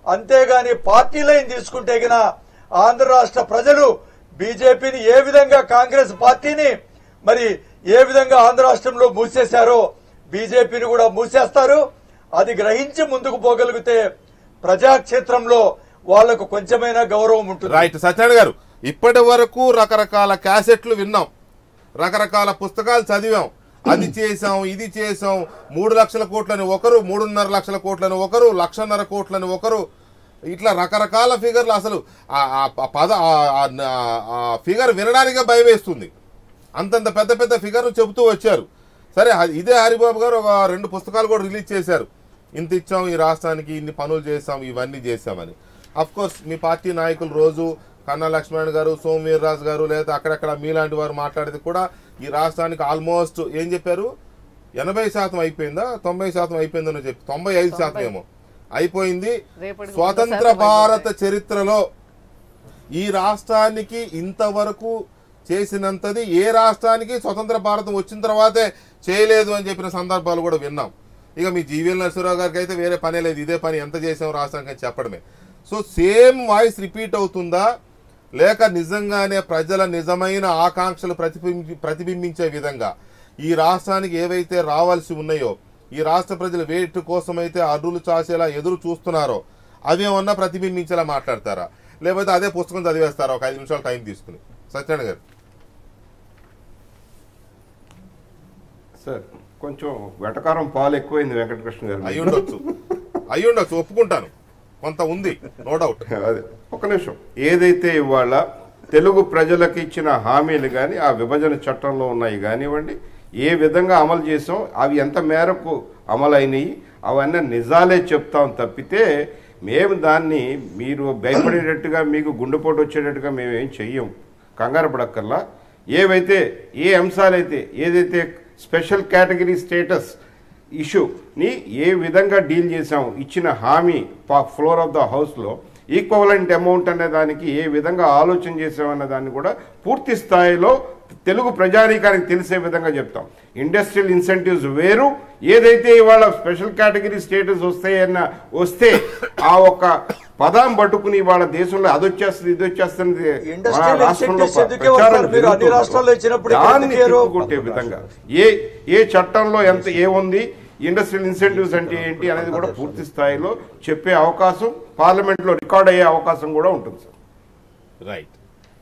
అంతేగాని పార్టీ లైన్ తీసుకుంటే గిన ఆంధ్ర రాష్ట్ర ప్రజలు బీజేపీని ఏ విధంగా కాంగ్రెస్ పార్టీని మరి ఏ విధంగా ఆంధ్ర రాష్ట్రంలో మూసేశారో బీజేపీని కూడా మూసేస్తారు అది గ్రహించి ముందుకు పోగలిగితే ప్రజాక్షేత్రంలో వాళ్లకు కొంచెమైనా గౌరవం ఉంటుంది రైట్ సత్యనారాయణ గారు ఇప్పటి వరకు రకరకాల క్యాసెట్లు విన్నాం రకరకాల పుస్తకాలు చదివాం అది చేసాం ఇది చేసాం మూడు లక్షల కోట్లని ఒకరు మూడున్నర లక్షల కోట్లని ఒకరు లక్షన్నర కోట్లని ఒకరు ఇట్లా రకరకాల ఫిగర్లు అసలు ఆ- ఆ ప- పద ఆ- ఆ- ఆ ఫిగర్ వినడానికే భయం వేస్తుంది అంతంత పెద్ద పెద్ద ఫిగర్లు చెబుతూ వచ్చారు సరే అది- ఇదే హరిబాబు గారు ఒక రెండు పుస్తకాలు కూడా రిలీజ్ చేశారు ఇంత ఇచ్చాం ఈ రాష్ట్రానికి ఇన్ని పనులు చేసాం ఇవన్నీ చేసామని అఫ్ కోర్స్ మీ పార్టీ నాయకులు రోజు కన్నా లక్ష్మణ్ గారు సోమవీర్రాజు గారు లేదా అక్కడక్కడ మీలాంటి వారు మాట్లాడేది కూడా ఈ రాష్ట్రానికి ఆల్మోస్ట్ ఏం చెప్పారు ఎనభై శాతం అయిపోయిందా తొంభై శాతం అయిపోయిందని చెప్పి తొంభై ఐదు శాతం ఏమో అయిపోయింది రేపటికి స్వతంత్ర వంద శాతం భారత చరిత్రలో ఈ రాష్ట్రానికి ఇంతవరకు చేసినంతది ఏ రాష్ట్రానికి స్వతంత్ర భారతం వచ్చిన తర్వాతే చేయలేదు అని చెప్పిన సందర్భాలు కూడా విన్నాం ఇక మీ జీవీఎల్ నరసింహరావు గారికి అయితే వేరే పనే లేదు ఇదే పని ఎంత చేసాం రాష్ట్రానికి అని చెప్పడమే సో సేమ్ వాయిస్ రిపీట్ అవుతుందా లేక నిజంగానే ప్రజల నిజమైన ఆకాంక్షలు ప్రతిబింబి ప్రతిబింబించే విధంగా ఈ రాష్ట్రానికి ఏవైతే రావాల్సి ఉన్నాయో ఈ రాష్ట్ర ప్రజలు వేటి కోసమైతే అడ్డులు చాసేలా ఎదురు చూస్తున్నారో అవేమన్నా ప్రతిబింబించేలా మాట్లాడతారా లేకపోతే అదే పుస్తకం చదివేస్తారా ఒక ఐదు నిమిషాలు టైం తీసుకుని సత్యనారాయణ గారు సార్ కొంచెం వెటకారం పాలు ఎక్కువైంది వెంకటకృష్ణ గారు అయి ఉండొచ్చు అయి ఉండొచ్చు ఒప్పుకుంటాను కొంత ఉంది నో డౌట్ అదే ఒక నిమిషం ఏదైతే ఇవాళ తెలుగు ప్రజలకు ఇచ్చిన హామీలు కానీ ఆ విభజన చట్టంలో ఉన్నాయి కానివ్వండి ఏ విధంగా అమలు చేసాం అవి ఎంత మేరకు అమలైనవి అవన్నీ నిజాలే చెప్తాం తప్పితే మేము దాన్ని మీరు భయపడేటట్టుగా మీకు గుండెపోటు వచ్చేటట్టుగా మేము ఏం చెయ్యం కంగారు పడక్కర్లా ఏవైతే ఏ అంశాలైతే ఏదైతే స్పెషల్ కేటగిరీ స్టేటస్ ఇష్యూని ఏ విధంగా డీల్ చేసాం ఇచ్చిన హామీ ఫ్లోర్ ఆఫ్ ద హౌస్లో ఈక్వలెంట్ అమౌంట్ అనే దానికి ఏ విధంగా ఆలోచన చేసామన్న దాన్ని కూడా పూర్తి స్థాయిలో తెలుగు ప్రజానీకానికి తెలిసే విధంగా చెప్తాం ఇండస్ట్రియల్ ఇన్సెంటివ్స్ వేరు ఏదైతే ఇవాళ స్పెషల్ కేటగిరీ స్టేటస్ వస్తాయన్న వస్తే ఆ ఒక్క పదం పట్టుకుని ఇవాళ దేశంలో అది వచ్చేస్తుంది ఇది వచ్చేస్తుంది మన Industrial రాష్ట్రంలో incentives ఎందుకే ప్రచారం వస్తారు? మీరు అన్ని జరుగుతుందో రాష్ట్రాల్లో ఇచ్చినప్పుడు ఇక్కడ దాన్ని ఎందుకు ఇయ్యరు? తిప్పుకొట్టే విధంగా ఏ ఏ చట్టంలో ఎంత ఏముంది ఇండస్ట్రియల్ ఇన్సెంటివ్స్ అంటే ఏంటి అనేది కూడా పూర్తి స్థాయిలో చెప్పే అవకాశం పార్లమెంట్ లో రికార్డ్ అయ్యే అవకాశం కూడా ఉంటుంది సార్ రైట్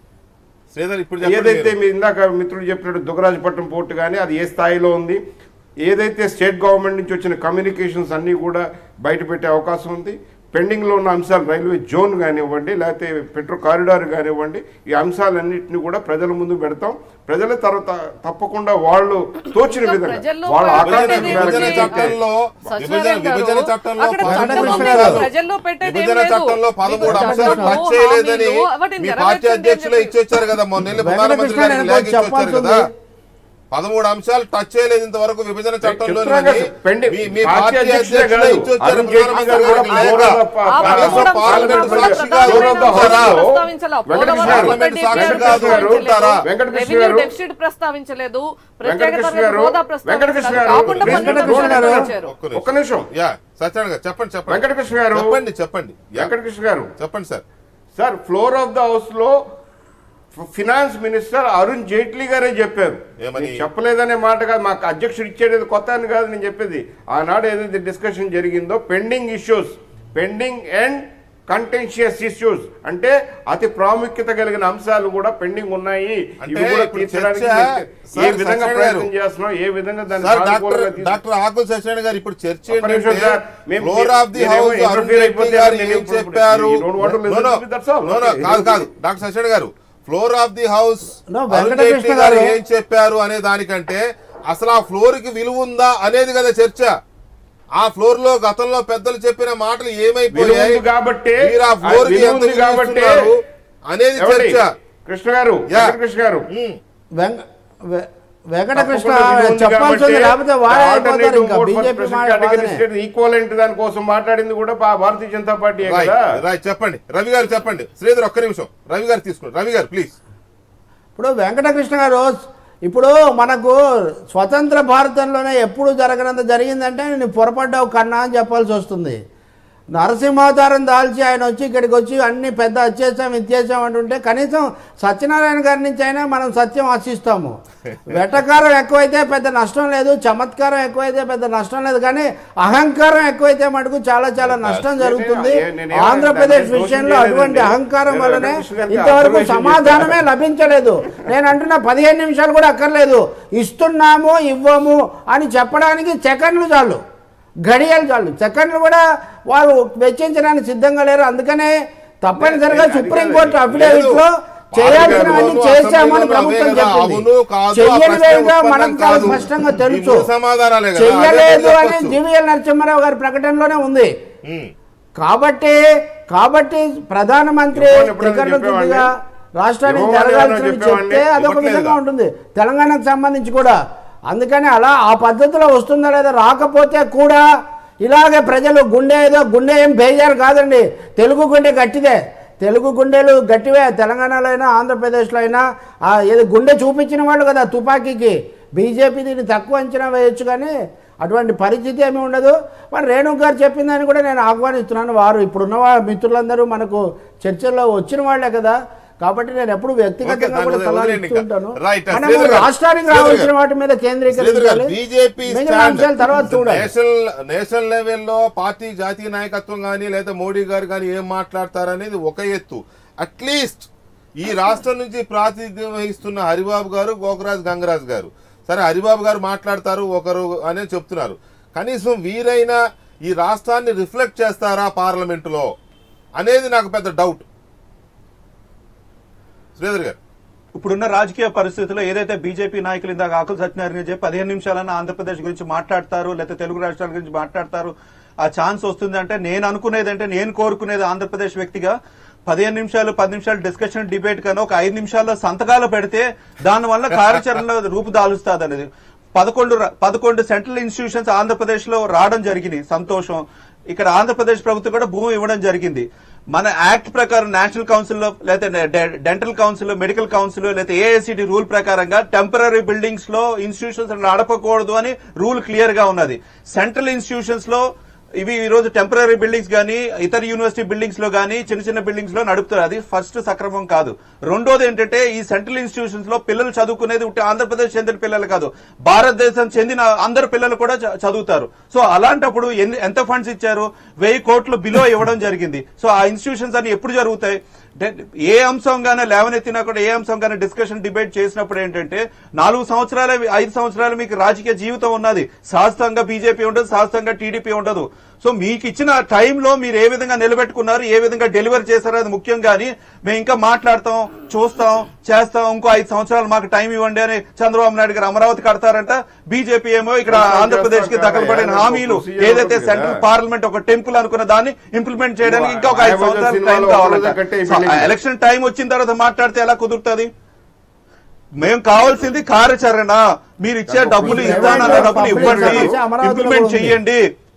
శ్రీధర్ ఇప్పుడు చెప్పండి ఏదైతే మీరు. మీరు ఇందాక మిత్రుడు చెప్పినట్టు దుగరాజపట్నం పోర్టు కానీ అది ఏ స్థాయిలో ఉంది ఏదైతే స్టేట్ గవర్నమెంట్ నుంచి వచ్చిన కమ్యూనికేషన్స్ అన్నీ కూడా బయట పెట్టే అవకాశం ఉంది పెండింగ్లో ఉన్న అంశాలు రైల్వే జోన్ కానివ్వండి లేకపోతే పెట్రో కారిడార్ కానివ్వండి ఈ అంశాలన్నింటినీ కూడా ప్రజల ముందు పెడతాం ప్రజల తర్వాత తప్పకుండా వాళ్ళు తోచిన ఇంకా విధంగా ప్రజల్లో వాళ్ళ పెట్టేది ఆకాంక్షల ఏముంది? మేరకు విభజన ఏదైతే- చట్టంలో విభజన సత్యనారాయణ గారు, విభజన చట్టంలో అక్కడ పదమూడు చట్టంలో అంశాలు ప్రజల్లో పెట్టేది ఏం విభజన లేదు. చట్టంలో పదమూడు మీకు అంశాలు చట్టంలో టచ్ చేయలేదని హామీలు, వాటిని మీ పార్టీ నెరవేర్చండి అని అధ్యక్షులే చెప్పి. ఇచ్చొచ్చారు కదా మొన్న వెళ్ళి ప్రధానమంత్రి వెంకటకృష్ణ గారికి నేను లేఖ కొంచెం ఇచ్చొచ్చారు చెప్పాల్సి కదా ఉంది. పదమూడు అంశాలు టచ్ చేయలేదు ఇంతవరకు విభజన చట్టంలో చెప్తున్నా కదా, పెండి- మీ మీ పార్టీ పార్టీ అధ్యక్షులే అధ్యక్షులే కాదు, ఇచ్చొచ్చారు అరుణ్ జైట్లీ గారు కూడా ప్రధానమంత్రి గారికి గౌరవ లేఖ. ప- ఆ ప- పదమూడు కనీసం పార్లమెంట్ అంశాలు సాక్షిగా ప్రధానమైన ఉంటారా? అంశాలు ప్రస్తావించాలా? వెంకటకృష్ణ పోలవరం గారు, ఒకటి సాక్షిగా ప్రస్తావించలేదు. ఉంటారా? వెంకటకృష్ణ రెవెన్యూ గారు, డెఫిసిట్ ప్రస్తావించలేదు ప్రత్యేక వెంకటకృష్ణ తరగతి గారు, హోదా వెంకటకృష్ణ ప్రస్తావించలేదు గారు, కాకుండా పన్నెండు వెంకటకృష్ణ అంశాలు గారు, ఇచ్చారు. ఒక్క నిమిషం. ఒక్క నిమిషం యా సత్యనారాయణ గారు చెప్పండి చెప్పండి వెంకటకృష్ణ గారు చెప్పండి చెప్పండి యా, వెంకటకృష్ణ గారు చెప్పండి sir sir floor of the house లో ఫ- ఫినాన్స్ మినిస్టర్ అరుణ్ జైట్లీ గారే చెప్పారు ఏమని? నేను చెప్పలేదనే మాట కాదు మాకు అధ్యక్షుడు ఇచ్చేది కొత్త అని కాదు నేను చెప్పేది ఆనాడు ఏదైతే డిస్కషన్ జరిగిందో pending issues pending and contentious issues అంటే అతి ప్రాముఖ్యత కలిగిన అంశాలు కూడా పెండింగ్ ఉన్నాయి అంటే ఇవి కూడా ఇప్పుడు తీర్చడానికి చర్చ- ఏ సార్, విధంగా సత్యనారాయణ ప్రయత్నం గారు. చేస్తున్నాం ఏ విధంగా దాన్ని సార్ డాక్టర్ సానుకూలంగా తీసుకు- డాక్టర్ ఆకుల సత్యనారాయణ గారు ఇప్పుడు చర్చ ఒక్క నిమిషం ఏంటంటే సార్. మేము- ఫ్లోర్ ఆఫ్ ది నేనేమో హౌస్ interfere అరుణ్ జైట్లీ అయిపోతే గారు నేను ఏం ఇప్పుడు చెప్పారు you don't want to listen No, no. to me, that's all. No, no, Okay. కాదు కాదు డాక్టర్ సత్యనారాయణ గారు floor of the house No, Arun Venkatakrishna Jaitley గారు గారు- ఏం చెప్పారు అనే దానికంటే అసలు ఆ ఫ్లోర్ కి విలువ ఉందా అనేది కదా చర్చ ఆ ఫ్లోర్ లో గతంలో పెద్దలు చెప్పిన మాటలు ఏమైపోయాయి విలువ ఉంది కాబట్టే, మీరు ఆ ఫ్లోర్ కి విలువ ఎంత ఉంది కాబట్టే, విలువిస్తున్నారు అనేది ఏమండి? చర్చ కృష్ణ గారు యా. కృష్ణ గారు ఉమ్. వెంక వె- వెంకటకృష్ణ తప్పకుండా విలువ ఉంది చెప్పాల్సి ఉంది కాబట్టి లేకపోతే వాడే అయిపోతారు alternative ఇంకా vote for BJP special category మాట state equivalent దాని కోసం మాట్లాడింది కూడా భా- భారతీయ జనతా పార్టీ రైట్ కదా రైట్ చెప్పండి రవి గారు చెప్పండి శ్రీధర్ ఒక్క నిమిషం రవి గారు తీసుకోండి రవి గారు ప్లీజ్ ఇప్పుడు వెంకటకృష్ణ గారు ఇప్పుడు మనకు స్వతంత్ర భారతంలోనే ఎప్పుడు జరగనంత జరిగిందంటే నేను పొరపడ్డావు కన్నా అని చెప్పాల్సి వస్తుంది నరసింహావతారం దాల్చి ఆయన వచ్చి ఇక్కడికి వచ్చి అన్ని పెద్ద వచ్చేసాం ఇచ్చేసాం అంటుంటే కనీసం సత్యనారాయణ గారి నుంచి అయినా మనం సత్యం ఆశిస్తాము వెటకారం ఎక్కువైతే పెద్ద నష్టం లేదు చమత్కారం ఎక్కువైతే పెద్ద నష్టం లేదు కానీ అహంకారం ఎక్కువైతే మటుకు చాలా చాలా నష్టం జరుగుతుంది నేను- నేను ఆంధ్రప్రదేశ్ నేను విషయంలో దోషం అటువంటి చేయలేదండి. అహంకారం నేను వల్లనే కృష్ణ గారికి ఇంతవరకు observation సమాధానమే లభించలేదు నేను అంటున్న పదిహేను నిమిషాలు కూడా అక్కర్లేదు ఇస్తున్నాము ఇవ్వము అని చెప్పడానికి సెకండ్లు చాలు గడియలు చాలు సెకండ్లు కూడా వారు వెచ్చించడానికి సిద్ధంగా లేరు అందుకనే తప్పనిసరిగా లేదు, అది సుప్రీంకోర్టు కాదు. అఫిడవిట్ లో చేయాల్సినవన్నీ లేదు, చేశామని అసెంబ్లీలో ప్రభుత్వం అవే కదా, చెప్పింది అవును, కాదు, ఆ చెయ్యనివేగా ప్రశ్న మనకు ఉత్పన్నం కాదు. స్పష్టంగా ఈ తెలుసు మూడు సమాధానాలే కదా, చెయ్యలేదు అదే అని చెప్పొచ్చు. జివిఎల్ నరసింహారావు గారి ప్రకటనలోనే ఉంది ఉమ్. కాబట్టి కాబట్టి ప్రధానమంత్రి ఇవ్వమని ఎప్పుడైనా టికెట్లు చెప్పేవాడిని? చుట్టిగా రాష్ట్రానికి ఇవ్వమని జరగాల్సింది ఏమైనా చెప్పేవాడిని? చెప్తే అదొక ఇవ్వట్లేదుగా. విధంగా ఉంటుంది తెలంగాణకు సంబంధించి కూడా అందుకని అలా ఆ పద్ధతిలో వస్తుందా లేదా రాకపోతే కూడా ఇలాగే ప్రజలు గుండె ఏదో గుండె ఏం బేజారు కాదండి తెలుగు గుండె గట్టిదే తెలుగు గుండెలు గట్టివే తెలంగాణలో అయినా ఆంధ్రప్రదేశ్లో అయినా ఆ ఏదో గుండె చూపించిన వాళ్ళు కదా తుపాకీకి బీజేపీ దీన్ని తక్కువ అంచనా వేయొచ్చు కానీ అటువంటి పరిస్థితి ఏమీ ఉండదు మరి రేణు గారు చెప్పిందని కూడా నేను ఆహ్వానిస్తున్నాను వారు ఇప్పుడున్న వా- మిత్రులందరూ మనకు చర్చల్లో వచ్చిన వాళ్ళే కదా కాబట్టి నేను ఎప్పుడు వ్యక్తిగతంగా దాన్ని కూడా వదిలేయండి సలహాలు ఇంకా. ఇస్తుంటాను Right. మనము శ్రీధర్ గారు, రాష్ట్రానికి శ్రీధర్ రావాల్సిన గారు. వాటి మీద కేంద్రీకరించాలి బీజేపీ మిగిలిన అంశాలు తర్వాత చూడాలి నేషనల్ నేషనల్ లెవెల్లో పార్టీ జాతీయ నాయకత్వం కానీ లేదా మోడీ గారు కానీ ఏం మాట్లాడతారనేది ఒక ఎత్తు అట్లీస్ట్ ఈ రాష్ట్రం నుంచి ప్రాతినిధ్యం వహిస్తున్న హరిబాబు గారు గోకరాజ్ గంగరాజ్ గారు సరే హరిబాబు గారు మాట్లాడతారు ఒకరు అనే చెప్తున్నారు కనీసం వీరైనా ఈ రాష్ట్రాన్ని రిఫ్లెక్ట్ చేస్తారా పార్లమెంటులో అనేది నాకు పెద్ద డౌట్ శ్రీధర్ గారు ఇప్పుడున్న రాజకీయ పరిస్థితుల్లో ఏదైతే బీజేపీ నాయకులు ఇందాక ఆకుల సత్యనారాయణ చెప్పి పదిహేను నిమిషాలన్నా ఆంధ్రప్రదేశ్ గురించి మాట్లాడతారు లేకపోతే తెలుగు రాష్ట్రాల గురించి మాట్లాడతారు ఆ ఛాన్స్ వస్తుంది అంటే నేను అనుకునేది అంటే నేను కోరుకునేది ఆంధ్రప్రదేశ్ వ్యక్తిగా పదిహేను నిమిషాలు పది నిమిషాలు డిస్కషన్ డిబేట్ కన్నా ఒక ఐదు నిమిషాల్లో సంతకాలు పెడితే దానివల్ల కార్యాచరణలో రూపుదాలుస్తుంది అనేది పదకొండు ర- పదకొండు సెంట్రల్ ఇన్స్టిట్యూషన్స్ ఆంధ్రప్రదేశ్ లో రావడం జరిగింది సంతోషం ఇక్కడ ఆంధ్రప్రదేశ్ ప్రభుత్వం కూడా భూమి ఇవ్వడం జరిగింది మన యాక్ట్ ప్రకారం నేషనల్ కౌన్సిల్ లో లేకపోతే డెంటల్ కౌన్సిల్ మెడికల్ కౌన్సిల్ లేకపోతే ఏఐసిటి రూల్ ప్రకారంగా టెంపరీ బిల్డింగ్స్ లో ఇన్స్టిట్యూషన్స్ నడపకూడదు అని రూల్ క్లియర్ గా ఉన్నది సెంట్రల్ ఇన్స్టిట్యూషన్స్ లో ఇవి ఈ రోజు టెంపరీ బిల్డింగ్స్ గానీ ఇతర యూనివర్సిటీ బిల్డింగ్స్ లో గానీ చిన్న చిన్న బిల్డింగ్స్ లో నడుపుతారు అది ఫస్ట్ సక్రమం కాదు రెండోది ఏంటంటే ఈ సెంట్రల్ ఇన్స్టిట్యూషన్స్ లో పిల్లలు చదువుకునేది ఉట్టి ఆంధ్రప్రదేశ్ చెందిన పిల్లలు కాదు భారతదేశం చెందిన అందరు పిల్లలు కూడా చ- చదువుతారు సో అలాంటప్పుడు ఎన్ని- ఎంత ఫండ్స్ ఇచ్చారు వెయ్యి కోట్లు బిలో ఇవ్వడం జరిగింది సో ఆ ఇన్స్టిట్యూషన్స్ అన్ని ఎప్పుడు జరుగుతాయి డే- ఏ అంశంగానే లేవనెత్తినా కూడా ఏ అంశంగానే డిస్కషన్ డిబేట్ చేసినప్పుడు ఏంటంటే నాలుగు సంవత్సరాలే ఐదు సంవత్సరాలు మీకు రాజకీయ జీవితం ఉన్నది శాస్త్రంగా బీజేపీ ఉండదు శాస్త్రంగా టీడీపీ ఉండదు సో మీకు ఇచ్చిన టైంలో మీరు ఏ విధంగా నిలబెట్టుకున్నారు ఏ విధంగా డెలివర్ చేశారు అది ముఖ్యం కానీ మేము ఇంకా మాట్లాడతాం చూస్తాం చేస్తాం ఇంకో ఐదు సంవత్సరాలు మాకు టైం ఇవ్వండి అని చంద్రబాబు నాయుడు గారు అమరావతి కడతారంట బీజేపీ ఏమో ఇక్కడ ఆంధ్రప్రదేశ్ కి దఖలుపడిన హామీలు ఏదైతే సెంట్రల్ పార్లమెంట్ ఒక టెంపుల్ అనుకున్న దాన్ని ఇంప్లిమెంట్ చేయడానికి ఇంకా ఒక ఐదు మాయావతి సంవత్సరాలు టైం సినిమాలో కావాలంట ఒకరోజు కంటే ఈ సో, బిల్డింగ్ ఆ ఎలక్షన్ టైం వచ్చిన తర్వాత మాట్లాడితే ఎలా కుదురుతుంది మేము కావాల్సింది కార్యాచరణ మీరు ఇచ్చే డబ్బులు ఇస్తానన్న డబ్బులు ఇవ్వండి ఇంప్లిమెంట్ చెయ్యండి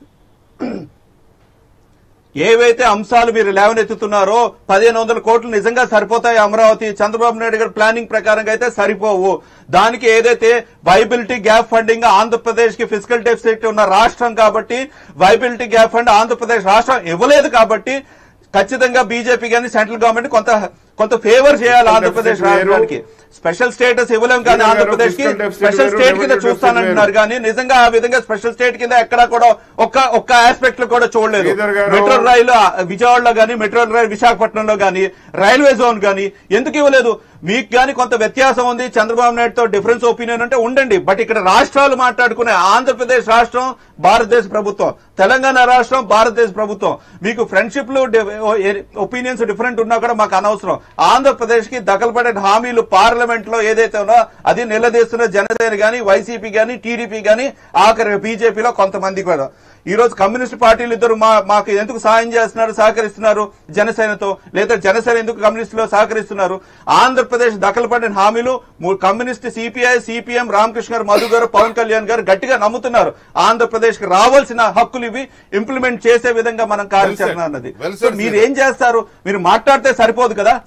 ఏవైతే అంశాలు మీరు లేవనెత్తుతున్నారో పదిహేను వందల కోట్లు నిజంగా సరిపోతాయి అమరావతి చంద్రబాబు నాయుడు గారి ప్లానింగ్ ప్రకారంగా అయితే సరిపోవు దానికి ఏదైతే వైబిలిటీ గ్యాప్ ఫండింగ్ ఆంధ్రప్రదేశ్ కి ఫిజికల్ డెఫిసిట్ ఉన్న రాష్ట్రం కాబట్టి వైబిలిటీ గ్యాప్ ఫండ్ ఆంధ్రప్రదేశ్ రాష్ట్రం ఇవ్వలేదు కాబట్టి ఖచ్చితంగా బీజేపీ కానీ సెంట్రల్ గవర్నమెంట్ కొంత కొంత ఫేవర్ చేయాలి ఆంధ్రప్రదేశ్ deficit వేరు. రాష్ట్రానికి స్పెషల్ స్టేటస్ ఇవ్వలేం కానీ గారు, ఆంధ్రప్రదేశ్ కి fiscal deficit స్పెషల్ వేరు, స్టేట్ కింద revenue deficit చూస్తానంటున్నారు వేరు. కానీ నిజంగా ఆ విధంగా స్పెషల్ స్టేట్ కింద ఎక్కడా కూడా ఒక్క ఒక్క ఆస్పెక్ట్ లో కూడా చూడలేదు శ్రీధర్ గారు- మెట్రో రైలు ఆ, విజయవాడలో గానీ మెట్రో రైలు విశాఖపట్నంలో గానీ రైల్వే జోన్ గానీ ఎందుకు ఇవ్వలేదు మీకు గానీ కొంత వ్యత్యాసం ఉంది చంద్రబాబు నాయుడు తో డిఫరెన్స్ ఒపీనియన్ అంటే ఉండండి బట్ ఇక్కడ రాష్ట్రాలు మాట్లాడుకునే ఆంధ్రప్రదేశ్ రాష్ట్రం భారతదేశ ప్రభుత్వం తెలంగాణ రాష్ట్రం భారతదేశ ప్రభుత్వం మీకు ఫ్రెండ్షిప్లు ఒపీనియన్స్ డిఫరెంట్ ఉన్నా కూడా మాకు అనవసరం ఆంధ్రప్రదేశ్ కి దఖలుపడే హామీలు పార్లమెంట్ లో ఏదైతే ఉన్నా అది నిలదీస్తున్న జనసేన గాని వైసీపీ గాని టీడీపీ గాని ఆఖరి బీజేపీలో కొంతమంది కూడా ఈ రోజు కమ్యూనిస్ట్ పార్టీలు ఇద్దరు మా మాకు ఎందుకు సహాయం చేస్తున్నారు సహకరిస్తున్నారు జనసేనతో లేదా జనసేన ఎందుకు కమ్యూనిస్టులో సహకరిస్తున్నారు ఆంధ్రప్రదేశ్ దఖలు పడిన హామీలు మూ- కమ్యూనిస్ట్ సిపిఐ సిపిఎం రామకృష్ణ గారు మధు గారు పవన్ కళ్యాణ్ గారు గట్టిగా నమ్ముతున్నారు ఆంధ్రప్రదేశ్ కి రావాల్సిన హక్కులు ఇవి ఇంప్లిమెంట్ చేసే విధంగా మనం కార్యాచరణ said. అన్నది Well సో said, మీరు Sridhar. ఏం చేస్తారు మీరు మాట్లాడితే సరిపోదు కదా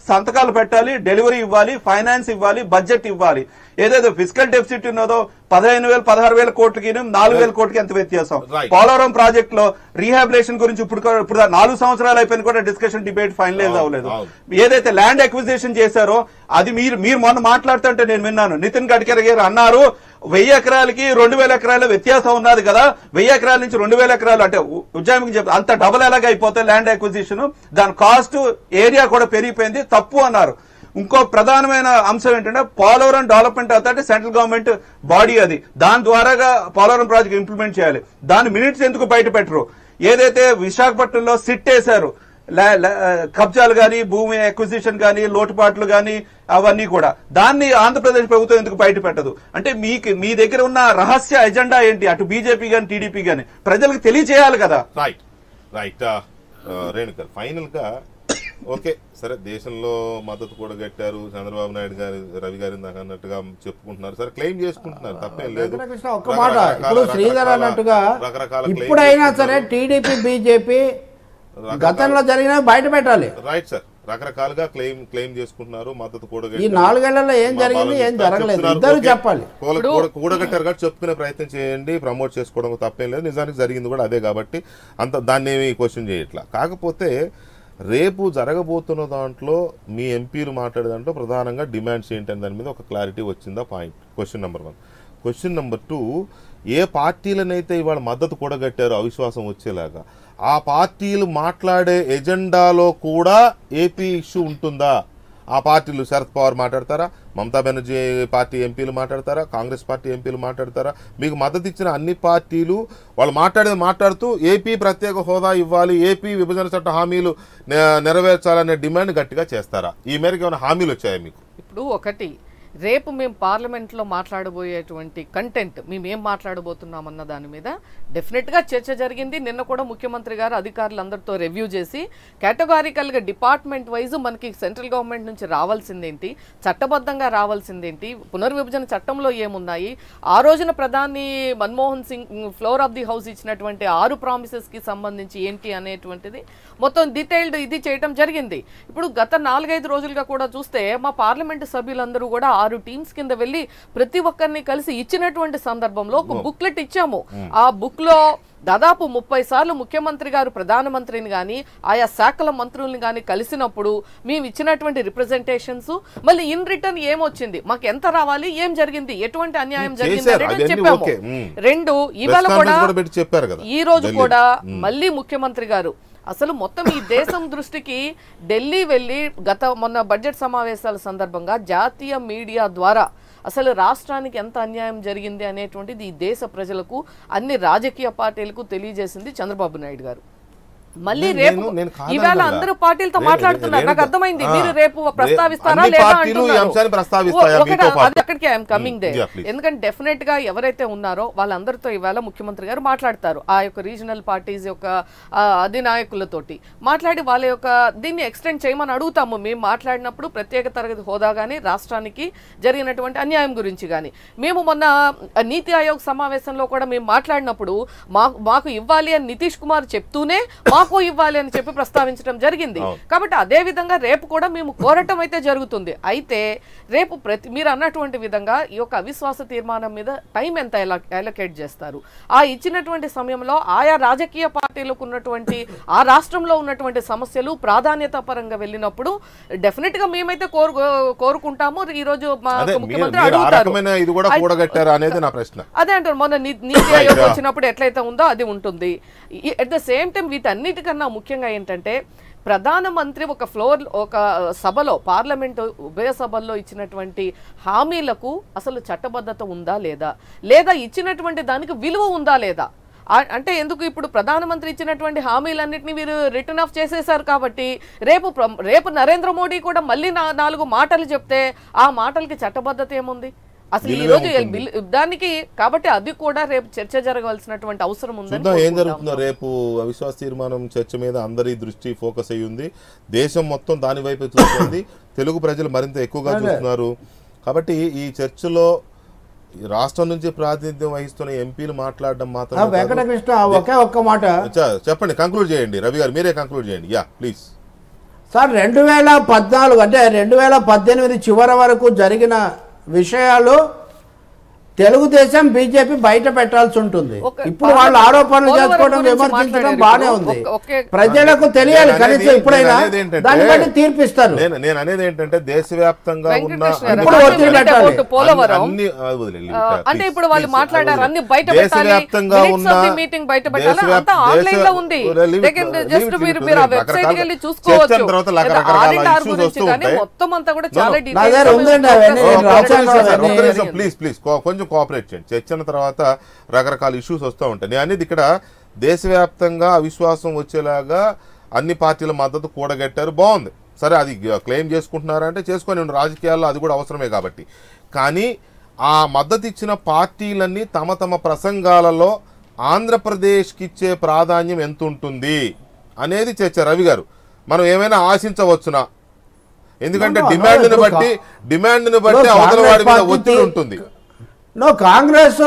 సంతకాలు పెట్టాలి డెలివరీ ఇవ్వాలి ఫైనాన్స్ ఇవ్వాలి బడ్జెట్ ఇవ్వాలి ఏదైతే ఫిజికల్ డెఫిసిట్ ఉన్నదో పదిహేను వేలు పదహారు వేల కోట్లకి నాలుగు వేల కోట్లకి ఎంత వ్యత్యాసం Right. పోలవరం ప్రాజెక్ట్ లో రీహాబిలేషన్ గురించి ఇప్పుడు కూడా- ఇప్పుడు దా- నాలుగు సంవత్సరాలు అయిపోయింది కూడా డిస్కషన్ డిబేట్ ఫైనలైజ్ అవును, అవ్వలేదు అవును. ఏదైతే ల్యాండ్ అక్విజిషన్ చేశారో అది మీరు మీరు మొన్న మాట్లాడుతుంటే నేను విన్నాను నితిన్ గడ్కరీ గారు అన్నారు వెయ్యి ఎకరాలకి రెండు వేల ఎకరాల వ్యత్యాసం ఉన్నది కదా వెయ్యి ఎకరాల నుంచి రెండు వేల ఎకరాలు అంటే ఉ- ఉజ్జాయింపుకి చెప్తా అంత డబల్ ఎలాగ అయిపోతే ల్యాండ్ అక్విజిషన్ దాని కాస్ట్ ఏరియా కూడా పెరిగిపోయింది తప్పు అన్నారు ఇంకో ప్రధానమైన అంశం ఏంటంటే Polavaram development authority central government body అది దాని ద్వారాగా పోలవరం ప్రాజెక్ట్ ఇంప్లిమెంట్ చేయాలి దాని మినిట్స్ ఎందుకు బయట పెట్టరు ఏదైతే విశాఖపట్నంలో సిట్ వేశారు లా- లా- కబ్జాలు గాని భూమి అక్విజిషన్ గాని లోటుపాట్లు గాని అవన్నీ కూడా దాన్ని ఆంధ్రప్రదేశ్ ప్రభుత్వం ఎందుకు బయట పెట్టదు అంటే మీకు మీ దగ్గర ఉన్న రహస్య ఎజెండా ఏంటి అటు బీజేపీ గాని టీడీపీ గాని ప్రజలకు తెలియజేయాలి కదా రైట్ రైట్ రేణుకర్ ఫైనల్ గా ఓకే సరే దేశంలో మద్దతు కూడా కట్టారు చంద్రబాబు నాయుడు గారి రవి గారి ఇందాక అన్నట్టుగా చెప్పుకుంటున్నారు సరే క్లెయిమ్ చేసుకుంటున్నారు తప్పేం లేదు వెంకటకృష్ణ ఒక్క మాట రకరకాల- ఇప్పుడు శ్రీధర్ రకరకాల- అన్నట్టుగా రకరకాల claim ఇప్పుడైనా సరే చేసుకుంటున్నారు. టీడీపీ బీజేపీ రకరకాల- గతంలో జరిగిన బయట పెట్టాలి రైట్ సార్ రకరకాలుగా క్లెయిమ్ క్లెయిమ్ చేసుకుంటున్నారు మద్దతు కూడా ఈ నాలుగేళ్లలో ఏం జరిగింది ఏం జరగలేదు ఇద్దరు చెప్పాలి కూడగట్టారు కాబట్టి చెప్పుకునే ప్రయత్నం చేయండి ప్రమోట్ చేసుకోవడం తప్పేం లేదు నిజానికి జరిగింది కూడా అదే కాబట్టి అంత దాన్ని ఏమి క్వశ్చన్ చేయట్లా కాకపోతే రేపు జరగబోతున్న దాంట్లో మీ ఎంపీలు మాట్లాడే దాంట్లో ప్రధానంగా డిమాండ్స్ ఏంటనే దాని మీద ఒక క్లారిటీ వచ్చిందా point question number one question number two ఏ పార్టీలనైతే ఇవాళ మద్దతు కూడగట్టారో అవిశ్వాసం వచ్చేలాగా ఆ పార్టీలు మాట్లాడే ఎజెండాలో కూడా ఏపీ ఇష్యూ ఉంటుందా ఆ పార్టీలు శరద్ పవార్ మాట్లాడతారా మమతా బెనర్జీ పార్టీ ఎంపీలు మాట్లాడతారా కాంగ్రెస్ పార్టీ ఎంపీలు మాట్లాడతారా మీకు మద్దతు ఇచ్చిన అన్ని పార్టీలు వాళ్ళు మాట్లాడేది మాట్లాడుతూ ఏపీ ప్రత్యేక హోదా ఇవ్వాలి ఏపీ విభజన చట్ట హామీలు నె- నెరవేర్చాలనే డిమాండ్ గట్టిగా చేస్తారా ఈ మేరకు ఏమైనా హామీలు వచ్చాయా మీకు ఇప్పుడు ఒకటి రేపు మేము పార్లమెంట్లో మాట్లాడబోయేటువంటి కంటెంట్ మేము ఏం మాట్లాడబోతున్నామన్న దాని మీద డెఫినెట్గా చర్చ జరిగింది నిన్న కూడా ముఖ్యమంత్రి గారు అధికారులందరితో రివ్యూ చేసి కేటగారికల్గా డిపార్ట్మెంట్ వైజ్ మనకి సెంట్రల్ గవర్నమెంట్ నుంచి రావాల్సిందేంటి చట్టబద్ధంగా రావాల్సిందేంటి పునర్విభజన చట్టంలో ఏమున్నాయి ఆ రోజున ప్రధాని Manmohan Singh floor of the house ఇచ్చినటువంటి ఆరు ప్రామిసెస్కి సంబంధించి ఏంటి అనేటువంటిది మొత్తం డీటెయిల్డ్ ఇది చేయటం జరిగింది ఇప్పుడు గత నాలుగైదు రోజులుగా కూడా చూస్తే మా పార్లమెంటు సభ్యులందరూ కూడా ఆరు టీమ్స్ కింద వెళ్ళి ప్రతి ఒక్కరిని కలిసి ఇచ్చినటువంటి సందర్భంలో ఒక బుక్లెట్ ఇచ్చాము ఆ బుక్ లో దాదాపు ముప్పై సార్లు ముఖ్యమంత్రి గారు ప్రధానమంత్రిని కానీ ఆయా శాఖల మంత్రుల్ని కానీ కలిసినప్పుడు మేము ఇచ్చినటువంటి రిప్రజెంటేషన్స్ మళ్ళీ ఇన్ రిటర్న్ ఏమొచ్చింది మాకు ఎంత రావాలి ఏం జరిగింది ఎటువంటి అన్యాయం జరిగింది చేశారు. అనేది అవన్నీ చెప్పాము ఓకే. మ్మ్. రెండు ఇవాళ Press కూడా conference కూడా పెట్టి చెప్పారు కదా ఈ రోజు ఢిల్లీ. కూడా మళ్ళీ ముఖ్యమంత్రి గారు అసలు మొత్తం ఈ దేశం దృష్టికి ఢిల్లీ వెళ్ళి గత మొన్న బడ్జెట్ సమావేశాల సందర్భంగా జాతీయ మీడియా ద్వారా అసలు రాష్ట్రానికి ఎంత అన్యాయం జరిగింది అనేటువంటిది ఈ దేశ ప్రజలకు అన్ని రాజకీయ పార్టీలకు తెలియజేసింది చంద్రబాబు నాయుడు గారు మళ్ళీ నేను- రేపు నేను- నేను కాదనలా. ఈవేళ అందరూ పార్టీలతో రే- మాట్లాడుతున్నారు రే- నాకు అర్థమైంది ఆ. మీరు రేపు రే- ప్రస్తావిస్తారా అన్ని లేదా పార్టీలు ఈ అంటున్నారు. అంశాన్ని ప్రస్తావిస్తాయా ఓ- ఒకటి మీతో పాటు? అది అక్కడికి I'm coming there Yeah, please. ఎందుకంటే డెఫినెట్ గా ఎవరైతే ఉన్నారో వాళ్ళందరితో ఇవాళ ముఖ్యమంత్రి గారు మాట్లాడతారు ఆ యొక్క రీజనల్ పార్టీస్ యొక్క ఆ, అధినాయకులతోటి మాట్లాడి వాళ్ళ యొక్క దీన్ని ఎక్స్టెండ్ చేయమని అడుగుతాము మేము మాట్లాడినప్పుడు ప్రత్యేక తరగతి హోదా కానీ రాష్ట్రానికి జరిగినటువంటి అన్యాయం గురించి కానీ మేము మొన్న ఆ, నీతి ఆయోగ్ సమావేశంలో కూడా మేము మాట్లాడినప్పుడు మాకు మాకు ఇవ్వాలి అని నితీష్ కుమార్ చెప్తూనే మాకు ఇవ్వాలి అని చెప్పి ప్రస్తావించడం జరిగింది కాబట్టి అదే విధంగా రేపు కూడా మేము కోరటం అయితే జరుగుతుంది అయితే రేపు ప్రతి మీరు అన్నటువంటి విధంగా ఈ యొక్క అవిశ్వాస తీర్మానం మీద టైం ఎంత అలొకేట్ చేస్తారు ఆ ఇచ్చినటువంటి సమయంలో ఆయా రాజకీయ పార్టీలకు ఉన్నటువంటి ఆ రాష్ట్రంలో ఉన్నటువంటి సమస్యలు ప్రాధాన్యత పరంగా వెళ్ళినప్పుడు డెఫినెట్ గా మేమైతే కోరు కోరుకుంటాము ఈ రోజు మా అదే యొక్క మీరు ముఖ్యమంత్రి మీరు ఆ అడుగుతారు రకమైన ఇది కూడా అయితే- కూడగట్టారా అనేది నా ప్రశ్న అదే అంటారు మొన్న నీ- నీతి ఆయోగ్ వచ్చినప్పుడు ఎట్లయితే ఉందో అది ఉంటుంది ఎట్ ద సేమ్ టైం వీటన్నిటికన్నా ముఖ్యంగా ఏంటంటే ప్రధానమంత్రి ఒక ఫ్లోర్ ఒక సభలో పార్లమెంటు ఉభయ సభల్లో ఇచ్చినటువంటి హామీలకు అసలు చట్టబద్ధత ఉందా లేదా లేదా ఇచ్చినటువంటి దానికి విలువ ఉందా లేదా ఆ- అంటే ఎందుకు ఇప్పుడు ప్రధానమంత్రి ఇచ్చినటువంటి హామీలన్నింటినీ మీరు రిటర్న్ ఆఫ్ చేసేశారు కాబట్టి రేపు ప్ర- రేపు నరేంద్ర మోడీ కూడా మళ్ళీ నా- నాలుగు మాటలు చెప్తే ఆ మాటలకి చట్టబద్ధత ఏముంది అసలు ఈ విలువే రోజు ఉంటుంది. బిల్- దానికి కాబట్టి అది కూడా రేపు చర్చ జరగవలసినటువంటి అవసరం ఉందని చూద్దాం ఏం కోరుకుంటా జరుగుతుందో రేపు అవిశ్వాస తీర్మానం చర్చ మీద అందరి దృష్టి ఫోకస్ అయ్యి ఉంది దేశం మొత్తం దాని వైపు చూస్తుంది తెలుగు ప్రజలు మరింత ఎక్కువగా చూస్తున్నారు కాబట్టి ఈ చర్చలో ఈ రాష్ట్రం నుంచి ప్రాతినిధ్యం వహిస్తున్న ఎంపీలు మాట్లాడడం ఆ మాత్రం వెంకటకృష్ణ ఒకే ఒక్క మాట చెప్పండి కంక్లూడ్ చేయండి రవి గారు మీరే కంక్లూడ్ చేయండి యా ప్లీజ్ సార్ రెండు వేల పద్నాలుగు అంటే రెండు వేల పద్దెనిమిది చివరి వరకు జరిగిన విషయాలు తెలుగుదేశం బీజేపీ బయట పెట్టాల్సి ఉంటుంది ఒక- ఇప్పుడు వాళ్ళు ఆరోపణలు పోలవరం చేసుకోవడం గురించి విమర్శించడం మాట్లాడారు బానే ఇప్పుడు. ఉంది ఒక- ఒకే- ప్రజలకు తెలియాలి నేను కనీసం అనేది- ఇప్పుడైనా నేను అనేది ఏంటంటే- దాన్ని బట్టి తీర్పిస్తారు నేను నేను అనేది ఏంటంటే దేశవ్యాప్తంగా ఉన్న వెంకటకృష్ణ గారు, ఇప్పుడు అంటే ఒత్తిడి అంటే పెట్టాలి. పోటు పోలవరం అన్ని ఆ, వదిలేయండి, ఆ, please, అంటే ఇప్పుడు వాళ్ళు please, మాట్లాడారు అది అన్ని వదిలేయండి. బయట పెట్టాలి దేశవ్యాప్తంగా Minutes ఉన్న of the meeting బయట పెట్టాలి దేశవ్యాప్- అంతా ఆన్లైన్ లో దేశ- ఉంది leave it, They can leave just it, మీరు leave మీరు ఆ it. వెబ్సైట్ రకరకాల వెళ్ళి చర్చల చూసుకోవచ్చు తర్వాత లేదా రకరకాల ఆడిట్ ఆర్ issues గురించి వస్తూ కానీ ఉంటాయి. మొత్తం అంతా కూడా No, చాలా no. details నా దగ్గర గా ఉందండి మేము అవన్నీ. discuss నేను ఒక్క రాశాను నిమిషం సార్, అవన్నీ. ఒక్క నిమిషం ప్లీజ్ ప్లీజ్ కొంచెం కోఆపరేట్ చేయండి చర్చన తర్వాత రకరకాల ఇష్యూస్ వస్తూ ఉంటాయి నేను అనేది ఇక్కడ దేశవ్యాప్తంగా అవిశ్వాసం వచ్చేలాగా అన్ని పార్టీల మద్దతు కూడగట్టారు బాగుంది సరే అది క్లెయిమ్ చేసుకుంటున్నారంటే చేసుకొని ఉండు. రాజకీయాల్లో అది కూడా అవసరమే కాబట్టి కానీ ఆ మద్దతు ఇచ్చిన పార్టీలన్నీ తమ తమ ప్రసంగాలలో ఆంధ్రప్రదేశ్కి ఇచ్చే ప్రాధాన్యం ఎంత ఉంటుంది అనేది చర్చ రవి గారు మనం ఏమైనా ఆశించవచ్చునా ఎందుకంటే No, no, no, డిమాండ్ని ఇప్పుడు బట్టి కా- డిమాండ్ని బట్టి ఇప్పుడు అవతల వాడి మీద కాంగ్రెస్ ఒత్తిడి పార్టీ ఉంటుంది నో కాంగ్రెస్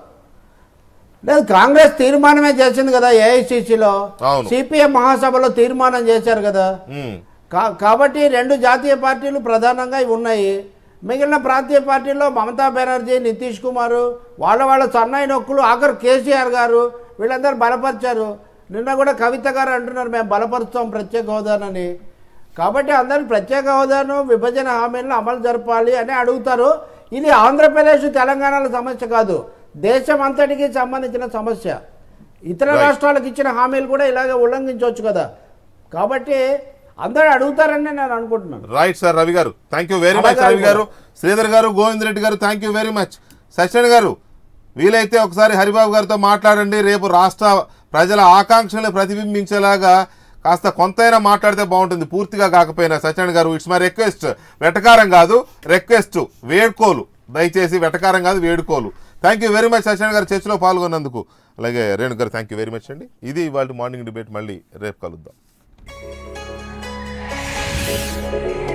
లేదు కాంగ్రెస్ తీర్మానమే చేసింది కదా ఏఐసిసిలో అవును. సిపిఎం మహాసభలో తీర్మానం చేశారు కదా ఉమ్. కా- కాబట్టి రెండు జాతీయ పార్టీలు ప్రధానంగా ఇవి ఉన్నాయి మిగిలిన ప్రాంతీయ పార్టీల్లో మమతా బెనర్జీ నితీష్ కుమార్ వాళ్ళ వాళ్ళ సన్నాయి నొక్కులు ఆఖరు కేసీఆర్ గారు వీళ్ళందరూ బలపరిచారు నిన్న కూడా కవిత గారు అంటున్నారు మేము బలపరుస్తాం ప్రత్యేక హోదానని కాబట్టి అందరూ ప్రత్యేక హోదాను విభజన హామీలను అమలు జరపాలి అని అడుగుతారు ఇది ఆంధ్రప్రదేశ్ తెలంగాణల సమస్య కాదు దేశం అంతటికి సంబంధించిన సమస్య ఇతర Right. రాష్ట్రాలకు ఇచ్చిన హామీలు కూడా ఇలాగే ఉల్లంఘించవచ్చు కదా కాబట్టి అందరూ అడుగుతారని నేను అనుకుంటున్నాను రైట్ సార్ రవి గారు థ్యాంక్ యూ వెరీ మచ్ అలాగే రవి గారు శ్రీధర్ గారు గోవింద్ రెడ్డి గారు thank you very much Satyan గారు వీలైతే ఒకసారి హరిబాబు గారితో మాట్లాడండి రేపు రాష్ట్ర ప్రజల ఆకాంక్షలను ప్రతిబింబించేలాగా కాస్త కొంతైనా మాట్లాడితే బాగుంటుంది పూర్తిగా కాకపోయినా సత్యన్ గారు ఇట్స్ మై రిక్వెస్ట్ వెటకారం కాదు రిక్వెస్ట్ వేడుకోలు దయచేసి వెటకారం కాదు వేడుకోలు thank you very much Satyan గారు చర్చలో పాల్గొన్నందుకు అలాగే రేణు గారు థ్యాంక్ యూ వెరీ మచ్ అండి ఇది ఇవాళ మార్నింగ్ డిబేట్ మళ్ళీ రేపు కలుద్దాం